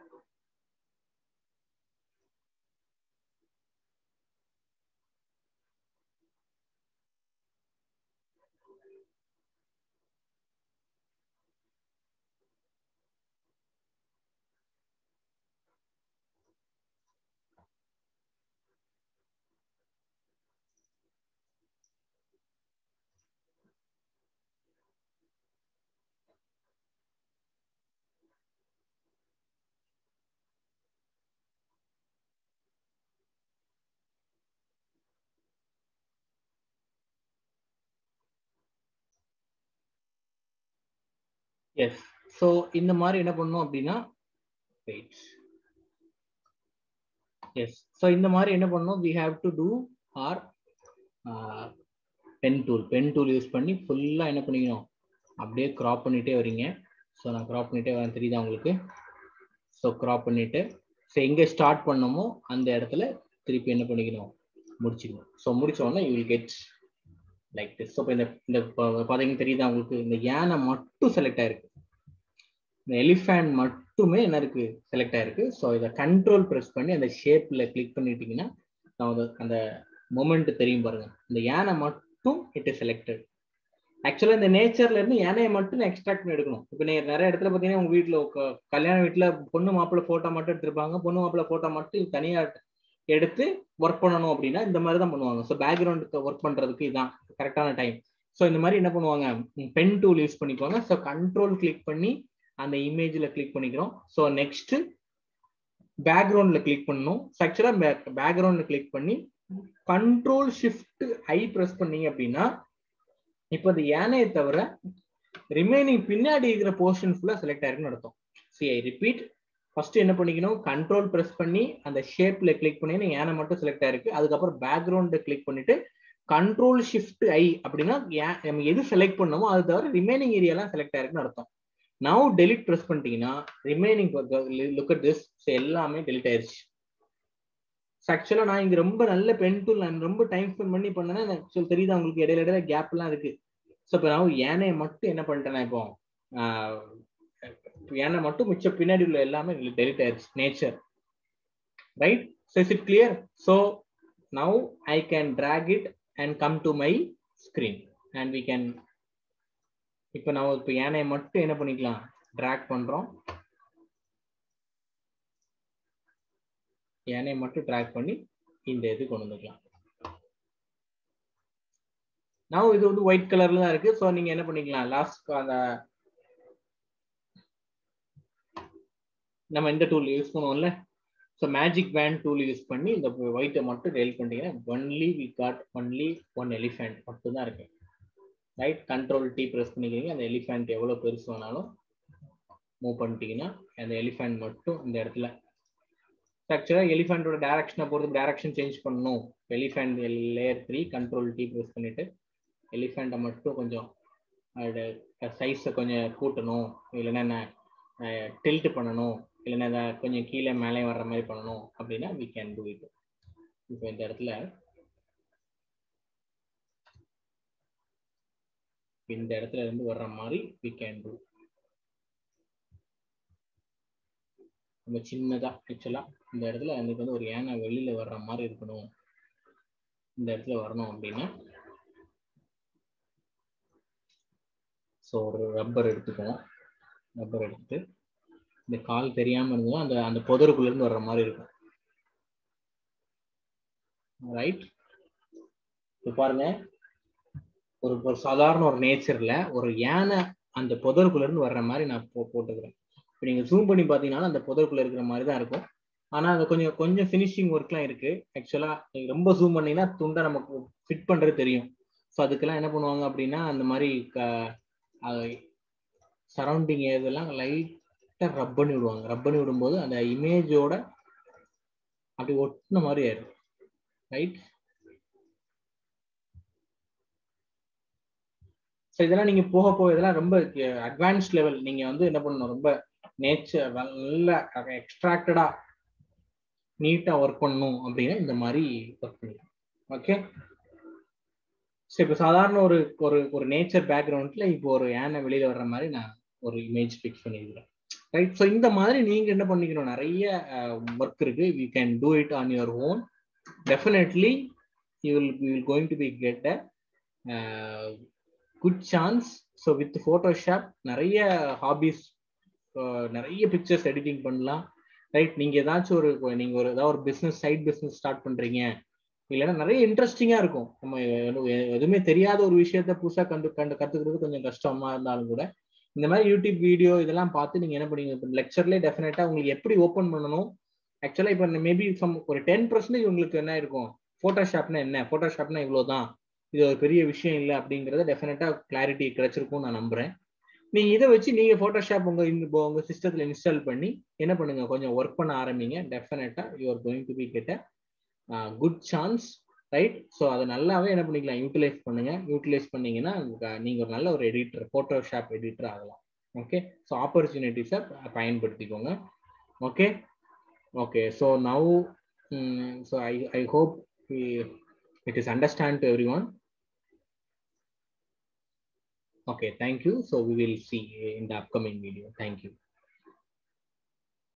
Yes so இந்த மாதிரி என்ன பண்ணோம் அப்படின்னா வெயிட் எஸ் ஸோ இந்த மாதிரி என்ன பண்ணோம் we have to do our pen tool pen tool use பண்ணி ஃபுல்லாக என்ன பண்ணிக்கணும் அப்படியே க்ராப் பண்ணிட்டே வரீங்க ஸோ நான் க்ராப் பண்ணிட்டே வரேன் தெரியுதா உங்களுக்கு ஸோ க்ராப் பண்ணிட்டு ஸோ எங்கே ஸ்டார்ட் பண்ணமோ அந்த இடத்துல திருப்பி என்ன பண்ணிக்கணும் முடிச்சுக்கணும் ஸோ முடிச்ச உடனே you will get like this so இப்போ இந்த இந்த பார்த்தீங்கன்னா தெரியுதா உங்களுக்கு இந்த யானை மட்டும் செலக்ட் ஆயிருக்கு இந்த எலிஃபேண்ட் மட்டுமே என்ன இருக்கு செலக்ட் ஆயிருக்கு ஸோ இதை கண்ட்ரோல் ப்ரெஸ் பண்ணி அந்த ஷேப்ல கிளிக் பண்ணிட்டீங்கன்னா நான் அந்த மூமெண்ட் தெரியும் பாருங்க இந்த யானை மட்டும் இட் இஸ் செலக்டட் ஆக்சுவலா இந்த நேச்சர்ல இருந்து யானையை மட்டும் எக்ஸ்ட்ராக்ட் பண்ணி எடுக்கணும் இப்போ நீங்க நிறைய இடத்துல பாத்தீங்கன்னா உங்க வீட்டுல கல்யாண வீட்டுல பொண்ணு மாப்பிள்ள போட்டோ மட்டும் எடுத்திருப்பாங்க பொண்ணு மாப்பிள்ள போட்டோ மட்டும் தனியா எடுத்து ஒர்க் பண்ணணும் அப்படின்னா இந்த மாதிரி தான் பண்ணுவாங்க ஸோ பேக்ரவுண்டுக்கு ஒர்க் பண்றதுக்கு இதுதான் கரெக்டான டைம் ஸோ இந்த மாதிரி என்ன பண்ணுவாங்க பென் டூல் யூஸ் பண்ணிக்குவாங்க ஸோ கண்ட்ரோல் கிளிக் பண்ணி அந்த இமேஜ்ல கிளிக் பண்ணிக்கிறோம் ஸோ நெக்ஸ்ட் பேக்ரவுண்ட்ல கிளிக் பண்ணணும் ஆக்சுவலா பேக்ரவுண்ட்ல கிளிக் பண்ணி கண்ட்ரோல் ஷிஃப்ட் ஐ ப்ரெஸ் பண்ணீங்க அப்படின்னா இப்போ இந்த யானையை தவிர ரிமைனிங் பின்னாடி இருக்கிற போர்ஷன் ஃபுல்லா செலக்ட் ஆயிருக்குன்னு அர்த்தம் சி ஐ ரிப்பீட் ஃபர்ஸ்ட் என்ன பண்ணிக்கணும் கண்ட்ரோல் ப்ரெஸ் பண்ணி அந்த ஷேப்ல கிளிக் பண்ணி யானை மட்டும் செலக்ட் ஆயிருக்கு அதுக்கப்புறம் பேக்ரவுண்ட் கிளிக் பண்ணிட்டு கண்ட்ரோல் ஷிஃப்ட் ஐ அப்படின்னா நம்ம எது செலக்ட் பண்ணமோ அது தவிர ரிமைனிங் ஏரியாலாம் செலக்ட் ஆயிருக்குன்னு அர்த்தம் நவ் டெலிட் ப்ரெஸ் பண்ணிட்டீங்கன்னா ரிமைனிங் லுக் அட் திஸ் எல்லாமே டெலிட் ஆயிருச்சு ஆக்சுவலா நான் இங்க ரொம்ப நல்ல பென் டூல் நான் ரொம்ப டைம் ஸ்பெண்ட் பண்ணி பண்ணேன்னா ஆக்சுவல் தெரியுது உங்களுக்கு இடையில இடையில கேப் எல்லாம் இருக்கு ஸோ இப்போ நான் யானையை மட்டும் என்ன பண்ணிட்டேன்னா இப்போ யானை மட்டும் மிச்ச பின்னாடி உள்ள எல்லாமே டெலிட் ஆயிருச்சு nature right so is it clear so now I can drag it and come to my screen and we can இப்போ நான் இப்போ யானையை மட்டும் என்ன பண்ணிக்கலாம் ட்ராக் பண்றோம் யானையை மட்டும் ட்ராக் பண்ணி இந்த இது கொண்டு வந்துக்கலாம் நான் இது வந்து ஒயிட் கலர்ல தான் இருக்கு ஸோ நீங்க என்ன பண்ணிக்கலாம் லாஸ்ட் அந்த நம்ம இந்த டூல் யூஸ் பண்ணுவோம்ல so magic wand tool use பண்ணி இந்த ஒயிட்டை மட்டும் டெலிட் பண்ணிட்டீங்கன்னா only we got only one elephant மட்டும் தான் இருக்கு ரைட் கண்ட்ரோல் டி ப்ரெஸ் பண்ணிக்கிறீங்க அந்த எலிஃபென்ட் எவ்வளோ பெருசு வேணாலும் மூவ் பண்ணிட்டீங்கன்னா அந்த எலிஃபென்ட் மட்டும் இந்த இடத்துல ஆக்சுவலாக எலிஃபென்ட்டோட டேரக்ஷனை பொறுத்து டேரக்ஷன் சேஞ்ச் பண்ணணும் elephant layer three control T press பண்ணிட்டு எலிஃபெண்ட்டை மட்டும் கொஞ்சம் அதோட சைஸை கொஞ்சம் கூட்டணும் இல்லைன்னா டில்ட் பண்ணணும் இல்லைன்னா கொஞ்சம் கீழே மேலே வர்ற மாதிரி பண்ணணும் அப்படின்னா வி கேன் டூ இட் இப்போ இந்த இடத்துல இந்த இடத்துல இருந்து வர்ற மாதிரி வி கேன் டூ ரொம்ப சின்னதா ஆக்சுவலா இந்த இடத்துல எனக்கு வந்து ஒரு யானை வெளியில வர்ற மாதிரி இருக்கணும் இந்த இடத்துல வரணும் அப்படின்னா ஸோ ஒரு ரப்பர் எடுத்துக்குவோம் ரப்பர் எடுத்துட்டு இந்த கால் தெரியாம இருந்ததும் அந்த அந்த புதருக்குள்ள இருந்து வர்ற மாதிரி இருக்கும் ரைட் இப்போ பாருங்க ஒரு ஒரு சாதாரண ஒரு நேச்சர்ல ஒரு யானை அந்த புதருக்குள்ள இருந்து வர்ற மாதிரி நான் போ போட்டுக்கிறேன் இப்போ நீங்கள் ஜூம் பண்ணி பார்த்தீங்கன்னா அந்த புதருக்குள்ள இருக்கிற மாதிரி தான் இருக்கும் ஆனால் அது கொஞ்சம் கொஞ்சம் ஃபினிஷிங் ஒர்க்லாம் இருக்கு ஆக்சுவலாக நீங்கள் ரொம்ப ஜூம் பண்ணீங்கன்னா துண்டை நமக்கு ஃபிட் பண்ணுறது தெரியும் ஸோ அதுக்கெல்லாம் என்ன பண்ணுவாங்க அப்படின்னா அந்த மாதிரி சரௌண்டிங் இதெல்லாம் லைட்டாக ரப் பண்ணி விடுவாங்க ரப் பண்ணி விடும்போது அந்த இமேஜோட அப்படி ஒட்டின மாதிரி ஆயிடும் ரைட் ஸோ இதெல்லாம் நீங்க போக போக இதெல்லாம் ரொம்ப அட்வான்ஸ் லெவல் நீங்க வந்து என்ன பண்ணணும் ரொம்ப நேச்சர் நல்ல எக்ஸ்ட்ராக்டடா நீட்டா ஒர்க் பண்ணணும் அப்படின்னா இந்த மாதிரி ஒர்க் பண்ணிக்கலாம் ஓகே ஸோ இப்போ சாதாரண ஒரு ஒரு ஒரு நேச்சர் பேக்ரவுண்ட்ல இப்போ ஒரு யானை வெளியில வர்ற மாதிரி நான் ஒரு இமேஜ் ஃபிக்ஸ் பண்ணியிருக்கிறேன் ரைட் ஸோ இந்த மாதிரி நீங்க என்ன பண்ணிக்கணும் நிறைய ஒர்க் இருக்கு you can do it on your own definitely you will you will going to be get a good chance so with Photoshop நிறைய ஹாபிஸ் நிறைய பிக்சர்ஸ் எடிட்டிங் பண்ணலாம் ரைட் நீங்க ஏதாச்சும் ஒரு நீங்க ஒரு ஏதாவது ஒரு பிஸ்னஸ் சைட் பிஸ்னஸ் ஸ்டார்ட் பண்றீங்க இல்லைன்னா நிறைய இன்ட்ரெஸ்டிங்கா இருக்கும் நம்ம எதுவுமே தெரியாத ஒரு விஷயத்த புதுசா கண்டு கண்டு கத்துக்கிறது கொஞ்சம் கஷ்டமா இருந்தாலும் கூட இந்த மாதிரி யூடியூப் வீடியோ இதெல்லாம் பார்த்து நீங்க என்ன பண்ணீங்க இப்போ லெக்சர்லேயே டெஃபினட்டா உங்களுக்கு எப்படி ஓப்பன் பண்ணணும் ஆக்சுவலா இப்போ மேபி சம் ஒரு டென் பர்சன்டேஜ் உங்களுக்கு என்ன இருக்கும் ஃபோட்டோஷாப்னா என்ன ஃபோட்டோஷாப்னா இவ்வளோதான் இது ஒரு பெரிய விஷயம் இல்லை அப்படிங்கறத டெஃபினட்டா கிளாரிட்டி கிடைச்சிருக்கும் நான் நம்புறேன் நீங்க இதை வச்சு நீங்க போட்டோஷாப் உங்க உங்க சிஸ்டத்துல இன்ஸ்டால் பண்ணி என்ன பண்ணுங்க கொஞ்சம் ஒர்க் பண்ண ஆரம்பிங்க டெஃபினட்டா you are going to be get a good chance right so அதை நல்லாவே என்ன பண்ணிக்கலாம் யூட்டிலைஸ் பண்ணுங்க யூட்டிலைஸ் பண்ணீங்கன்னா நீங்க ஒரு நல்ல ஒரு எடிட்டர் போட்டோஷாப் எடிட்டர் ஆகலாம் ஓகே ஸோ ஆப்பர்ச்சுனிட்டிஸை பயன்படுத்திக்கோங்க okay okay so now so I I hope it is understand to everyone okay thank you so we will see in the upcoming video thank you